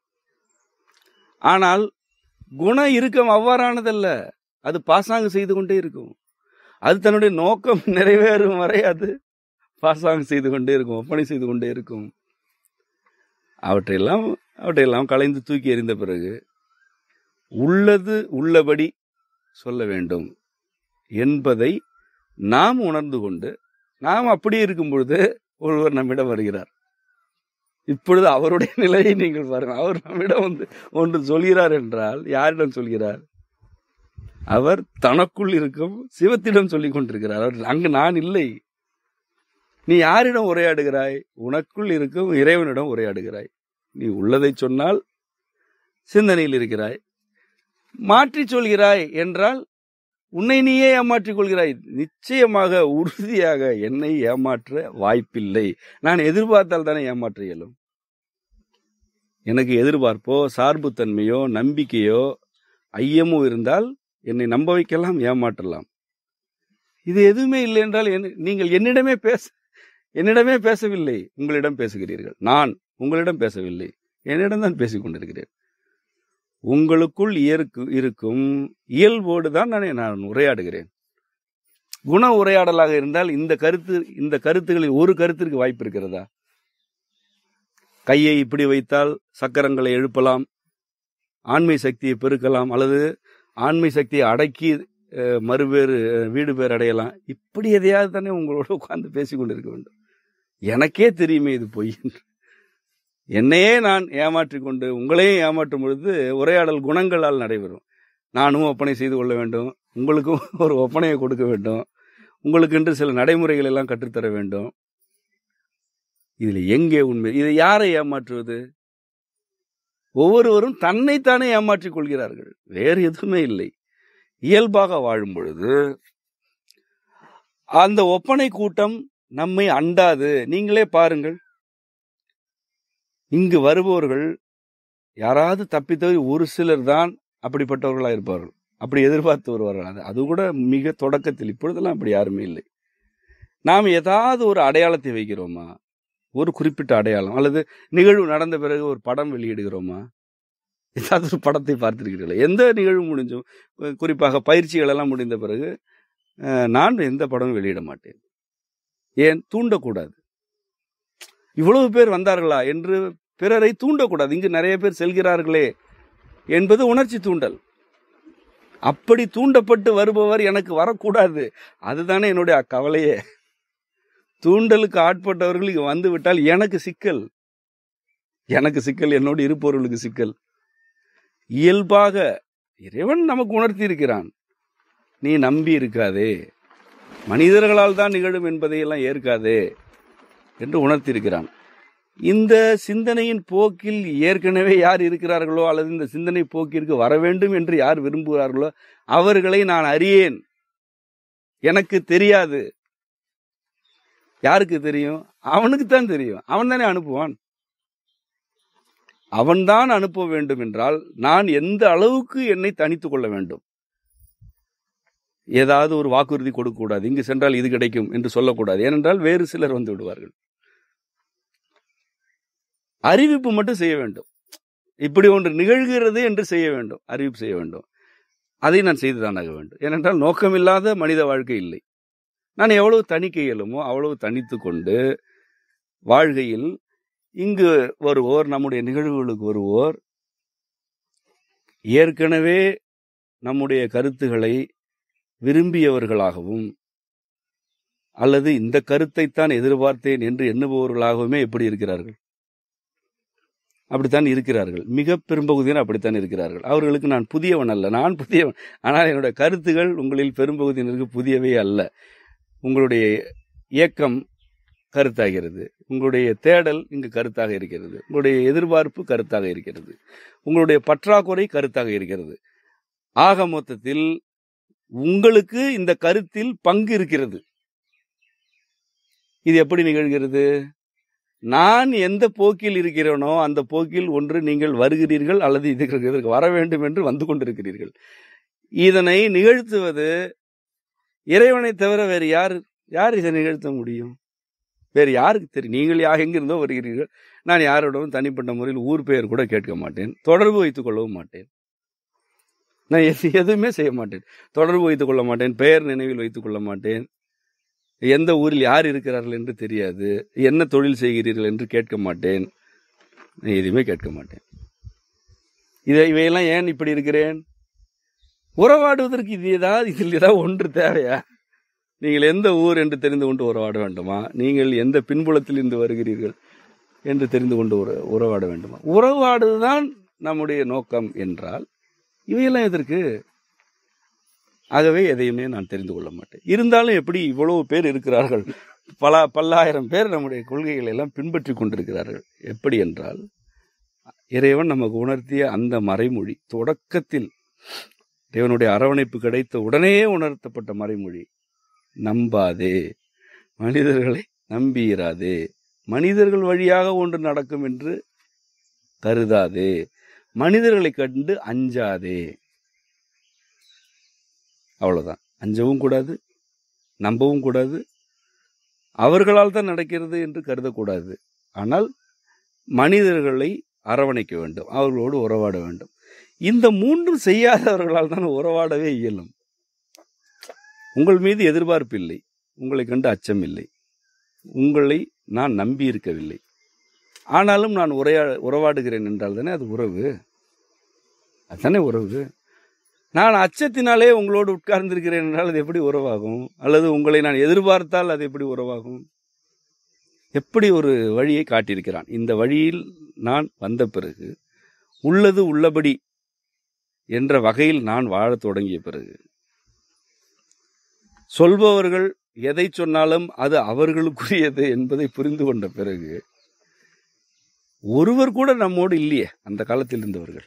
S2: ஆனால் குண இறுக்கம் அவ்வாறானதல்ல அது பாசாங்கு செய்து கொண்டே இருக்கும் அது தன்னுடைய நோக்கம் நிறைவேறும் வரை அது பாசாங்கம் செய்து கொண்டே இருக்கும் ஒப்பனை செய்து கொண்டே இருக்கும் அவற்றையெல்லாம் அவற்றையெல்லாம் கலைந்து தூக்கி எறிந்த பிறகு உள்ளது உள்ளபடி சொல்ல வேண்டும் என்பதை நாம் உணர்ந்து கொண்டு நாம் அப்படியே இருக்கும் பொழுது ஒருவர் நம்மிடம் வருகிறார் இப்பொழுது அவருடைய நிலையை நீங்கள் பாருங்கள் அவர் நம்மிடம் வந்து ஒன்று சொல்கிறார் என்றால் யாரிடம் சொல்கிறார் அவர் தனக்குள் இருக்கும் சிவத்திடம் சொல்லிக் கொண்டிருக்கிறார் அவர் அங்கு நான் இல்லை நீ யாரிடம் உரையாடுகிறாய் உனக்குள் இருக்கும் இறைவனிடம் உரையாடுகிறாய் நீ உள்ளதை சொன்னால் சிந்தனையில் இருக்கிறாய் மாற்றி சொல்கிறாய் என்றால் உன்னை நீயே ஏமாற்றிக் கொள்கிறாய் நிச்சயமாக உறுதியாக என்னை ஏமாற்ற வாய்ப்பில்லை நான் எதிர்பார்த்தால் தானே ஏமாற்ற இயலும் எனக்கு எதிர்பார்ப்போ சார்புத்தன்மையோ நம்பிக்கையோ ஐயமோ இருந்தால் என்னை நம்ப வைக்கலாம் ஏமாற்றலாம் இது எதுவுமே இல்லை என்றால் என்ன- நீங்கள் என்னிடமே பேச என்னிடமே பேசவில்லை உங்களிடம் பேசுகிறீர்கள் நான் உங்களிடம் பேசவில்லை என்னிடம் தான் பேசிக் கொண்டிருக்கிறேன் உங்களுக்குள் இயற்கு இருக்கும் இயல்போடு தான் நான் நான் உரையாடுகிறேன் குண உரையாடலாக இருந்தால் இந்த கருத்து இந்த கருத்துகளில் ஒரு கருத்திற்கு வாய்ப்பு இருக்கிறதா கையை இப்படி வைத்தால் சக்கரங்களை எழுப்பலாம் ஆண்மை சக்தியை பெருக்கலாம் அல்லது ஆண்மை சக்தியை அடக்கி அஹ், மறுபேறு அஹ், வீடு பேர் அடையலாம் இப்படி எதையாவது தானே உங்களோட உட்கார்ந்து பேசிக் கொண்டிருக்க வேண்டும் எனக்கே தெரியுமே இது பொய் என்று. என்னையே நான் ஏமாற்றிக் கொண்டு உங்களையும் ஏமாற்றும் பொழுது உரையாடல் குணங்களால் நடைபெறும் நானும் ஒப்பனை செய்து கொள்ள வேண்டும் உங்களுக்கும் ஒரு ஒப்பனையை கொடுக்க வேண்டும் உங்களுக்கென்று சில நடைமுறைகள் எல்லாம் கற்றுத்தர வேண்டும் இதுல எங்கே உண்மை இதை யாரை ஏமாற்றுவது ஒவ்வொருவரும் தன்னைத்தானே ஏமாற்றிக் கொள்கிறார்கள் வேறு எதுவுமே இல்லை இயல்பாக வாழும் பொழுது அந்த ஒப்பனை கூட்டம் நம்மை அண்டாது நீங்களே பாருங்கள் இங்கு வருபவர்கள் யாராவது தப்பித்தவரை ஒரு சிலர் தான் அப்படிப்பட்டவர்களா இருப்பார்கள் அப்படி எதிர்பார்த்து வருவார்கள் அது அது கூட மிக தொடக்கத்தில் இப்பொழுதெல்லாம் அப்படி யாருமே இல்லை நாம் ஏதாவது ஒரு அடையாளத்தை வைக்கிறோமா ஒரு குறிப்பிட்ட அடையாளம் அல்லது நிகழ்வு நடந்த பிறகு ஒரு படம் வெளியிடுகிறோமா ஏதாவது ஒரு படத்தை பார்த்திருக்கிறீர்களா எந்த நிகழ்வு முடிஞ்சும் அஹ் குறிப்பாக பயிற்சிகள் எல்லாம் முடிந்த பிறகு அஹ், நான் எந்த படமும் வெளியிட மாட்டேன் ஏன் தூண்டக்கூடாது இவ்வளவு பேர் வந்தார்களா என்று பிறரை தூண்டக்கூடாது இங்கு நிறைய பேர் செல்கிறார்களே என்பது உணர்ச்சி தூண்டல் அப்படி தூண்டப்பட்டு வருபவர் எனக்கு வரக்கூடாது அதுதானே என்னுடைய கவலையே தூண்டலுக்கு ஆட்பட்டவர்கள் இங்க வந்து விட்டால் எனக்கு சிக்கல் எனக்கு சிக்கல் என்னோடு இருப்பவர்களுக்கு சிக்கல் இயல்பாக இறைவன் நமக்கு உணர்த்தி இருக்கிறான் நீ நம்பி இருக்காதே மனிதர்களால் தான் நிகழும் என்பதையெல்லாம் ஏற்காதே என்று உணர்த்தியிருக்கிறான் இந்த சிந்தனையின் போக்கில் ஏற்கனவே யார் இருக்கிறார்களோ அல்லது இந்த சிந்தனை போக்கிற்கு வர வேண்டும் என்று யார் விரும்புகிறார்களோ அவர்களை நான் அறியேன் எனக்கு தெரியாது யாருக்கு தெரியும் அவனுக்கு தான் தெரியும் அவன் தானே அனுப்புவான் அவன்தான் அனுப்ப வேண்டும் என்றால் நான் எந்த அளவுக்கு என்னை தனித்துக் கொள்ள வேண்டும் ஏதாவது ஒரு வாக்குறுதி கொடுக்க கூடாது இங்கு சென்றால் இது கிடைக்கும் என்று சொல்லக்கூடாது ஏனென்றால் வேறு சிலர் வந்து விடுவார்கள் அறிவிப்பு மட்டும் செய்ய வேண்டும் இப்படி ஒன்று நிகழ்கிறது என்று செய்ய வேண்டும் அறிவிப்பு செய்ய வேண்டும் அதை நான் செய்துதானாக வேண்டும் ஏனென்றால் நோக்கமில்லாத மனித வாழ்க்கை இல்லை நான் எவ்வளவு தணிக்க இயலுமோ அவ்வளவு தனித்து கொண்டு வாழ்கையில் இங்கு வருவோர் நம்முடைய நிகழ்வுகளுக்கு வருவோர் ஏற்கனவே நம்முடைய கருத்துக்களை விரும்பியவர்களாகவும் அல்லது இந்த கருத்தைத்தான் எதிர்பார்த்தேன் என்று எண்ணுபவர்களாகவுமே எப்படி இருக்கிறார்கள் அப்படித்தான் இருக்கிறார்கள் மிக பெரும்பகுதியினர் அப்படித்தான் இருக்கிறார்கள் அவர்களுக்கு நான் புதியவன் அல்ல நான் புதியவன் ஆனால் என்னுடைய கருத்துகள் உங்களில் பெரும்பகுதியினருக்கு புதியவே அல்ல உங்களுடைய இயக்கம் கருத்தாகிறது உங்களுடைய தேடல் இங்கு கருத்தாக இருக்கிறது உங்களுடைய எதிர்பார்ப்பு கருத்தாக இருக்கிறது உங்களுடைய பற்றாக்குறை கருத்தாக இருக்கிறது ஆக மொத்தத்தில் உங்களுக்கு இந்த கருத்தில் பங்கு இருக்கிறது இது எப்படி நிகழ்கிறது நான் எந்த போக்கில் இருக்கிறேனோ அந்த போக்கில் ஒன்று நீங்கள் வருகிறீர்கள் அல்லது இதுக்கு இதற்கு வர வேண்டும் என்று வந்து கொண்டிருக்கிறீர்கள் இதனை நிகழ்த்துவது இறைவனை தவிர வேறு யார் யார் இதை நிகழ்த்த முடியும் வேறு யாருக்கு தெரியும் நீங்கள் யா எங்கிருந்தோ வருகிறீர்கள் நான் யாரோடவும் தனிப்பட்ட முறையில் ஊர் பெயர் கூட கேட்க மாட்டேன் தொடர்பு வைத்துக் கொள்ளவும் மாட்டேன் நான் எது- எதுவுமே செய்ய மாட்டேன் தொடர்பு வைத்துக் கொள்ள மாட்டேன் பெயர் நினைவில் வைத்துக் கொள்ள மாட்டேன் எந்த ஊரில் யார் இருக்கிறார்கள் என்று தெரியாது என்ன தொழில் செய்கிறீர்கள் என்று கேட்க மாட்டேன் நான் எதுவுமே கேட்க மாட்டேன் இதை இவையெல்லாம் ஏன் இப்படி இருக்கிறேன் உறவாடுவதற்கு இது ஏதாவது இதில் ஏதாவது ஒன்று தேவையா நீங்கள் எந்த ஊர் என்று தெரிந்து கொண்டு உறவாட வேண்டுமா நீங்கள் எந்த பின்புலத்தில் இருந்து வருகிறீர்கள் என்று தெரிந்து கொண்டு உற உறவாட வேண்டுமா உறவாடுவதுதான் நம்முடைய நோக்கம் என்றால் இவையெல்லாம் எதற்கு ஆகவே எதையுமே நான் தெரிந்து கொள்ள மாட்டேன் இருந்தாலும் எப்படி இவ்வளவு பேர் இருக்கிறார்கள் பல பல்லாயிரம் பேர் நம்முடைய கொள்கைகளை எல்லாம் பின்பற்றி கொண்டிருக்கிறார்கள் எப்படி என்றால் இறைவன் நமக்கு உணர்த்திய அந்த மறைமொழி தொடக்கத்தில் தேவனுடைய அரவணைப்பு கிடைத்த உடனே உணர்த்தப்பட்ட மறைமொழி நம்பாதே மனிதர்களை நம்பியிராதே மனிதர்கள் வழியாக ஒன்று நடக்கும் என்று கருதாதே மனிதர்களை கண்டு அஞ்சாதே அவ்வளவுதான் அஞ்சவும் கூடாது நம்பவும் கூடாது அவர்களால் தான் நடக்கிறது என்று கருதக்கூடாது ஆனால் மனிதர்களை அரவணைக்க வேண்டும் அவர்களோடு உறவாட வேண்டும் இந்த மூன்றும் செய்யாதவர்களால் தான் உறவாடவே இயலும் உங்கள் மீது எதிர்பார்ப்பு இல்லை உங்களை கண்டு அச்சம் இல்லை உங்களை நான் நம்பி இருக்கவில்லை ஆனாலும் நான் உரையா உறவாடுகிறேன் என்றால் தானே அது உறவு அதுதானே உறவு நான் அச்சத்தினாலே உங்களோடு உட்கார்ந்திருக்கிறேன் என்றால் அது எப்படி உறவாகும் அல்லது உங்களை நான் எதிர்பார்த்தால் அது எப்படி உறவாகும் எப்படி ஒரு வழியை காட்டியிருக்கிறான் இந்த வழியில் நான் வந்த பிறகு உள்ளது உள்ளபடி என்ற வகையில் நான் வாழத் தொடங்கிய பிறகு சொல்பவர்கள் எதை சொன்னாலும் அது அவர்களுக்குரியது என்பதை புரிந்து கொண்ட பிறகு ஒருவர் கூட நம்மோடு இல்லையே அந்த காலத்தில் இருந்தவர்கள்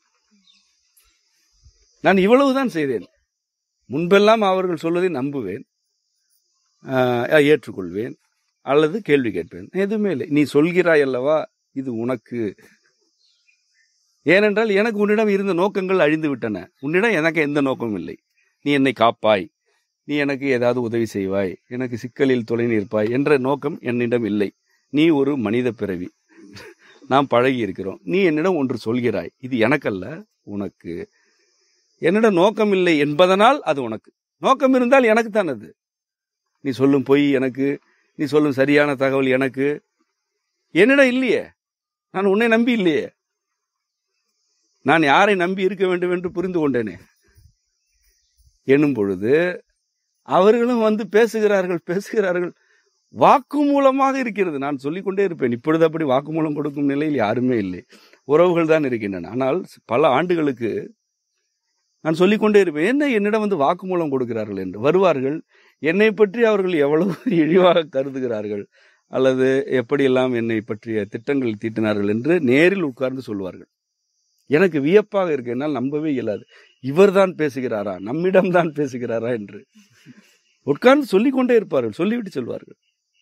S2: நான் இவ்வளவுதான் செய்தேன் முன்பெல்லாம் அவர்கள் சொல்வதை நம்புவேன் ஆஹ், ஏற்றுக்கொள்வேன் அல்லது கேள்வி கேட்பேன் எதுவுமே இல்லை நீ சொல்கிறாய் அல்லவா இது உனக்கு ஏனென்றால் எனக்கு உன்னிடம் இருந்த நோக்கங்கள் அழிந்து விட்டன உன்னிடம் எனக்கு எந்த நோக்கமும் இல்லை நீ என்னை காப்பாய் நீ எனக்கு ஏதாவது உதவி செய்வாய் எனக்கு சிக்கலில் துணை நிற்பாய் என்ற நோக்கம் என்னிடம் இல்லை நீ ஒரு மனித பிறவி நாம் பழகி இருக்கிறோம் நீ என்னிடம் ஒன்று சொல்கிறாய் இது எனக்கல்ல உனக்கு என்னிடம் நோக்கம் இல்லை என்பதனால் அது உனக்கு நோக்கம் இருந்தால் எனக்கு தான் அது நீ சொல்லும் பொய் எனக்கு நீ சொல்லும் சரியான தகவல் எனக்கு என்னிடம் இல்லையே நான் உன்னை நம்பி இல்லையே நான் யாரை நம்பி இருக்க வேண்டும் என்று புரிந்து கொண்டேனே எனும் பொழுது அவர்களும் வந்து பேசுகிறார்கள் பேசுகிறார்கள் வாக்கு மூலமாக இருக்கிறது நான் சொல்லிக்கொண்டே இருப்பேன் இப்பொழுது அப்படி வாக்குமூலம் கொடுக்கும் நிலையில் யாருமே இல்லை உறவுகள் தான் இருக்கின்றன ஆனால் பல ஆண்டுகளுக்கு நான் சொல்லிக்கொண்டே இருப்பேன் என்ன என்னிடம் வந்து வாக்குமூலம் கொடுக்கிறார்கள் என்று வருவார்கள் என்னை பற்றி அவர்கள் எவ்வளவு இழிவாக கருதுகிறார்கள் அல்லது எப்படியெல்லாம் என்னை பற்றிய திட்டங்கள் தீட்டினார்கள் என்று நேரில் உட்கார்ந்து சொல்வார்கள் எனக்கு வியப்பாக இருக்கு என்னால் நம்பவே இயலாது இவர்தான் பேசுகிறாரா நம்மிடம் தான் பேசுகிறாரா என்று உட்கார்ந்து சொல்லிக்கொண்டே இருப்பார்கள் சொல்லிவிட்டு சொல்வார்கள்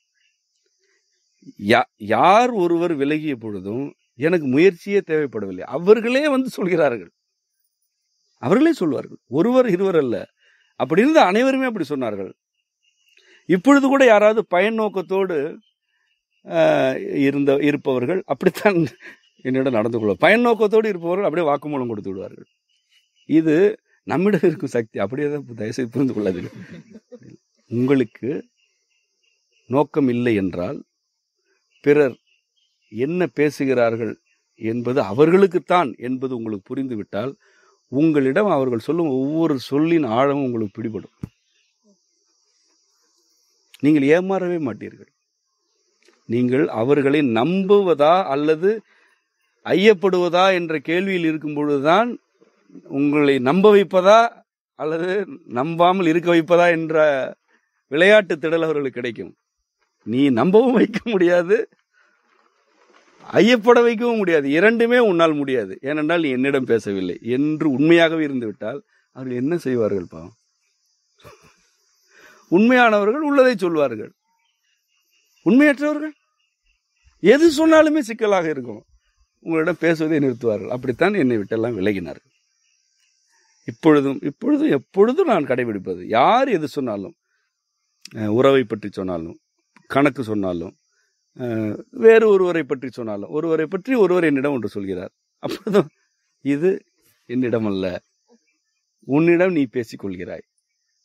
S2: யா- யார் ஒருவர் விலகிய பொழுதும் எனக்கு முயற்சியே தேவைப்படவில்லை அவர்களே வந்து சொல்கிறார்கள் அவர்களே சொல்வார்கள் ஒருவர் இருவர் அல்ல அப்படி இருந்த அனைவருமே அப்படி சொன்னார்கள் இப்பொழுது கூட யாராவது பயன் நோக்கத்தோடு ஆஹ், இருந்த இருப்பவர்கள் அப்படித்தான் என்னிடம் நடந்து கொள்வார் பயன் நோக்கத்தோடு இருப்பவர்கள் அப்படியே வாக்குமூலம் கொடுத்து விடுவார்கள் இது நம்மிடம் இருக்கும் சக்தி அப்படியே தான் தயவுசெய்து புரிந்து கொள்ளாதீர்கள் உங்களுக்கு நோக்கம் இல்லை என்றால் பிறர் என்ன பேசுகிறார்கள் என்பது அவர்களுக்குத்தான் என்பது உங்களுக்கு புரிந்துவிட்டால் உங்களிடம் அவர்கள் சொல்லும் ஒவ்வொரு சொல்லின் ஆழமும் உங்களுக்கு பிடிபடும் நீங்கள் ஏமாறவே மாட்டீர்கள் நீங்கள் அவர்களை நம்புவதா அல்லது ஐயப்படுவதா என்ற கேள்வியில் இருக்கும் பொழுதுதான் உங்களை நம்ப வைப்பதா அல்லது நம்பாமல் இருக்க வைப்பதா என்ற விளையாட்டு திடல் அவர்களுக்கு கிடைக்கும் நீ நம்பவும் வைக்க முடியாது ஐயப்பட வைக்கவும் முடியாது இரண்டுமே உன்னால் முடியாது ஏனென்றால் நீ என்னிடம் பேசவில்லை என்று உண்மையாகவே இருந்து விட்டால் அவர்கள் என்ன செய்வார்கள் பாவம் உண்மையானவர்கள் உள்ளதை சொல்வார்கள் உண்மையற்றவர்கள் எது சொன்னாலுமே சிக்கலாக இருக்கும் உங்களிடம் பேசுவதை நிறுத்துவார்கள் அப்படித்தான் என்னை விட்டெல்லாம் விலகினார்கள் இப்பொழுதும் இப்பொழுதும் எப்பொழுதும் நான் கடைபிடிப்பது யார் எது சொன்னாலும் அஹ், உறவை பற்றி சொன்னாலும் கணக்கு சொன்னாலும் அஹ், வேறு ஒருவரை பற்றி சொன்னாலும் ஒருவரை பற்றி ஒருவர் என்னிடம் ஒன்று சொல்கிறார் அப்பொழுதும் இது என்னிடம் அல்ல உன்னிடம் நீ பேசிக் கொள்கிறாய்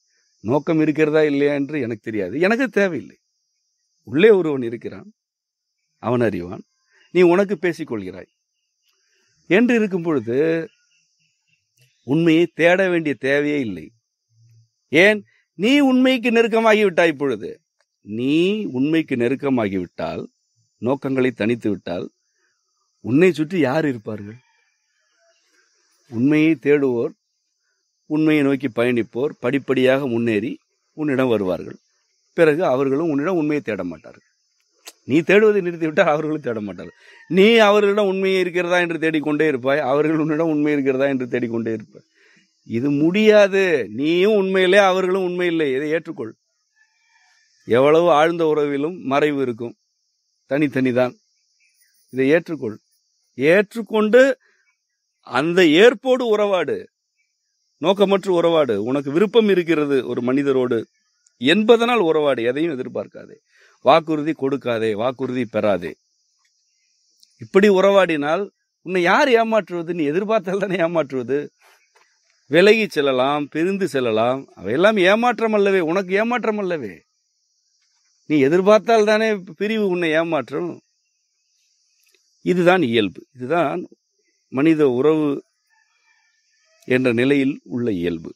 S2: நோக்கம் இருக்கிறதா இல்லையா என்று எனக்கு தெரியாது எனக்கு தேவையில்லை உள்ளே ஒருவன் இருக்கிறான் அவன் அறிவான் நீ உனக்கு பேசிக் கொள்கிறாய் என்று இருக்கும் பொழுது உண்மையை தேட வேண்டிய தேவையே இல்லை ஏன் நீ உண்மைக்கு நெருக்கமாகி விட்டாய் இப்பொழுது நீ உண்மைக்கு நெருக்கமாகி விட்டால் நோக்கங்களை தனித்து விட்டால் உன்னை சுற்றி யார் இருப்பார்கள் உண்மையை தேடுவோர் உண்மையை நோக்கி பயணிப்போர் படிப்படியாக முன்னேறி உன்னிடம் வருவார்கள் பிறகு அவர்களும் உன்னிடம் உண்மையை தேட மாட்டார்கள் நீ தேடுவதை நிறுத்திவிட்டால் அவர்களும் தேட மாட்டார்கள் நீ அவர்களிடம் உண்மையை இருக்கிறதா என்று தேடிக்கொண்டே இருப்பாய் அவர்கள் உன்னிடம் உண்மை இருக்கிறதா என்று தேடிக்கொண்டே இருப்பாய் இது முடியாது நீயும் உண்மையிலே அவர்களும் உண்மை இல்லை இதை ஏற்றுக்கொள் எவ்வளவு ஆழ்ந்த உறவிலும் மறைவு இருக்கும் தனித்தனிதான் இதை ஏற்றுக்கொள் ஏற்றுக்கொண்டு அந்த ஏற்போடு உறவாடு நோக்கமற்ற உறவாடு உனக்கு விருப்பம் இருக்கிறது ஒரு மனிதரோடு என்பதனால் உறவாடு எதையும் எதிர்பார்க்காதே வாக்குறுதி கொடுக்காதே வாக்குறுதி பெறாதே இப்படி உறவாடினால் உன்னை யார் ஏமாற்றுவது நீ எதிர்பார்த்தால் தானே ஏமாற்றுவது விலகி செல்லலாம் பிரிந்து செல்லலாம் அவையெல்லாம் ஏமாற்றம் அல்லவே உனக்கு ஏமாற்றம் அல்லவே நீ எதிர்பார்த்தால் தானே பிரிவு உன்னை ஏமாற்றும் இதுதான் இயல்பு இதுதான் மனித உறவு என்ற நிலையில் உள்ள இயல்பு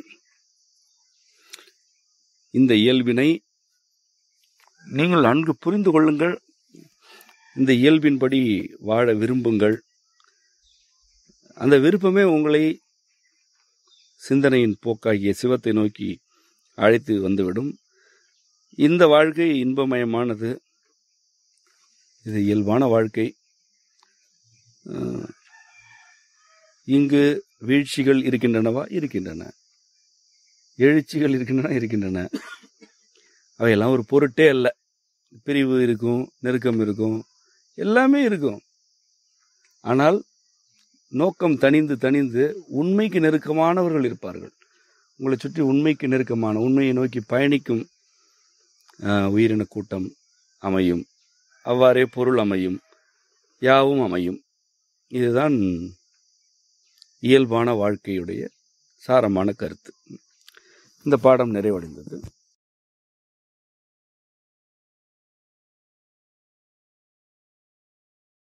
S2: இந்த இயல்பினை நீங்கள் நன்கு புரிந்து கொள்ளுங்கள் இந்த இயல்பின்படி வாழ விரும்புங்கள் அந்த விருப்பமே உங்களை சிந்தனையின் போக்காகிய சிவத்தை நோக்கி அழைத்து வந்துவிடும் இந்த வாழ்க்கை இன்பமயமானது இது இயல்பான வாழ்க்கை அஹ், இங்கு வீழ்ச்சிகள் இருக்கின்றனவா இருக்கின்றன எழுச்சிகள் இருக்கின்றன இருக்கின்றன அவையெல்லாம் ஒரு பொருட்டே அல்ல பிரிவு இருக்கும் நெருக்கம் இருக்கும் எல்லாமே இருக்கும் ஆனால் நோக்கம் தணிந்து தணிந்து உண்மைக்கு நெருக்கமானவர்கள் இருப்பார்கள் உங்களை சுற்றி உண்மைக்கு நெருக்கமான உண்மையை நோக்கி பயணிக்கும் ஆஹ், உயிரின கூட்டம் அமையும் அவ்வாறே பொருள் அமையும் யாவும் அமையும் இதுதான் இயல்பான வாழ்க்கையுடைய சாரமான கருத்து இந்த பாடம் நிறைவடைந்தது